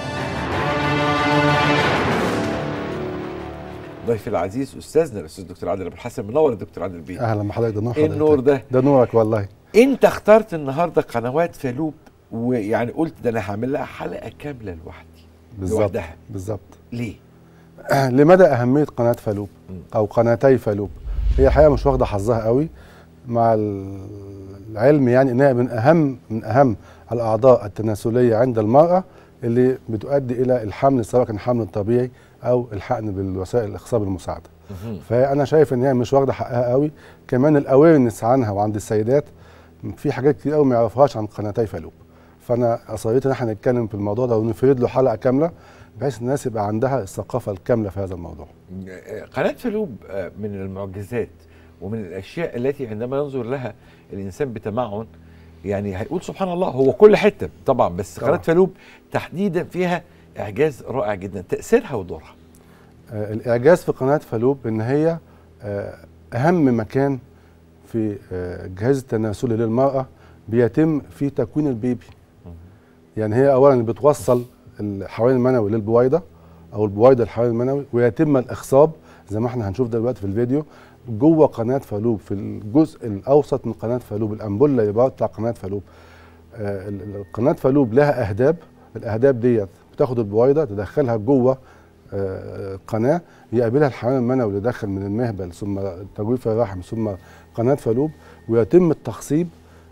ضيفي العزيز استاذنا الاستاذ الدكتور عادل ابو الحسن منور الدكتور عادل بيه اهلا بحضرتك ده نور ايه النور حضرتك. ده ده نورك والله انت اخترت النهارده قنوات فالوب ويعني قلت ده انا هعمل لها حلقه كامله لوحدي بالظبط لوحدها بالظبط ليه لمدى اهميه قناه فالوب او قناتي فالوب هي الحقيقه مش واخده حظها قوي مع ال- العلم يعني انها من اهم من اهم الاعضاء التناسليه عند المراه اللي بتؤدي الى الحمل سواء كان حمل طبيعي او الحقن بالوسائل الاخصاب المساعده فانا شايف ان هي مش واخده حقها قوي كمان الاويرنس عنها وعند السيدات في حاجات كتير قوي ما يعرفوهاش عن قناتي فالوب فانا اصريت ان احنا نتكلم في الموضوع ده ونفرد له حلقه كامله بحيث الناس يبقى عندها الثقافه الكامله في هذا الموضوع قناه فالوب آه، من المعجزات ومن الاشياء التي عندما ينظر لها الانسان بتمعن يعني هيقول سبحان الله هو كل حته طبعا بس طبعاً. قناه فالوب تحديدا فيها اعجاز رائع جدا تاثيرها ودورها آه، الاعجاز في قناه فالوب ان هي آه، اهم مكان في آه، الجهاز التناسلي للمراه بيتم في تكوين البيبي يعني هي اولا بتوصل الحيوان المنوي للبويضه او البويضه الحيوان المنوي ويتم الاخصاب زي ما احنا هنشوف دلوقتي في الفيديو جوه قناه فالوب في الجزء الاوسط من قناه فالوب الامبولا يبقى بتاع قناه فالوب آه، ال- ال- قناه فالوب لها اهداب الاهداب ديت بتاخد البويضه تدخلها جوه آه، قناه يقابلها الحيوان المنوي اللي داخل من المهبل ثم تجويف الرحم ثم قناه فالوب ويتم التخصيب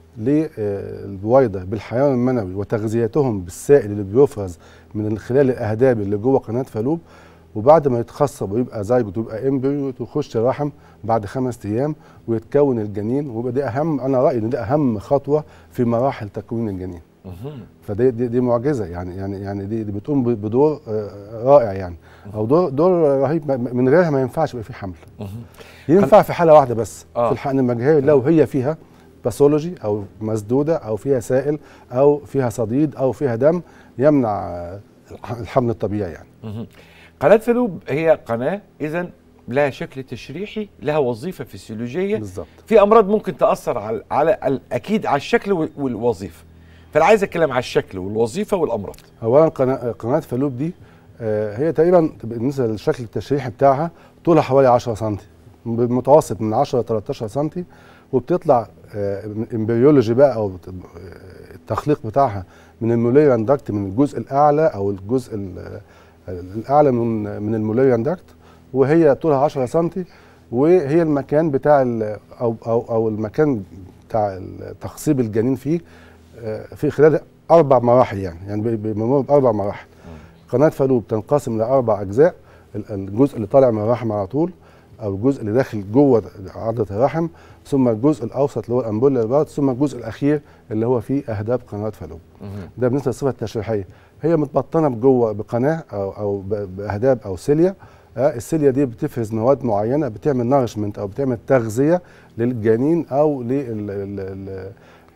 للبويضه بالحيوان المنوي وتغذيتهم بالسائل اللي بيفرز من خلال الاهداب اللي جوه قناه فالوب وبعد ما يتخصب ويبقى زيجوت ويبقى امبريو تخش الرحم بعد خمس ايام ويتكون الجنين ويبقى دي اهم انا رايي ان دي اهم خطوه في مراحل تكوين الجنين فدي دي, دي معجزه يعني يعني يعني دي, دي بتقوم ب- بدور آه، رائع يعني او دور دور رهيب ما- من غيرها ما ينفعش يبقى في حمل ينفع في حاله واحده بس آه. في الحقن المجهري لو هي فيها باثولوجي او مسدوده او فيها سائل او فيها صديد او فيها دم يمنع آه، الح- الحمل الطبيعي يعني مهم. قناه فالوب هي قناه اذا لها شكل تشريحي لها وظيفه فسيولوجيه بالظبط في امراض ممكن تاثر على على ال- اكيد على الشكل وال- والوظيفه فانا عايز اتكلم على الشكل والوظيفه والامراض اولا قناه قناه فالوب دي آه، هي تقريبا بالنسبه للشكل التشريحي بتاعها طولها حوالي 10 سم بالمتوسط من 10 ل 13 سم وبتطلع آه، من امبريولوجي بقى او بت- آه، التخليق بتاعها من الموليران داكت من الجزء الاعلى او الجزء ال- الاعلى من من الموليران داكت وهي طولها 10 سم وهي المكان بتاع ال- او او او المكان بتاع تخصيب الجنين فيه آه، في خلال اربع مراحل يعني يعني بي- بيمر باربع مراحل قناه فالوب تنقسم لاربع اجزاء ال- الجزء اللي طالع من الرحم على طول او الجزء اللي داخل جوه عضله الرحم ثم الجزء الاوسط اللي هو الامبولا البارد ثم الجزء الاخير اللي هو فيه اهداب قناه فالوب ده بالنسبه للصفه التشريحيه هي متبطنه بجوه بقناه او او ب- باهداب او سيليا آه، السيليا دي بتفرز مواد معينه بتعمل نارشمنت او بتعمل تغذيه للجنين او لل ال- ال- ال-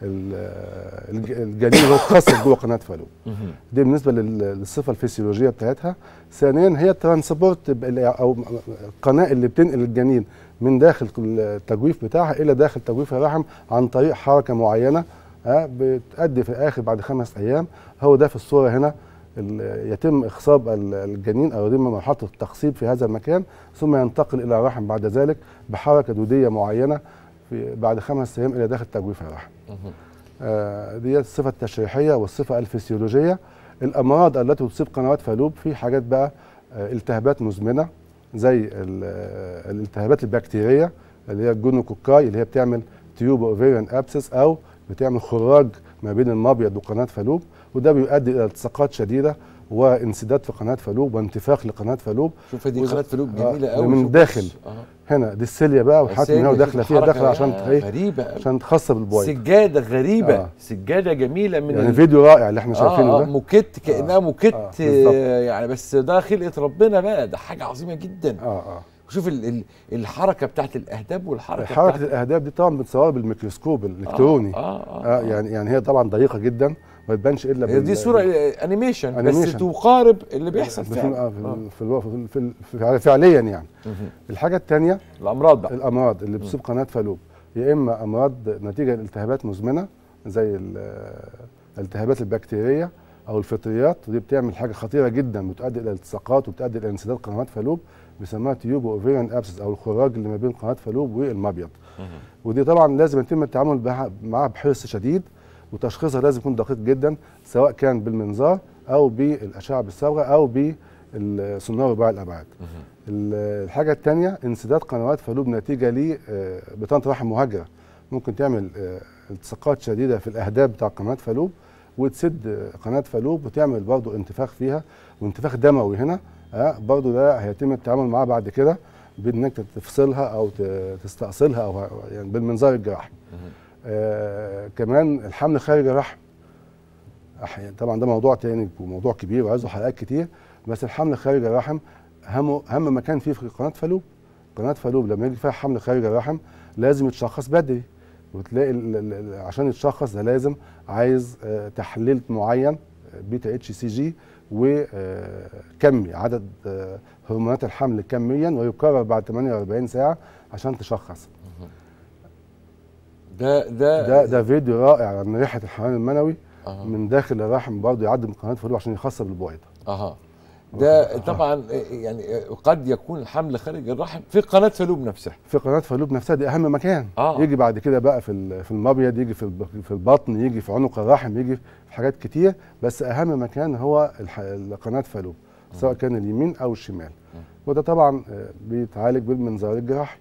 ال- الجنين اللي هو اتخصص جوه قناه فالوب دي بالنسبه لل- للصفه الفسيولوجيه بتاعتها ثانيا هي ترانسبورت ب- او القناه اللي بتنقل الجنين من داخل التجويف بتاعها الى داخل تجويف الرحم عن طريق حركه معينه ها بتؤدي في الاخر بعد خمس ايام هو ده في الصوره هنا ال- يتم اخصاب ال- الجنين او يتم مرحله التخصيب في هذا المكان ثم ينتقل الى الرحم بعد ذلك بحركه دوديه معينه في بعد خمس ايام الى داخل تجويف الرحم. آه، دي الصفه التشريحيه والصفه الفسيولوجيه الامراض التي تصيب قنوات فالوب في حاجات بقى آه، التهابات مزمنه زي ال- آه، الالتهابات البكتيريه اللي هي الجونوكوكاي اللي هي بتعمل تيوب اوفيريان ابسس او بتعمل خراج ما بين المبيض وقناه فالوب وده بيؤدي الى التصاقات شديده وانسداد في قناه فالوب وانتفاخ لقناه فالوب شوف دي وز- قناه فالوب آه، جميله قوي من شوف داخل. بص. آه. هنا دي السيليا بقى وحاطط من هنا سيدي، وداخله شوف فيها الحركة. داخله عشان آه، ايه غريبه قوي. عشان تخصب البويض سجاده غريبه آه. سجاده جميله من يعني ال- فيديو رائع اللي احنا شايفينه آه آه ده موكيت كانها آه، موكيت آه، آه بالظبط. يعني بس ده خلقه ربنا بقى ده حاجه عظيمه جدا اه اه شوف ال ال الحركه بتاعت الاهداب والحركه حركه بتاعت الاهداب دي طبعا بتصورها بالميكروسكوب الالكتروني آه آه, آه يعني يعني هي طبعا ضيقه جدا ما تبانش الا هي دي بال- صوره انيميشن بس أنيميشن. تقارب اللي بيحصل في فعلا آه، في, آه. في, الو- في, في, في فعليا يعني مهم. الحاجه الثانيه الامراض بقى الامراض اللي بتصيب قناه فالوب يا اما امراض نتيجه لالتهابات مزمنه زي ال- الالتهابات البكتيريه او الفطريات ودي بتعمل حاجه خطيره جدا بتؤدي الى التصاقات وبتؤدي الى انسداد قنوات فالوب بيسموها تيوب اوفيريان ابسس او الخراج اللي ما بين قناه فالوب والمبيض ودي طبعا لازم يتم التعامل بها- معاها بحرص شديد وتشخيصها لازم يكون دقيق جدا سواء كان بالمنظار او بالاشعه بالصبغه او بالسونار رباعي الابعاد ال- الحاجه الثانيه انسداد قنوات فالوب نتيجه ل آه، بطانه رحم مهاجره ممكن تعمل آه، التصاقات شديده في الاهداب بتاع قناه فالوب وتسد آه، قناه فالوب وتعمل برضو انتفاخ فيها وانتفاخ دموي هنا آه، برضو ده هيتم التعامل معاه بعد كده بانك تفصلها او ت- تستأصلها او يعني بالمنظار الجراحي آه كمان الحمل خارج الرحم أحيانا طبعا ده موضوع تاني وموضوع كبير وعايزه حلقات كتير بس الحمل خارج الرحم اهم اهم مكان فيه في قناه فالوب قناه فالوب لما يجي فيها حمل خارج الرحم لازم يتشخص بدري وتلاقي ال- ال- ال- عشان يتشخص ده لازم عايز آه، تحليل معين آه، بيتا اتش سي جي وكمي عدد آه، هرمونات الحمل كميا ويكرر بعد 48 ساعه عشان تشخص ده ده ده ده فيديو رائع عن ريحه الحيوان المنوي أها. من داخل الرحم برضه يعدي من قناه فالوب عشان يخصب البويضه اها ده طبعا يعني قد يكون الحمل خارج الرحم في قناه فالوب نفسها في قناه فالوب نفسها دي اهم مكان آه. يجي بعد كده بقى في ال- في المبيض يجي في الب- في البطن يجي في عنق الرحم يجي في حاجات كتير بس اهم مكان هو الح- قناه فالوب سواء كان اليمين او الشمال وده طبعا آه، بيتعالج بالمنظار الجراحي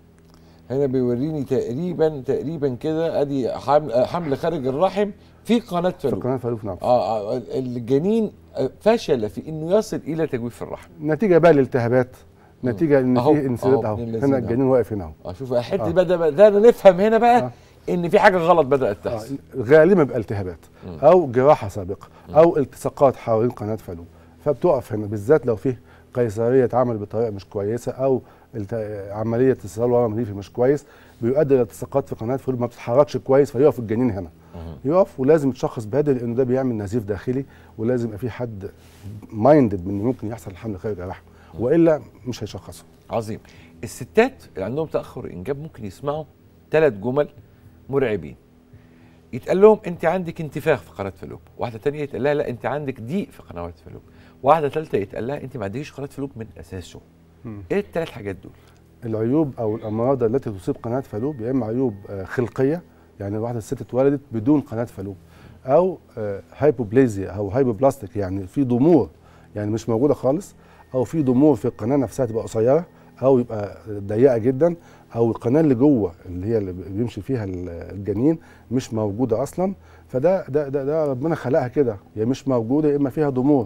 هنا بيوريني تقريبا تقريبا كده ادي حمل, حمل خارج الرحم في قناه في فالوب قناه فالوب نعم اه آه، الجنين فشل في انه يصل الى تجويف الرحم نتيجه بقى للالتهابات نتيجه ان أهو، في انسداد أهو، اهو ابن اللذينة هنا أهو. الجنين واقف هنا اهو اه شوف الحته آه. دي بقى ده ده نفهم هنا بقى آه. ان في حاجه غلط بدات آه، تحصل غالبا بيبقى التهابات او جراحه سابقه او التصاقات حوالين قناه فالوب فبتقف هنا بالذات لو فيه قيصريه اتعمل بطريقه مش كويسه او الت- عمليه اتصال ورم ليفي مش كويس بيؤدي الى التصاقات في قناه فالوب ما بتتحركش كويس فيقف الجنين هنا يقف ولازم يتشخص بدري لانه ده بيعمل نزيف داخلي ولازم يبقى في حد مايندد من إن ممكن يحصل حمل خارج الرحم والا مش هيشخصه عظيم الستات اللي عندهم تاخر انجاب ممكن يسمعوا ثلاث جمل مرعبين يتقال لهم انت عندك انتفاخ في قناه فالوب واحده تانية يتقال لها لا انت عندك ضيق في قنوات فالوب واحده ثالثه يتقال لها انت ما عندكيش قناه فالوب من اساسه ايه الثلاث حاجات دول العيوب او الامراض التي تصيب قناه فالوب يا اما عيوب آه، خلقيه يعني واحده الست اتولدت بدون قناه فالوب او آه، هايبوبليزيا او هايبوبلاستيك يعني في ضمور يعني مش موجوده خالص او في ضمور في القناه نفسها تبقى قصيره او يبقى ضيقه جدا او القناه اللي جوه اللي هي اللي بيمشي فيها ال- الجنين مش موجوده اصلا فده ده ده, ده ربنا خلقها كده يا مش موجوده يا اما فيها ضمور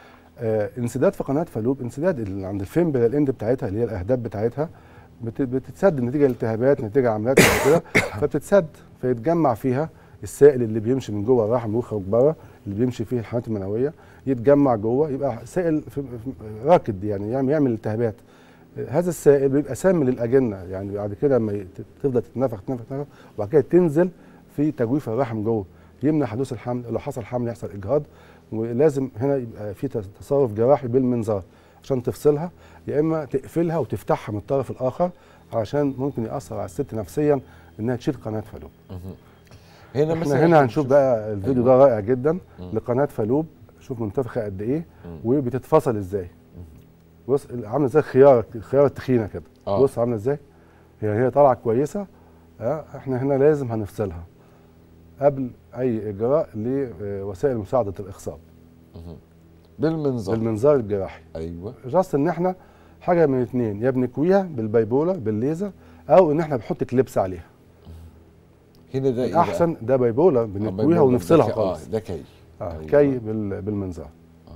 آه انسداد في قناه فالوب انسداد اللي عند الفيمبرال الاند بتاعتها اللي هي الاهداب بتاعتها بت- بتتسد نتيجه لالتهابات نتيجه عمليات بعد كده فبتتسد فيتجمع فيها السائل اللي بيمشي من جوه الرحم ويخرج بره اللي بيمشي فيه الحملات المنويه يتجمع جوه يبقى سائل في في- راكد يعني يعمل يعمل التهابات هذا السائل بيبقى سام للاجنه يعني بعد كده لما ي- تفضل تتنفخ تتنفخ تتنفخ وبعد كده تنزل في تجويف الرحم جوه يمنع حدوث الحمل لو حصل حمل يحصل اجهاض ولازم هنا يبقى في تص- تصرف جراحي بالمنظار عشان تفصلها يا اما تقفلها وتفتحها من الطرف الاخر عشان ممكن ياثر على الست نفسيا انها تشيل قناه فالوب هنا احنا هنا هنشوف بقى الفيديو أيوة. ده رائع جدا مم. لقناه فالوب شوف منتفخه قد ايه مم. وبتتفصل ازاي بص عامله زي الخياره الخياره التخينه كده آه. بص عامله ازاي هي هي طالعه كويسه اه احنا هنا لازم هنفصلها قبل اي اجراء لوسائل مساعده الاخصاب بالمنظار بالمنظار الجراحي ايوه جاست ان احنا حاجه من اتنين يا بنكويها بالبايبولر بالليزر او ان احنا بنحط كليبس عليها هنا ده ايه بقى؟ الاحسن ده بايبولر آه، بنكويها بالمنظار. ونفصلها ده ك- خالص اه ده كي اه أيوة. كي بال- بالمنظار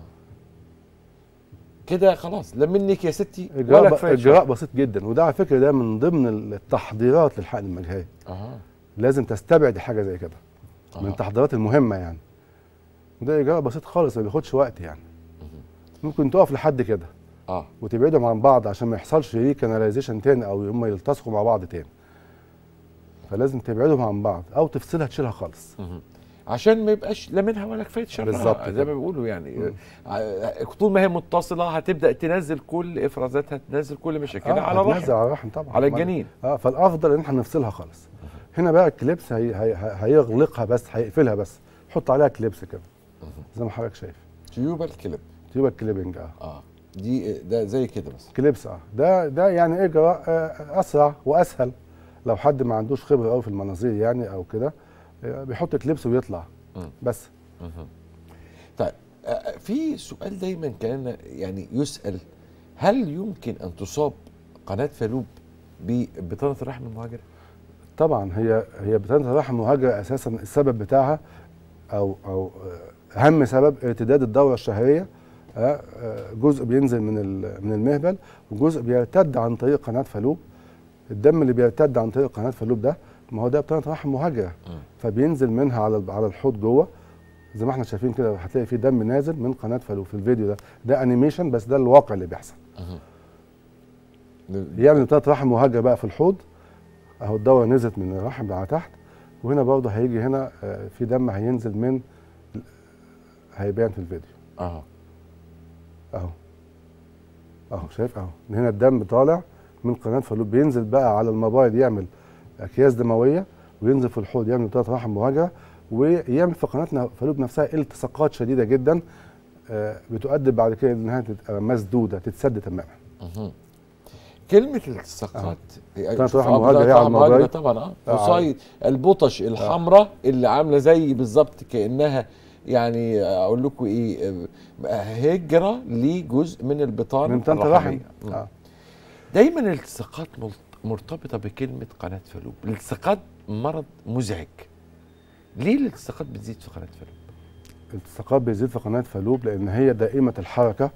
كده خلاص لا منك يا ستي ولا اجراء كفايه اجراء بسيط جدا وده على فكره ده من ضمن التحضيرات للحقن المجهري اها لازم تستبعد حاجه زي كده من آه. التحضيرات المهمه يعني وده اجراء بسيط خالص ما بياخدش وقت يعني ممكن تقف لحد كده اه وتبعدهم عن بعض عشان ما يحصلش ري كاناليزيشن تاني او هم يلتصقوا مع بعض تاني فلازم تبعدهم عن بعض او تفصلها تشيلها خالص عشان ما يبقاش لا منها ولا كفايه شرها بالظبط زي كده. ما بيقولوا يعني آه، طول ما هي متصله هتبدا تنزل كل افرازاتها تنزل كل مشاكلها على هتنزل الرحم على الرحم طبعا على الجنين اه فالافضل ان احنا نفصلها خالص هنا بقى الكليبس هي هي هي- هيغلقها بس هيقفلها بس حط عليها كليبس كده زي ما حضرتك شايف تيوبال كليب تيوبال كليبنج اه اه دي ده زي كده بس كليبس اه ده ده يعني اجراء آه اسرع واسهل لو حد ما عندوش خبره قوي في المناظير يعني او كده آه، بيحط كليبس ويطلع مم. بس طيب آه، في سؤال دايما كان يعني يسأل هل يمكن أن تصاب قناة فالوب ببطانة الرحم المهاجرة؟ طبعا هي هي بطانه الرحم المهاجره اساسا السبب بتاعها او او آه، اهم سبب ارتداد الدوره الشهريه آه، آه، جزء بينزل من ال- من المهبل وجزء بيرتد عن طريق قناه فالوب الدم اللي بيرتد عن طريق قناه فالوب ده ما هو ده بطانه رحم مهاجره فبينزل منها على ال- على الحوض جوه زي ما احنا شايفين كده هتلاقي في دم نازل من قناه فالوب في الفيديو ده ده انيميشن بس ده الواقع اللي بيحصل يعمل بطانه رحم مهاجره بقى في الحوض اهو الدواء نزلت من الرحم على تحت وهنا برضه هيجي هنا آه، في دم هينزل من هيبان في الفيديو اه اهو اهو شايف اهو من هنا الدم طالع من قناه فالوب بينزل بقى على المبايض يعمل اكياس دمويه وينزل في الحوض يعمل بطانه رحم مهاجره ويعمل في قناه فالوب نفسها التصاقات شديده جدا آه، بتؤدي بعد كده انها تبقى مسدوده تتسد تماما مهم. كلمة الالتصاقات هي- بتاعت شوف، رحم آه، مهاجرة بتاعت هي على رحم مهاجرة الموبايل. طبعا اه آه. فصايد البطش الحمراء اللي عاملة زي بالظبط كأنها يعني اقول لكم ايه آه، هجرة لجزء من البطانة من بطانه الرحم الرحمية. مم. اه دايما الالتصاقات مل- مرتبطة بكلمة قناة فالوب الالتصاقات مرض مزعج ليه الالتصاقات بتزيد في قناة فالوب؟ التصاقات بيزيد في قناه فالوب لان هي دائمه الحركه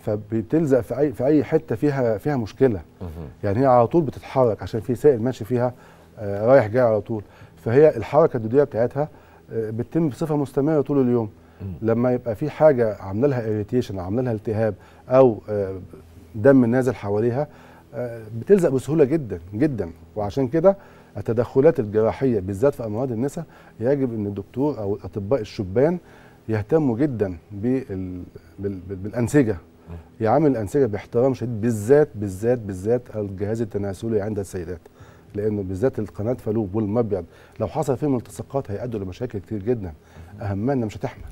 فبتلزق في اي في اي حته فيها فيها مشكله يعني هي على طول بتتحرك عشان في سائل ماشي فيها آه، رايح جاي على طول فهي الحركه الدوديه بتاعتها آه، بتتم بصفه مستمره طول اليوم لما يبقى في حاجه عامله لها اريتيشن عامله لها التهاب او آه، دم نازل حواليها آه، بتلزق بسهوله جدا جدا وعشان كده التدخلات الجراحيه بالذات في امراض النساء يجب ان الدكتور او الاطباء الشبان يهتموا جدا بال... بال... بال- بالانسجه يعامل الانسجه باحترام شديد بالذات بالذات بالذات الجهاز التناسلي عند السيدات لانه بالذات القناه فالوب والمبيض لو حصل فيهم التصاقات هيؤدوا لمشاكل كتير جدا اهمها انها مش هتحمل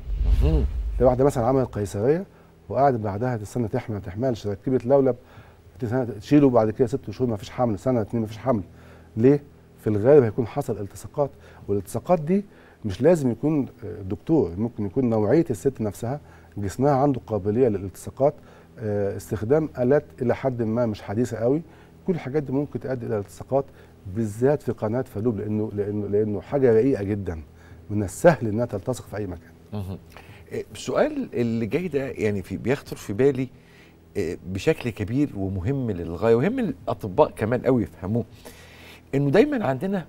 لو واحده مثلا عملت قيصريه وقعدت بعدها تستنى تحمل ما تحملش ركبت لولب تسنة- تشيله بعد كده ست شهور ما فيش حمل سنه اتنين ما فيش حمل ليه؟ في الغالب هيكون حصل التصاقات والالتصاقات دي مش لازم يكون آه، دكتور ممكن يكون نوعيه الست نفسها جسمها عنده قابليه للالتصاقات آه، استخدام الات الى حد ما مش حديثه قوي كل الحاجات دي ممكن تؤدي الى التصاقات بالذات في قناه فالوب لانه لانه لانه حاجه رقيقه جدا من السهل انها تلتصق في اي مكان مهم. إيه، السؤال اللي جاي ده يعني في بيخطر في بالي إيه، بشكل كبير ومهم للغايه وهم الاطباء كمان قوي يفهموه انه دايما عندنا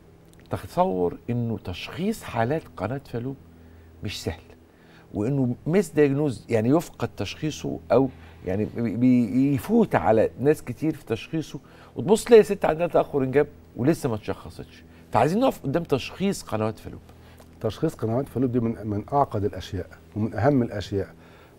تصور انه تشخيص حالات قناه فالوب مش سهل وانه مس دايجنوز يعني يفقد تشخيصه او يعني بي- بيفوت على ناس كتير في تشخيصه وتبص تلاقي ست عندها تاخر انجاب ولسه ما اتشخصتش فعايزين نقف قدام تشخيص قنوات فالوب تشخيص قنوات فالوب دي من من اعقد الاشياء ومن اهم الاشياء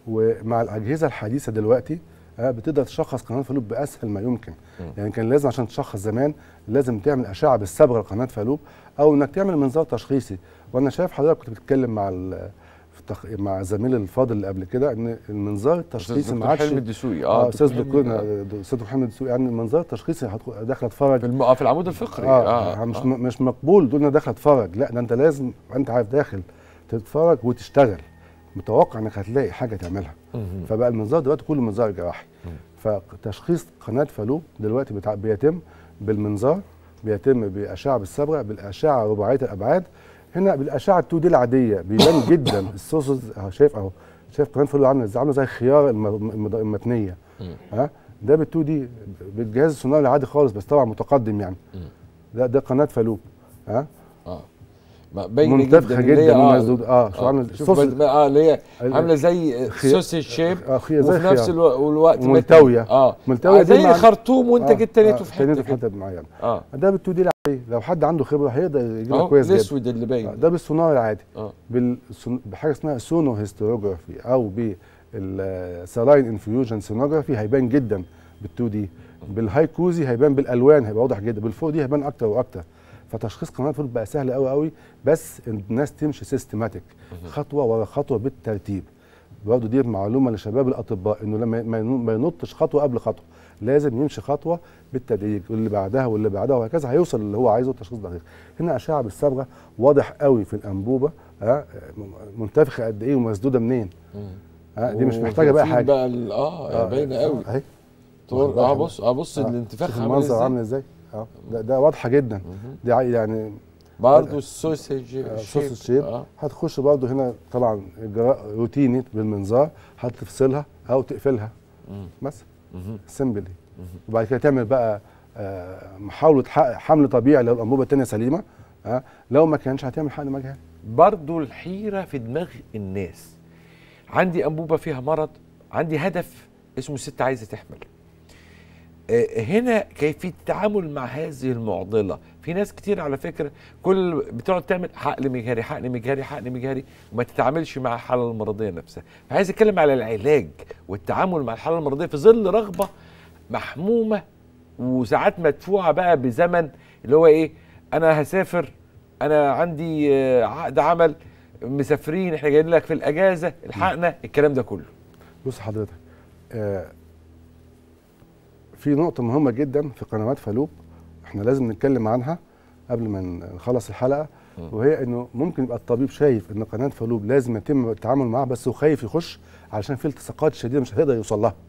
ومع الاجهزه الحديثه دلوقتي آه، بتقدر تشخص قناه فالوب باسهل ما يمكن يعني كان لازم عشان تشخص زمان لازم تعمل اشعه بالصبغه لقناه فالوب او انك تعمل منظار تشخيصي وانا شايف حضرتك كنت بتتكلم مع ال- في التخ... مع زميل الفاضل اللي قبل كده ان المنظار التشخيصي دكتور ما عادش حلمي الدسوقي اه اه استاذ دكتور دكتور حلمي، استاذ محمد السوقي يعني المنظار التشخيصي هتخ- داخل اتفرج في الم... آه، في العمود الفقري اه, اه, مش آه. مش مقبول تقول انا داخل اتفرج لا ده انت لازم انت عارف داخل تتفرج وتشتغل متوقع انك هتلاقي حاجه تعملها مهم. فبقى المنظار دلوقتي كله منظار جراحي فتشخيص قناه فالوب دلوقتي بتع... بيتم بالمنظار بيتم باشعه بالصبغه بالاشعه رباعيه الابعاد هنا بالاشعه 2 دي العاديه بيبان جدا السوسز اهو شايف اهو شايف قناه فالوب عامله ازاي عامله زي الخيار الم... الم- المتنيه ها ده بال 2 دي بالجهاز الصناعي العادي خالص بس طبعا متقدم يعني ده ده قناه فالوب ها اه ما باينه منتفخه اللي هي جدا آه، ومسدود اه شو آه، عامل شوف صوص بد- اه اللي هي ال- عامله زي خي- سوسيج شيب آه، خي- زي وفي نفس خيار. الو- الوقت وملتوية. اه ملتوية آه دي زي مع- خرطوم وانت جيت تنيته في تنيته حته في كده حته معينه اه ده بالتو دي العادي لو حد عنده خبره هيقدر يجيبها اهو كويس جدا الاسود اللي آه، باين ده بالسونار العادي اه بالسون... بحاجه اسمها سونو هيستوروجرافي او بالسلاين انفيوجن سونوجرافي هيبان جدا بال2 دي بالهاي كوزي هيبان بالالوان هيبقى واضح جدا بالفوق دي هيبان اكتر واكتر فتشخيص قناه الفول بقى سهل قوي قوي بس الناس تمشي سيستماتيك خطوه ورا خطوه بالترتيب برضه دي معلومه لشباب الاطباء انه لما ما ينو- ما ينطش خطوه قبل خطوه لازم يمشي خطوه بالتدريج واللي بعدها واللي بعدها وهكذا هيوصل اللي هو عايزه تشخيص دقيق هنا اشعه بالصبغه واضح قوي في الانبوبه ها منتفخه قد ايه ومسدوده منين ها دي مش محتاجه بقى وفي حاجه بقى ال- اه باينه قوي اهي طول- اه بص اه بص الانتفاخ شوف عامل المنظر ازاي عامل ازاي اه ده, ده واضحه جدا دي عي- يعني برضه السوسيج صوص الشيب اه هتخش برضه هنا طبعا اجراء روتيني بالمنظار هتفصلها او تقفلها مم. بس مهم. سيمبلي وبعد كده تعمل بقى آه، محاوله ح- حمل طبيعي لو الانبوبه الثانيه سليمه ها لو ما كانش هتعمل حقن مجهري برضو الحيرة في دماغ الناس عندي أنبوبة فيها مرض عندي هدف اسمه الست عايزة تحمل آه، هنا كيفية التعامل مع هذه المعضلة في ناس كتير على فكرة كل بتقعد تعمل حقن مجهري حقن مجهري حقن مجهري وما تتعاملش مع الحالة المرضية نفسها فعايز أتكلم على العلاج والتعامل مع الحالة المرضية في ظل رغبة محمومة وساعات مدفوعة بقى بزمن اللي هو إيه أنا هسافر انا عندي آه، عقد عمل مسافرين احنا جايين لك في الاجازه الحقنا الكلام ده كله بص حضرتك آه في نقطة مهمة جدا في قنوات فالوب احنا لازم نتكلم عنها قبل ما نخلص الحلقة وهي انه ممكن يبقى الطبيب شايف ان قناة فالوب لازم يتم التعامل معاها بس هو خايف يخش علشان في التصاقات شديدة مش هيقدر يوصل لها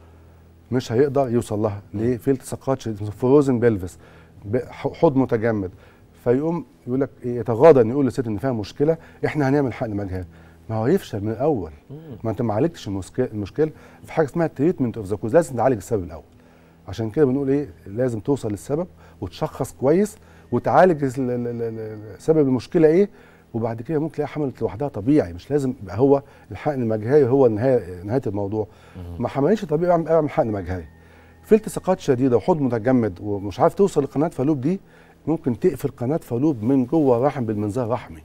مش هيقدر يوصل لها ليه في التصاقات شديدة فروزن بلفس ب- حوض متجمد فيقوم يقول لك إيه، يتغاضى ان يقول للست ان فيها مشكله احنا هنعمل حقن مجهري ما هو يفشل من الاول ما انت ما عالجتش المشكله المشكله في حاجه اسمها تريتمنت اوف ذا كوز لازم تعالج السبب الاول عشان كده بنقول ايه لازم توصل للسبب وتشخص كويس وتعالج ال- ال- ال- ال- سبب المشكله ايه وبعد كده ممكن تلاقيها حملت لوحدها طبيعي مش لازم يبقى هو الحقن المجهري هو النهايه نهايه الموضوع ما حملش طبيعي اعمل اعمل حقن مجهري في التصاقات شديده وحوض متجمد ومش عارف توصل لقناه فالوب دي ممكن تقفل قناه فالوب من جوه الرحم بالمنظار رحمي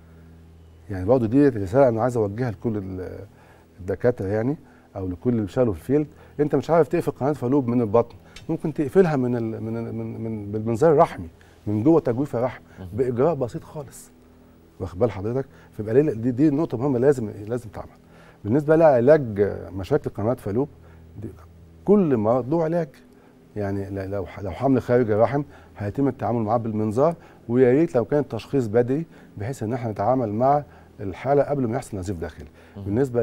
يعني برضه دي رساله انا عايز اوجهها لكل ال- الدكاتره يعني او لكل اللي بيشتغلوا في الفيلد انت مش عارف تقفل قناه فالوب من البطن ممكن تقفلها من ال من ال من, من بالمنظار الرحمي من جوه تجويف الرحم باجراء بسيط خالص واخد بال حضرتك فيبقى ليه- دي دي نقطه مهمه لازم لازم تعمل بالنسبه لعلاج مشاكل قناه فالوب دي كل مرض له علاج يعني ل- لو لو حمل خارج الرحم هيتم التعامل معاه بالمنظار ويا ريت لو كان التشخيص بدري بحيث ان احنا نتعامل مع الحاله قبل ما يحصل نزيف داخلي بالنسبه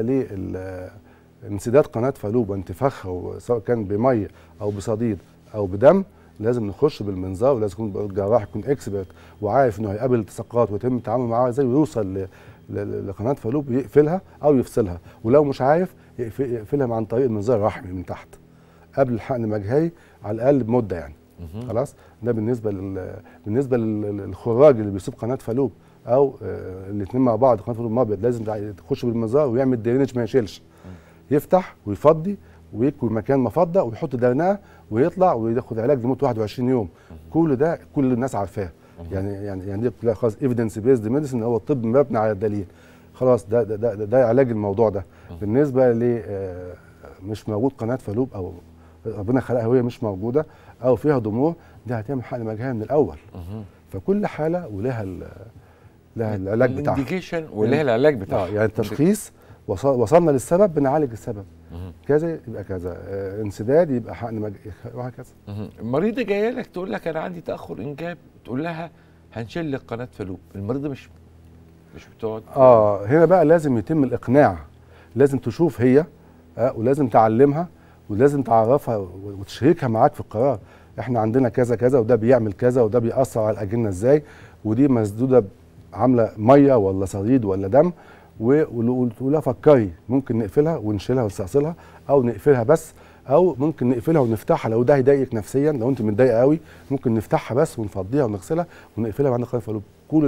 لانسداد قناه فالوب وانتفاخها سواء كان بميه او بصديد او بدم لازم نخش بالمنظار ولازم يكون الجراح يكون اكسبرت وعارف انه هيقابل التصاقات ويتم التعامل معاها ازاي ويوصل ل- ل- لقناه فالوب يقفلها او يفصلها ولو مش عارف يقف- يقفلها عن طريق المنظار الرحمي من تحت قبل الحقن المجهري على الاقل بمده يعني خلاص ده بالنسبه لل بالنسبه لل- للخراج اللي بيصيب قناه فالوب او آه الاثنين مع بعض قناه فالوب مابيض لازم تع- تخش بالمنظار ويعمل درينج ما يشيلش يفتح ويفضي ويكوي مكان مفضى ويحط درناه ويطلع وياخد علاج لمده 21 يوم كل ده كل الناس عارفاه يعني يعني يعني دي كلها خلاص ايفيدنس بيزد ميديسن هو الطب مبني على الدليل خلاص ده ده ده, ده, ده علاج الموضوع ده بالنسبه ل آه، مش موجود قناه فالوب او ربنا خلقها وهي مش موجوده او فيها ضمور دي هتعمل حقن مجهري من الاول فكل حاله ولها ال- لها العلاج بتاعها الانديكيشن ولها العلاج اه بتاعها يعني التشخيص وصل وصلنا للسبب بنعالج السبب كذا يبقى كذا آه انسداد يبقى حقن مج... وهكذا مهم. المريضه جايه لك تقول لك انا عندي تاخر انجاب تقول لها هنشيل لك قناه فالوب المريضه مش مش بتقعد اه هنا بقى لازم يتم الاقناع لازم تشوف هي آه ولازم تعلمها ولازم تعرفها وتشاركها معاك في القرار احنا عندنا كذا كذا وده بيعمل كذا وده بيأثر على الاجنه ازاي ودي مسدوده عامله ميه ولا صديد ولا دم و- وتقول لها فكري ممكن نقفلها ونشيلها ونستأصلها او نقفلها بس او ممكن نقفلها ونفتحها لو ده هيضايقك نفسيا لو انت متضايقه قوي ممكن نفتحها بس ونفضيها ونغسلها ونقفلها بعد قناه فالوب كل ده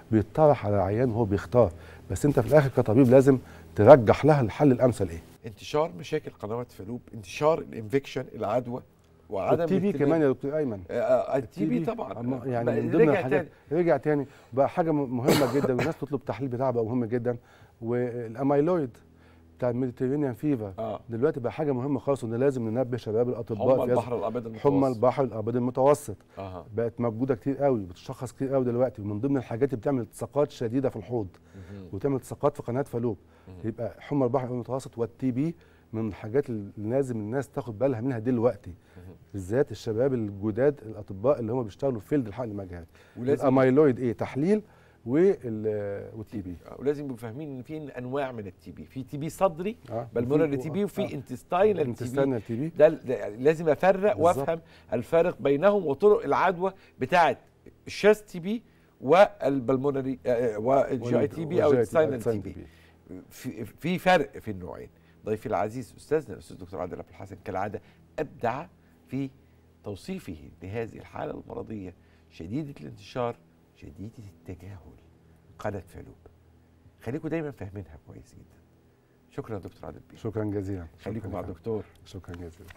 بيطرح على العيان وهو بيختار بس انت في الاخر كطبيب لازم ترجح لها الحل الامثل ايه انتشار مشاكل قنوات فالوب انتشار الانفكشن العدوى وعدم التي بي الاهتمام. كمان يا دكتور ايمن التي بي طبعا أما- يعني بقى من ضمن رجع الحاجات تاني. رجع تاني بقى حاجه م- مهمه جدا والناس تطلب التحليل بتاعها بقى مهم جدا والاميلويد بتاع الميديتيرينيان فيفر اه دلوقتي بقى حاجه مهمه خالص وان لازم ننبه شباب الاطباء حمى في هذا- البحر الابيض المتوسط حمى البحر الابيض المتوسط اها بقت موجوده كتير قوي بتشخص كتير قوي دلوقتي ومن ضمن الحاجات اللي بتعمل التصاقات شديده في الحوض مهم. وتعمل التصاقات في قناه فالوب مهم. يبقى حمى البحر المتوسط والتي بي من الحاجات اللي لازم الناس تاخد بالها منها دلوقتي مهم. بالذات الشباب الجداد الاطباء اللي هم بيشتغلوا في فيلد الحقن المجهري ولازم الاميلويد ايه تحليل وال- والتي بي آه، ولازم يبقوا فاهمين ان في انواع من التي بي في تي بي صدري اه بالمونري تي بي وفي انتستاينال تي بي انتستانال تي بي ده ده يعني لازم افرق بالظبط. وافهم الفارق بينهم وطرق العدوى بتاعه الشاست تي بي والبلمونري والجي اي تي بي او الانتستاينال تي بي في في فرق في النوعين ضيفي العزيز استاذنا الاستاذ دكتور عادل عبد الحسن كالعاده ابدع في توصيفه لهذه الحاله المرضيه شديده الانتشار شديده التجاهل قناه فالوب خليكم دايما فاهمينها كويس جدا شكرا يا دكتور عادل بيه شكرا جزيلا خليكم شكراً مع جزيلاً. الدكتور شكرا جزيلا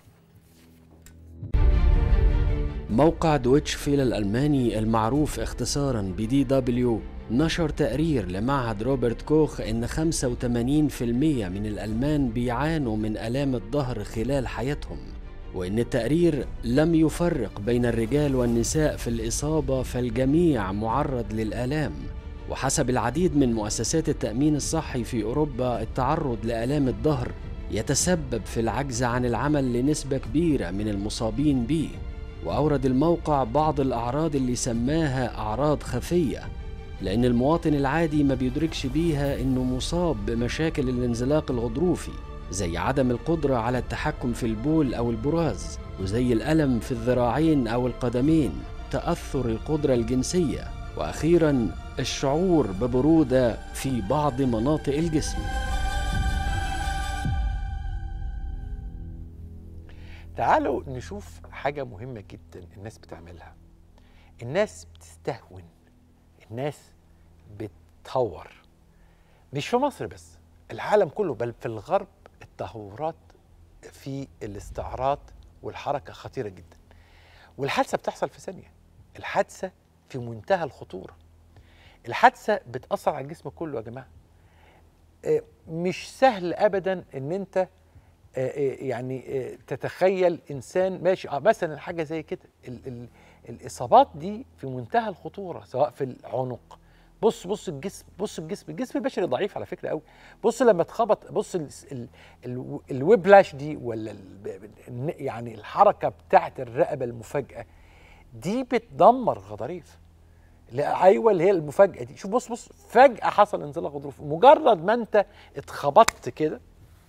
موقع دويتش فيل الألماني المعروف اختصارا بدي دبليو نشر تقرير لمعهد روبرت كوخ إن 85% من الألمان بيعانوا من آلام الظهر خلال حياتهم وإن التقرير لم يفرق بين الرجال والنساء في الإصابة فالجميع معرض للآلام وحسب العديد من مؤسسات التأمين الصحي في أوروبا التعرض لآلام الظهر يتسبب في العجز عن العمل لنسبة كبيرة من المصابين به وأورد الموقع بعض الأعراض اللي سماها أعراض خفية لأن المواطن العادي ما بيدركش بيها إنه مصاب بمشاكل الانزلاق الغضروفي زي عدم القدرة على التحكم في البول أو البراز وزي الألم في الذراعين أو القدمين تأثر القدرة الجنسية وأخيرا الشعور ببرودة في بعض مناطق الجسم تعالوا نشوف حاجة مهمة جدا الناس بتعملها الناس بتستهون الناس بتطور مش في مصر بس العالم كله بل في الغرب التهورات في الاستعراض والحركة خطيرة جدا والحادثة بتحصل في ثانية الحادثة في منتهى الخطورة الحادثة بتأثر على الجسم كله يا جماعة آه، مش سهل أبدا إن أنت آه، آه، يعني آه، تتخيل انسان ماشي اه مثلا حاجه زي كده ال ال الاصابات دي في منتهى الخطوره سواء في العنق بص بص الجسم بص الجسم الجسم البشري ضعيف على فكره قوي بص لما اتخبط بص ال ال ال الويبلاش دي ولا ال يعني الحركه بتاعت الرقبه المفاجاه دي بتدمر غضاريف لا ايوه اللي هي المفاجاه دي شوف بص بص فجاه حصل انزلاق غضروف مجرد ما انت اتخبطت كده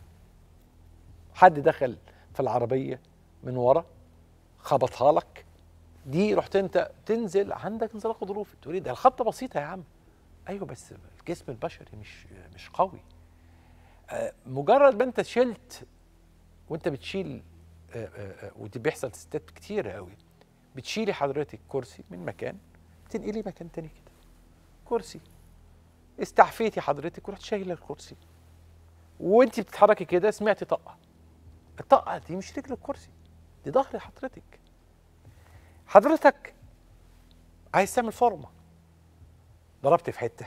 حد دخل في العربيه من ورا خبطها لك دي رحت انت تنزل عندك انزلاق غضروفي تقول لي ده الخبطه بسيطه يا عم ايوه بس الجسم البشري مش مش قوي آه، مجرد ما انت شلت وانت بتشيل آه، آه، آه، ودي بيحصل في ستات كتير قوي بتشيلي حضرتك كرسي من مكان تنقلي مكان تاني كده كرسي استعفيتي حضرتك ورحت شايله الكرسي وانت بتتحركي كده سمعتي طقه الطقه دي مش رجل الكرسي دي ظهر حضرتك حضرتك عايز تعمل فورمه ضربت في حته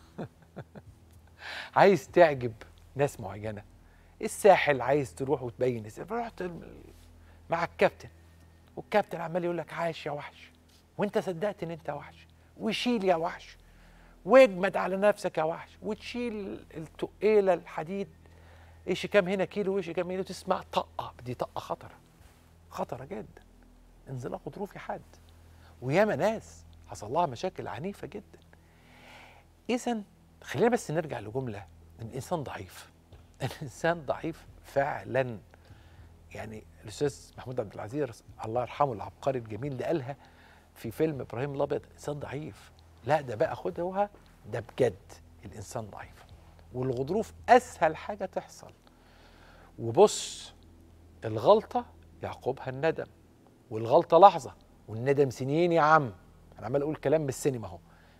عايز تعجب ناس معينه الساحل عايز تروح وتبين الساحل. رحت الم- مع الكابتن والكابتن عمال يقول لك عايش يا وحش وانت صدقت ان انت وحش وشيل يا وحش واجمد على نفسك يا وحش وتشيل التقيله الحديد ايش كام هنا كيلو وايش كام كيلو تسمع طقه دي طقه خطره خطره جدا انزلاق غضروفي حاد وياما ناس حصل لها مشاكل عنيفه جدا اذا خلينا بس نرجع لجمله الانسان ضعيف الانسان ضعيف فعلا يعني الاستاذ محمود عبد العزيز الله يرحمه العبقري الجميل ده قالها في فيلم ابراهيم الابيض انسان ضعيف لا ده بقى خدها ده بجد الانسان ضعيف والغضروف اسهل حاجه تحصل وبص الغلطه يعقبها الندم والغلطه لحظه والندم سنين يا عم انا عمال اقول كلام من السينما اهو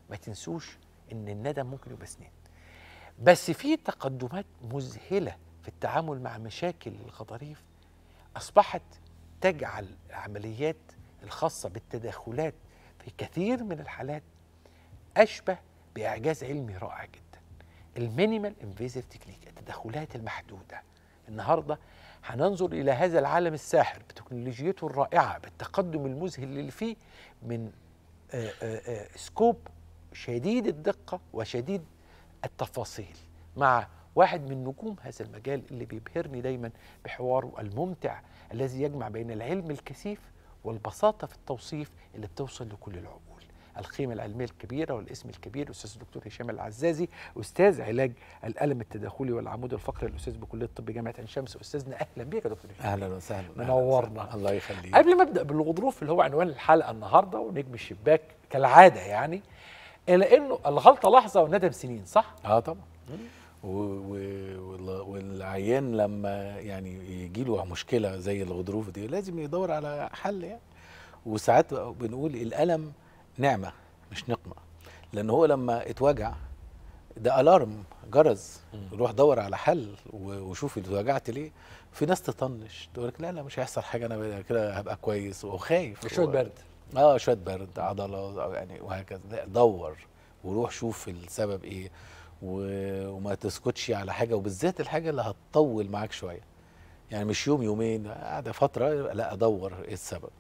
ما تنسوش ان الندم ممكن يبقى سنين بس في تقدمات مذهله في التعامل مع مشاكل الغضاريف اصبحت تجعل العمليات الخاصه بالتدخلات في كثير من الحالات اشبه باعجاز علمي رائع جدا المينيمال انفيزيف تكنيك التدخلات المحدوده النهارده هننظر الى هذا العالم الساحر بتكنولوجيته الرائعه بالتقدم المذهل اللي فيه من آه، آه، آه، سكوب شديد الدقه وشديد التفاصيل مع واحد من نجوم هذا المجال اللي بيبهرني دايما بحواره الممتع الذي يجمع بين العلم الكثيف والبساطه في التوصيف اللي بتوصل لكل العقول القيمه العلميه الكبيره والاسم الكبير الاستاذ الدكتور هشام العزازي استاذ علاج الالم التداخلي والعمود الفقري الاستاذ بكليه الطب جامعه عين شمس استاذنا اهلا بيك يا دكتور هشام اهلا وسهلا أهلاً منورنا. وسهلاً. الله يخليك قبل ما ابدا بالغضروف اللي هو عنوان الحلقه النهارده ونجم الشباك كالعاده يعني الا انه الغلطه لحظه والندم سنين صح؟ اه طبعا و... و... وال- والعيان لما يعني يجي له مشكله زي الغضروف دي لازم يدور على حل يعني وساعات بنقول الالم نعمه مش نقمه لان هو لما اتوجع ده الارم جرس روح دور على حل و- وشوف اتوجعت ليه في ناس تطنش تقول لك لا لا مش هيحصل حاجه انا كده هبقى كويس وخايف شويه و- برد اه شويه برد عضله أو يعني وهكذا لا دور وروح شوف السبب ايه و- وما تسكتش على حاجه وبالذات الحاجه اللي هتطول معاك شويه يعني مش يوم يومين قاعده فتره لا ادور ايه السبب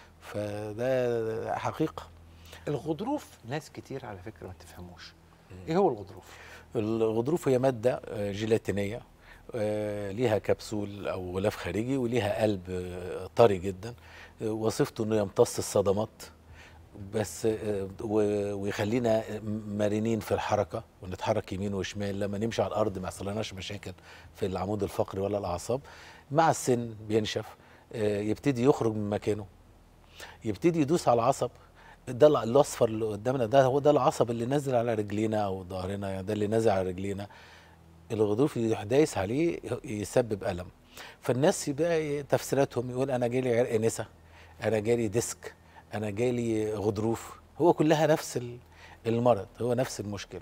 فده حقيقه الغضروف ناس كتير على فكره ما تفهموش ايه هو الغضروف؟ الغضروف هي ماده آه، جيلاتينيه آه، ليها كبسول او غلاف خارجي وليها قلب آه، طري جدا آه، وظيفته انه يمتص الصدمات بس آه، و- ويخلينا مرنين في الحركه ونتحرك يمين وشمال لما نمشي على الارض ما يحصلناش مشاكل في العمود الفقري ولا الاعصاب مع السن بينشف آه، يبتدي يخرج من مكانه يبتدي يدوس على العصب ده ال- الاصفر اللي قدامنا ده هو ده العصب اللي نازل على رجلينا او ظهرنا يعني ده اللي نازل على رجلينا الغضروف اللي يروح دايس عليه يسبب الم فالناس يبقى تفسيراتهم يقول انا جالي عرق نسا انا جالي ديسك انا جالي غضروف هو كلها نفس ال- المرض هو نفس المشكله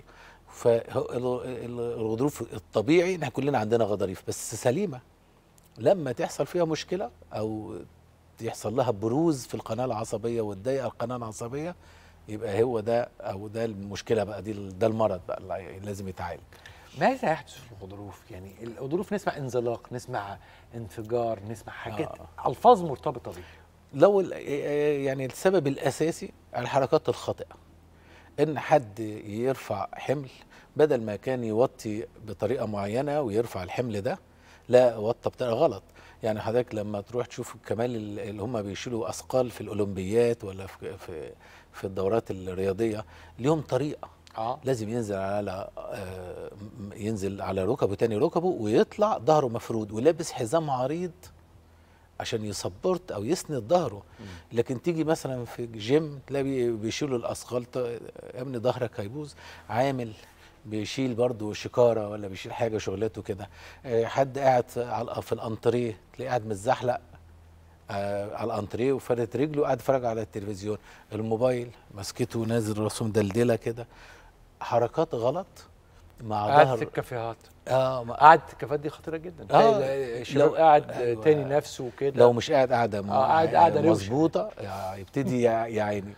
فالغضروف الطبيعي ان كلنا عندنا غضاريف بس سليمه لما تحصل فيها مشكله او يحصل لها بروز في القناه العصبيه وتضايق القناه العصبيه يبقى هو ده او ده المشكله بقى دي ده المرض بقى اللي لازم يتعالج ماذا يحدث في الغضروف؟ يعني الغضروف نسمع انزلاق نسمع انفجار نسمع حاجات آه. الفاظ مرتبطه بيه لو ال- يعني السبب الاساسي الحركات الخاطئه ان حد يرفع حمل بدل ما كان يوطي بطريقه معينه ويرفع الحمل ده لا وطى بطريقه غلط يعني حضرتك لما تروح تشوف كمال ال- اللي هم بيشيلوا اثقال في الاولمبيات ولا في في, في الدورات الرياضيه ليهم طريقه اه لازم ينزل على آه، م- ينزل على ركبه تاني ركبه ويطلع ظهره مفرود ولابس حزام عريض عشان يسبورت او يسند ظهره لكن تيجي مثلا في جيم تلاقي بي- بيشيلوا الاثقال ط- يا ابني ظهرك هيبوظ عامل بيشيل برضو شكاره ولا بيشيل حاجه شغلته كده آه، حد قاعد على في الانتريه تلاقيه قاعد متزحلق آه على الانتريه وفرد رجله قاعد يتفرج على التلفزيون الموبايل مسكته نازل راسه مدلدله كده حركات غلط مع قاعد في ظهر الكافيهات اه ما- قاعد في الكافيهات دي خطيره جدا آه، تلاقي الشباب لو- قاعد أيوة. تاني نفسه كده لو مش قاعد قاعده م- آه، قاعد قاعدة روشة. مظبوطه يع- يبتدي يع- يا عيني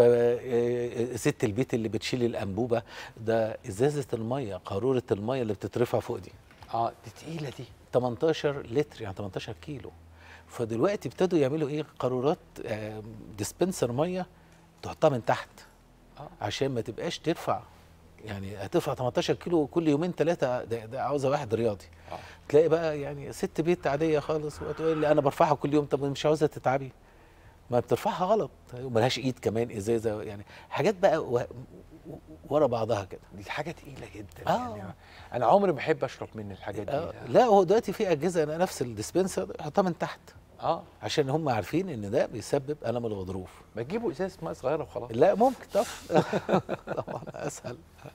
فست البيت اللي بتشيل الانبوبه ده ازازه الميه قاروره الميه اللي بتترفع فوق دي اه دي تقيله دي 18 لتر يعني 18 كيلو فدلوقتي ابتدوا يعملوا ايه قارورات آه، ديسبنسر ميه تحطها من تحت آه. عشان ما تبقاش ترفع يعني هترفع 18 كيلو كل يومين ثلاثه ده, ده عاوزه واحد رياضي آه. تلاقي بقى يعني ست بيت عاديه خالص وتقول لي انا برفعها كل يوم طب مش عاوزه تتعبي ما بترفعها غلط وملهاش ايد كمان ازازه يعني حاجات بقى و- ورا بعضها كده دي حاجه تقيله جدا آه. يعني انا عمري ما احب اشرب من الحاجات دي آه، لا هو دلوقتي في اجهزه أنا نفس الديسبنسر يحطها من تحت اه عشان هم عارفين ان ده بيسبب الم الغضروف ما تجيبوا ازازه ميه صغيره وخلاص لا ممكن طبعا طبعا اسهل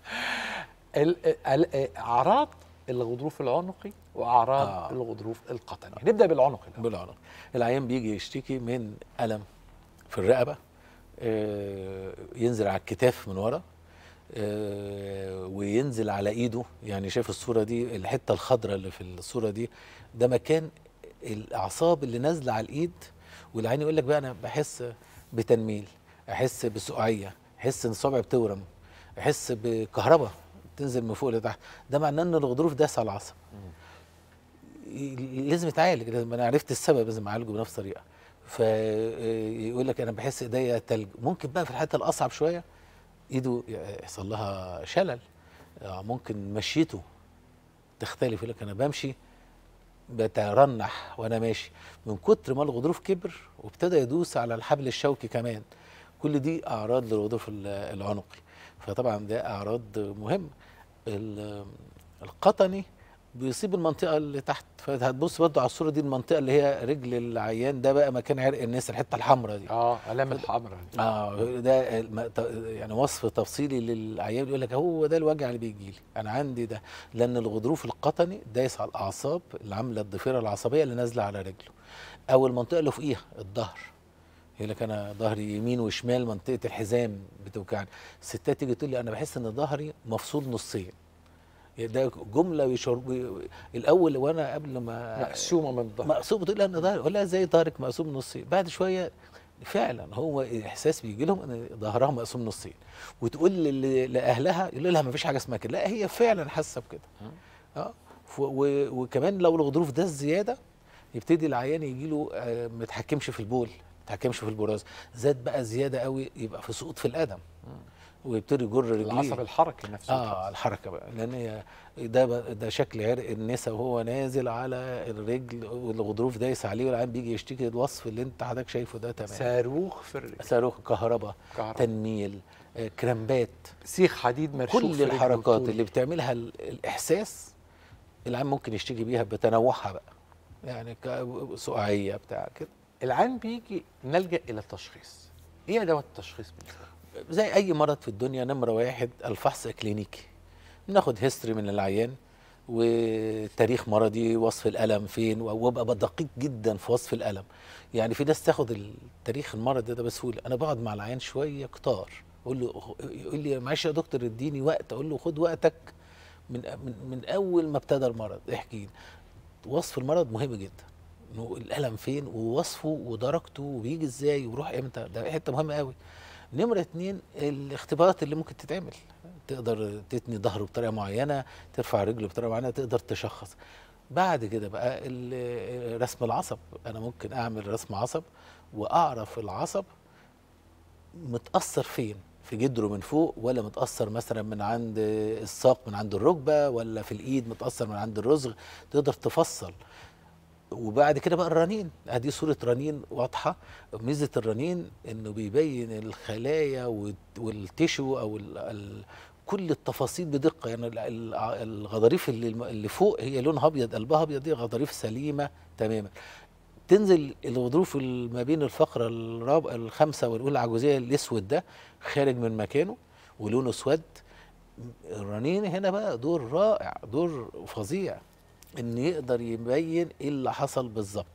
ال- ال- اعراض الغضروف العنقي واعراض آه. آه. الغضروف القطني نبدا بالعنقي الأول. بالعنق العيان بيجي يشتكي من الم في الرقبه آه، ينزل على الكتاف من ورا آه، وينزل على ايده يعني شايف الصوره دي الحته الخضراء اللي في الصوره دي ده مكان الاعصاب اللي نازله على الايد والعين يقول لك بقى انا بحس بتنميل احس بسقوعيه احس ان صابعي بتورم احس بكهرباء تنزل من فوق لتحت ده معناه ان الغضروف داس على العصب ي- لازم يتعالج لازم انا عرفت السبب لازم اعالجه بنفس الطريقه فيقول لك انا بحس ايديا تلج ممكن بقى في الحته الاصعب شويه ايده يحصل لها شلل آه، ممكن مشيته تختلف يقول لك انا بمشي بترنح وانا ماشي من كتر ما الغضروف كبر وابتدى يدوس على الحبل الشوكي كمان كل دي اعراض للغضروف ال- العنقي فطبعا ده اعراض مهمه ال- القطني بيصيب المنطقه اللي تحت فهتبص برضه على الصوره دي المنطقه اللي هي رجل العيان ده بقى مكان عرق الناس الحته الحمراء دي اه علامه الحمراء دي اه ده الم- ت- يعني وصف تفصيلي للعيان يقول لك هو ده الوجع اللي بيجي لي انا عندي ده لان الغضروف القطني دايس على الاعصاب اللي عامله الضفيره العصبيه اللي نازله على رجله او المنطقه اللي فوقيها الظهر يقول لك انا ظهري يمين وشمال منطقه الحزام بتوجعني الستات تيجي تقول لي انا بحس ان ظهري مفصول نصين ده جمله بيشعر بي- الاول وانا قبل ما مقسومه من الظهر مقسوم بتقول لي انا ظهري اقول لها ازاي ظهرك مقسوم نصين بعد شويه فعلا هو احساس بيجي لهم ان ظهرها مقسوم نصين وتقول لل- لاهلها يقول لها ما فيش حاجه اسمها كده لا هي فعلا حاسه بكده اه ف- و- وكمان لو الغضروف ده زياده يبتدي العيان يجي له آه، ما يتحكمش في البول ما يتحكمش في البراز زاد بقى زياده قوي يبقى في سقوط في القدم ويبتدي يجر رجليه العصب الحركي نفسه اه الحركه بقى لان هي ده ب- ده شكل عرق النسا وهو نازل على الرجل والغضروف دايس عليه والعيان بيجي يشتكي الوصف اللي انت حضرتك شايفه ده تمام صاروخ في الرجل صاروخ كهرباء كهرباء. تنميل آه، كرامبات سيخ حديد مرشوق في كل رجله الحركات طول. اللي بتعملها ال- الاحساس العيان ممكن يشتكي بيها بتنوعها بقى يعني ك- سقعيه بتاع كده العين بيجي نلجا الى التشخيص ايه ادوات التشخيص بالنسبه لك؟ زي اي مرض في الدنيا نمره واحد الفحص كلينيكي بناخد هيستوري من العيان وتاريخ مرضي وصف الالم فين وابقى دقيق جدا في وصف الالم يعني في ناس تاخد التاريخ المرض ده بسهوله انا بقعد مع العيان شويه كتار اقول له يقول لي معلش يا دكتور اديني وقت اقول له خد وقتك من من, من اول ما ابتدى المرض احكي لي وصف المرض مهم جدا انه الالم فين ووصفه ودرجته وبيجي ازاي ويروح امتى ده حته مهمه قوي نمرة اتنين الاختبارات اللي ممكن تتعمل تقدر تتني ظهره بطريقة معينة ترفع رجله بطريقة معينة تقدر تشخص بعد كده بقى ال- رسم العصب أنا ممكن أعمل رسم عصب وأعرف العصب متأثر فين في جدره من فوق ولا متأثر مثلا من عند الساق من عند الركبة ولا في الإيد متأثر من عند الرزغ تقدر تفصل وبعد كده بقى الرنين ادي صوره رنين واضحه ميزه الرنين انه بيبين الخلايا والت- والتشو او ال ال كل التفاصيل بدقه يعني ال- ال- الغضاريف اللي الم- اللي فوق هي لونها ابيض قلبها ابيض دي غضاريف سليمه تماما تنزل الغضروف ال- ما بين الفقره الرابعه الخامسه والاولى العجوزيه الاسود ده خارج من مكانه ولونه اسود الرنين هنا بقى دور رائع دور فظيع ان يقدر يبين ايه اللي حصل بالظبط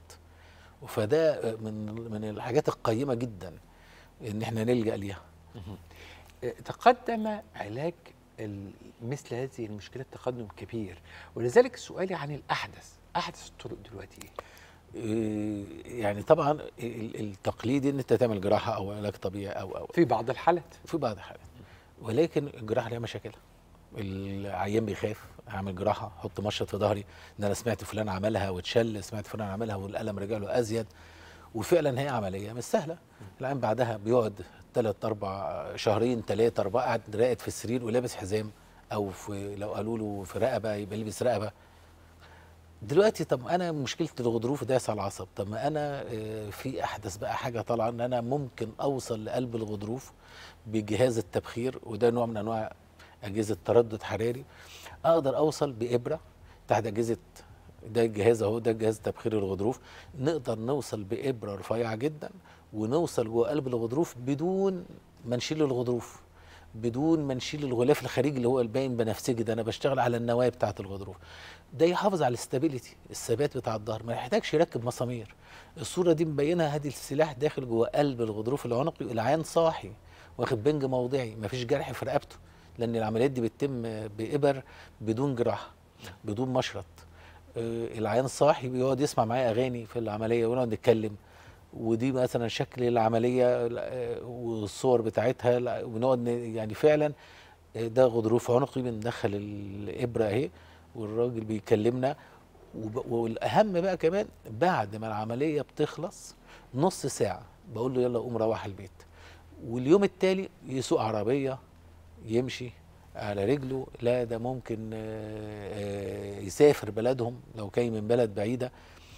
فده من من الحاجات القيمه جدا ان احنا نلجا ليها آه، تقدم علاج ال- مثل هذه المشكلات تقدم كبير ولذلك سؤالي عن الاحدث احدث الطرق دلوقتي ايه إيه، يعني طبعا ال- التقليدي ان انت تعمل جراحه او علاج طبيعي او او في بعض الحالات في بعض الحالات ولكن الجراحه ليها مشاكلها العيان بيخاف اعمل جراحه احط مشط في ظهري ان انا سمعت فلان عملها واتشل سمعت فلان عملها والالم رجع له ازيد وفعلا هي عمليه مش سهله العيان بعدها بيقعد ثلاث اربع شهرين ثلاثه اربعه قاعد راقد في السرير ولابس حزام او في لو قالوا له في رقبه يبقى يلبس رقبه دلوقتي طب انا مشكله الغضروف داس على العصب طب ما انا آه، في احدث بقى حاجه طالعه ان انا ممكن اوصل لقلب الغضروف بجهاز التبخير وده نوع من انواع اجهزه تردد حراري اقدر اوصل بابره تحت اجهزه ده الجهاز اهو ده جهاز تبخير الغضروف نقدر نوصل بابره رفيعه جدا ونوصل جوه قلب الغضروف بدون ما نشيل الغضروف بدون ما نشيل الغلاف الخارجي اللي هو الباين بنفسجي ده انا بشتغل على النواه بتاعه الغضروف ده يحافظ على الاستابيليتي الثبات بتاع الظهر ما يحتاجش يركب مسامير الصوره دي مبينه هذه السلاح داخل جوه قلب الغضروف العنقي العيان صاحي واخد بنج موضعي ما فيش جرح في رقبته لان العمليات دي بتتم بابر بدون جراحه بدون مشرط آه، العيان صاحي بيقعد يسمع معايا اغاني في العمليه ونقعد نتكلم ودي مثلا شكل العمليه آه، والصور بتاعتها لا، ونقعد ن- يعني فعلا آه، ده غضروف عنقي بندخل الابره اهي والراجل بيكلمنا وب- والاهم بقى كمان بعد ما العمليه بتخلص نص ساعه بقول له يلا قوم روح البيت واليوم التالي يسوق عربيه يمشي على رجله لا ده ممكن آه، آه، يسافر بلدهم لو كان من بلد بعيده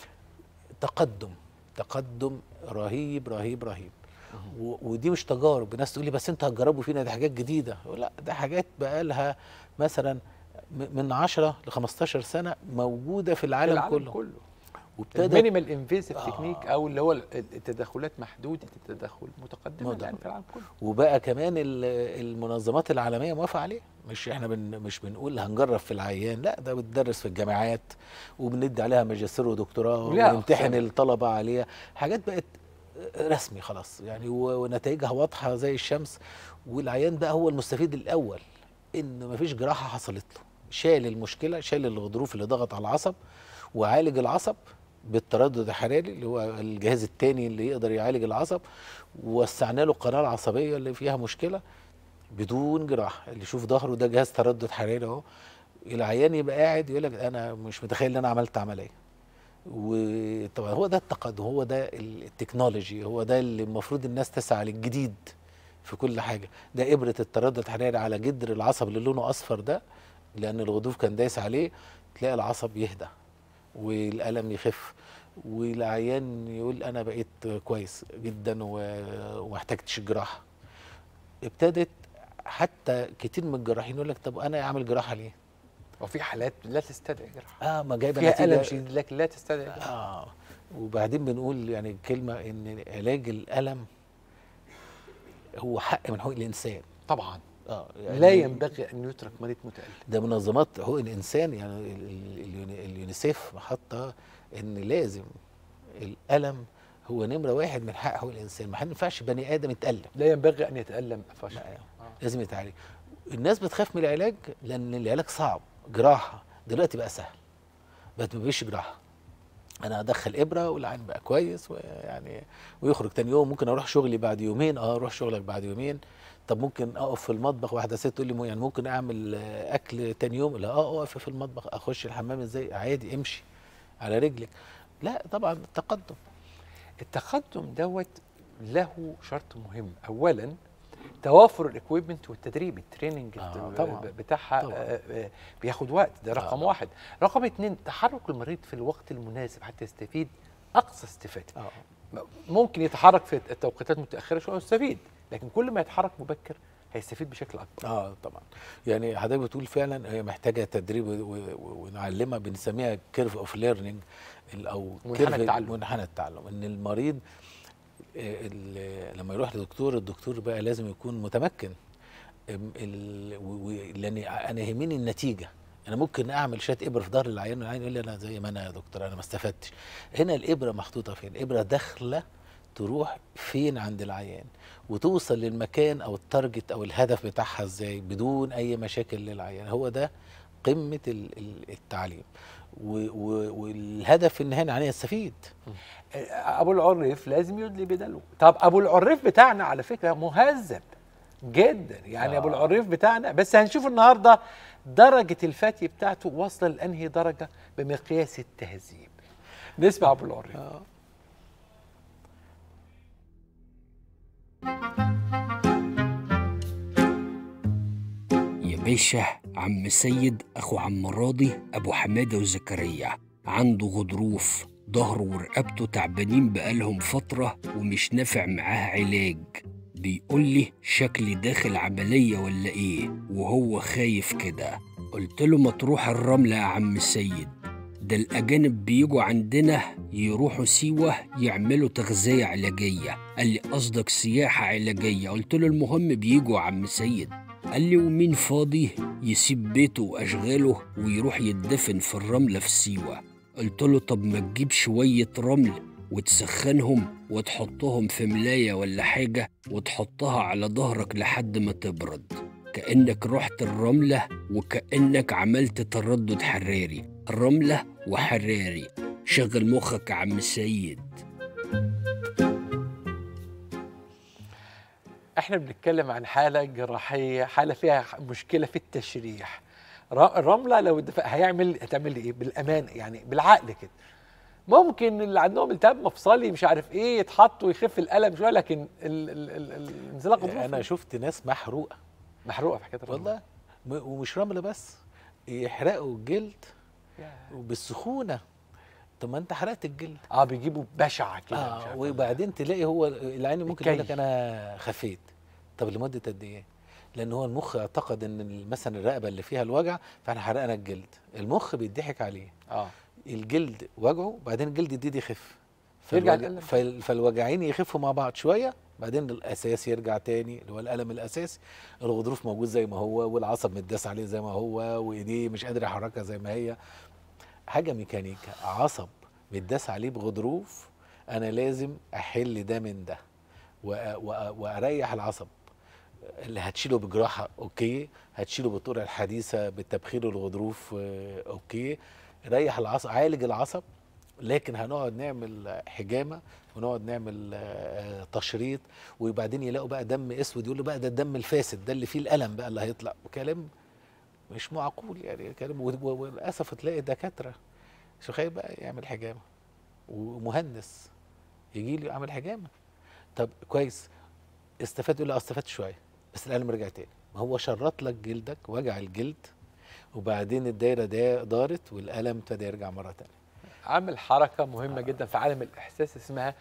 تقدم تقدم رهيب رهيب رهيب و- ودي مش تجارب الناس تقول لي بس انتوا هتجربوا فينا دي حاجات جديده أقول لا ده حاجات بقى لها مثلا م- من 10 ل 15 سنه موجوده في العالم, العالم كله, كله وابتدى المينيمال انفيسيف آه. تكنيك او اللي هو التدخلات محدوده التدخل متقدمه متقدم. الان في العالم كله وبقى كمان ال- المنظمات العالميه موافقه عليه مش احنا بن مش بنقول هنجرب في العيان لا ده بتدرس في الجامعات وبندي عليها ماجستير ودكتوراه وليها ونمتحن أقسام. الطلبه عليها حاجات بقت رسمي خلاص يعني و- ونتائجها واضحه زي الشمس والعيان بقى هو المستفيد الاول ان مفيش جراحه حصلت له شال المشكله شال الغضروف اللي ضغط على العصب وعالج العصب بالتردد الحراري اللي هو الجهاز الثاني اللي يقدر يعالج العصب ووسعنا له القناه العصبيه اللي فيها مشكله بدون جراحه اللي يشوف ظهره ده جهاز تردد حراري اهو العيان يبقى قاعد يقول لك انا مش متخيل ان انا عملت عمليه وطبعا هو ده التقدم هو ده التكنولوجي هو ده اللي المفروض الناس تسعى للجديد في كل حاجه ده ابره التردد الحراري على جدر العصب اللي لونه اصفر ده لان الغضروف كان دايس عليه تلاقي العصب يهدى والالم يخف والعيان يقول انا بقيت كويس جدا و- وما احتاجتش الجراحه ابتدت حتى كتير من الجراحين يقول لك طب انا اعمل جراحه ليه؟ وفي حالات لا تستدعي جراحه اه ما جايبه فيها نتيجة- الم شديد لكن لا تستدعي جراحه اه وبعدين بنقول يعني كلمه ان علاج الالم هو حق من حقوق الانسان طبعا اه لا ينبغي ان يترك مريض متالم ده منظمات حقوق الانسان يعني ال- ال- اليوني- اليونيسيف حاطه ان لازم الالم هو نمره واحد من حق حقوق الانسان ما ينفعش بني ادم يتالم لا ينبغي ان يتالم فشل لا، لازم يتعالج الناس بتخاف من العلاج لان العلاج صعب جراحه دلوقتي بقى سهل بقت ما بقتش جراحه انا ادخل ابره والعين بقى كويس ويعني ويخرج تاني يوم ممكن اروح شغلي بعد يومين اه اروح شغلك بعد يومين طب ممكن اقف في المطبخ واحده ست تقول لي مو- يعني ممكن اعمل آه، اكل تاني يوم لا اه اقف في المطبخ اخش الحمام ازاي عادي امشي على رجلك لا طبعا التقدم التقدم دوت له شرط مهم اولا توافر الاكويبمنت والتدريب التريننج آه، الت- طبعاً. بتاعها طبعاً. آه، آه، بياخد وقت ده رقم آه. واحد رقم اتنين تحرك المريض في الوقت المناسب حتى يستفيد اقصى استفاده اه ممكن يتحرك في التوقيتات المتاخره شويه ويستفيد لكن كل ما يتحرك مبكر هيستفيد بشكل اكبر اه طبعا يعني حضرتك بتقول فعلا هي محتاجه تدريب و- و- ونعلمها بنسميها كيرف اوف ليرنينج او منحنى curve- التعلم. منحنى التعلم ان المريض آه، ال- لما يروح لدكتور الدكتور بقى لازم يكون متمكن ام- ال- و- و- لان انا يهمني النتيجه انا ممكن اعمل شويه ابره في ظهر العيان والعيان يقول لي انا زي ما انا يا دكتور انا ما استفدتش هنا الابره محطوطه فين الابره داخله تروح فين عند العيان وتوصل للمكان او التارجت او الهدف بتاعها ازاي بدون اي مشاكل للعيان هو ده قمه ال- ال- التعليم و- و- والهدف ان هنا العيان يستفيد ابو العريف لازم يدلي بدلو طب ابو العريف بتاعنا على فكره مهذب جدا يعني آه. ابو العريف بتاعنا بس هنشوف النهارده درجه الفتي بتاعته واصله لانهي درجه بمقياس التهذيب نسمع ابو العريف يا باشا عم سيد اخو عم راضي ابو حماده وزكريا عنده غضروف ظهره ورقبته تعبانين بقالهم فترة ومش نافع معاه علاج بيقول لي شكلي داخل عملية ولا ايه وهو خايف كده قلت له ما تروح الرملة يا عم سيد ده الأجانب بيجوا عندنا يروحوا سيوة يعملوا تغذية علاجية قال لي قصدك سياحة علاجية قلت له المهم بيجوا يا عم سيد قال لي ومين فاضي يسيب بيته وأشغاله ويروح يدفن في الرملة في سيوة قلت له طب ما تجيب شوية رمل وتسخنهم وتحطهم في ملاية ولا حاجة وتحطها على ظهرك لحد ما تبرد كأنك رحت الرملة وكأنك عملت تردد حراري رملة وحراري شغل مخك يا عم سيد احنا بنتكلم عن حاله جراحيه حاله فيها مشكله في التشريح ر- الرمله لو الدفاع هيعمل هتعمل ايه بالامان يعني بالعقل كده ممكن اللي عندهم التهاب مفصلي مش عارف ايه يتحط ويخف الالم شويه لكن ال- ال- ال- ال- الانزلاق الغضروفي انا شفت ناس محروقه محروقه في حكايه الرمله والله م- ومش رمله بس يحرقوا الجلد يا. وبالسخونه طب ما انت حرقت الجلد اه بيجيبوا بشعه كده مش اه عارف. وبعدين تلاقي هو العين ممكن يقول لك الكي. انا خفيت طب لمده قد ايه؟ لان هو المخ اعتقد ان ال- مثلا الرقبه اللي فيها الوجع فاحنا حرقنا الجلد المخ بيضحك عليه اه الجلد وجعه بعدين الجلد الجديد يخف يرجع فالوج- الألم. فال- فالوجعين يخفوا مع بعض شويه بعدين الاساس يرجع تاني اللي هو الالم الاساسي الغضروف موجود زي ما هو والعصب متداس عليه زي ما هو وايديه مش قادر يحركها زي ما هي حاجه ميكانيكا عصب متداس عليه بغضروف انا لازم احل ده من ده وأ- وأ- واريح العصب اللي هتشيله بجراحه اوكي هتشيله بالطرق الحديثه بالتبخير الغضروف آه، اوكي ريح العصب عالج العصب لكن هنقعد نعمل حجامه ونقعد نعمل آه، تشريط وبعدين يلاقوا بقى دم اسود يقولوا بقى ده الدم الفاسد ده اللي فيه الالم بقى اللي هيطلع وكلام مش معقول يعني كلام و- و- وللاسف تلاقي دكاتره شيخ بقى يعمل حجامه ومهندس يجي لي اعمل حجامه طب كويس استفاد يقول لي اه استفدت شويه بس الالم رجع تاني ما هو شرط لك جلدك وجع الجلد وبعدين الدايره ده دارت والالم ابتدى يرجع مره تانية عامل حركه مهمه جدا في عالم الاحساس اسمها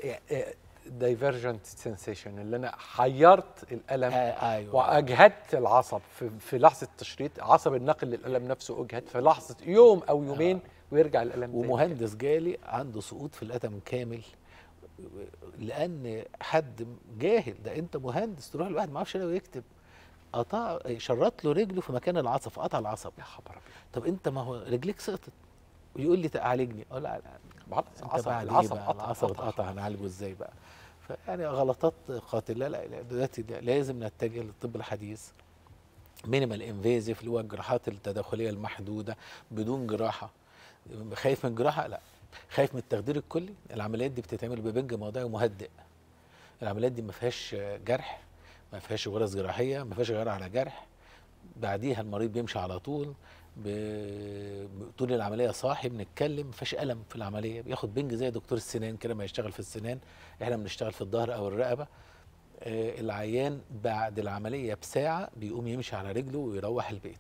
دايفرجنت سensation اللي انا حيرت الالم آه ايوه واجهدت العصب في, في لحظه تشريط عصب النقل للالم نفسه اجهد في لحظه يوم او يومين ويرجع الالم تاني. ومهندس جالي عنده سقوط في الاتم كامل لان حد جاهل ده انت مهندس تروح الواحد ما يعرفش يقرا ويكتب قطع شرط له رجله في مكان العصب قطع العصب يا خبر ابيض طب انت ما هو رجليك سقطت ويقول لي عالجني اقول لا لا بعض انت العصب بقى العصب العصب قطع العصب قطع. اتقطع هنعالجه ازاي بقى فيعني غلطات قاتله لا لا دلوقتي ده لازم نتجه للطب الحديث مينيمال انفيزيف اللي هو الجراحات التداخليه المحدوده بدون جراحه خايف من الجراحه لا خايف من التخدير الكلي العمليات دي بتتعمل ببنج موضعي ومهدئ العمليات دي ما فيهاش جرح ما فيهاش غرز جراحيه ما فيهاش غير على جرح بعديها المريض بيمشي على طول ب... ب- طول العمليه صاحي بنتكلم ما فيهاش الم في العمليه بياخد بنج زي دكتور السنان كده ما يشتغل في السنان احنا بنشتغل في الظهر او الرقبه آه، العيان بعد العمليه بساعه بيقوم يمشي على رجله ويروح البيت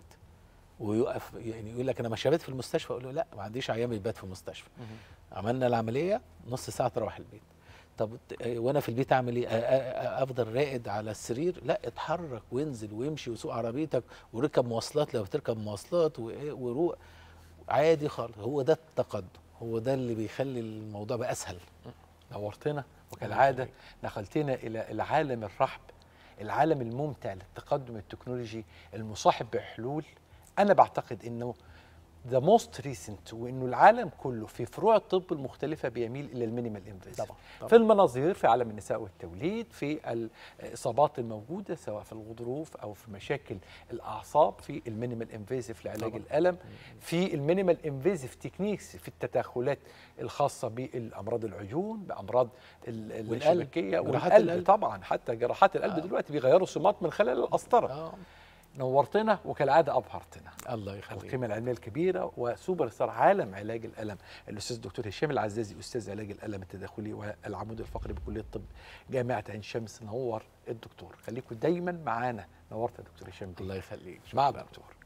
ويقف يعني يقول لك انا مش هبات في المستشفى اقول له لا ما عنديش عيان بيبات في المستشفى عملنا العمليه نص ساعه تروح البيت طب ت- آه، وانا في البيت اعمل ايه آه، آه، آه، افضل راقد على السرير لا اتحرك وانزل وامشي وسوق عربيتك وركب مواصلات لو بتركب مواصلات وإيه وروق عادي خالص هو ده التقدم هو ده اللي بيخلي الموضوع بقى اسهل نورتنا وكالعاده نقلتنا الى العالم الرحب العالم الممتع للتقدم التكنولوجي المصاحب بحلول انا بعتقد انه ذا موست ريسنت وانه العالم كله في فروع الطب المختلفه بيميل الى المينيمال انفيزيف طبعا طبعا في المناظير في عالم النساء والتوليد في الاصابات الموجوده سواء في الغضروف او في مشاكل الاعصاب في المينيمال انفيزيف لعلاج طبعاً. الالم في المينيمال انفيزيف تكنيكس في التدخلات الخاصه بالامراض العيون بامراض ال- والقلب. الشبكيه جراحات والقلب القلب. طبعا حتى جراحات القلب آه. دلوقتي بيغيروا سمات من خلال القسطره اه نورتنا وكالعاده ابهرتنا الله يخليك القيمه العلميه الكبيره وسوبر ستار عالم علاج الالم الاستاذ الدكتور هشام العزازي استاذ علاج الالم التداخلي والعمود الفقري بكليه الطب جامعه عين شمس نور الدكتور خليكم دايما معانا نورت يا دكتور هشام بيه. الله يخليك مع شكراً. الدكتور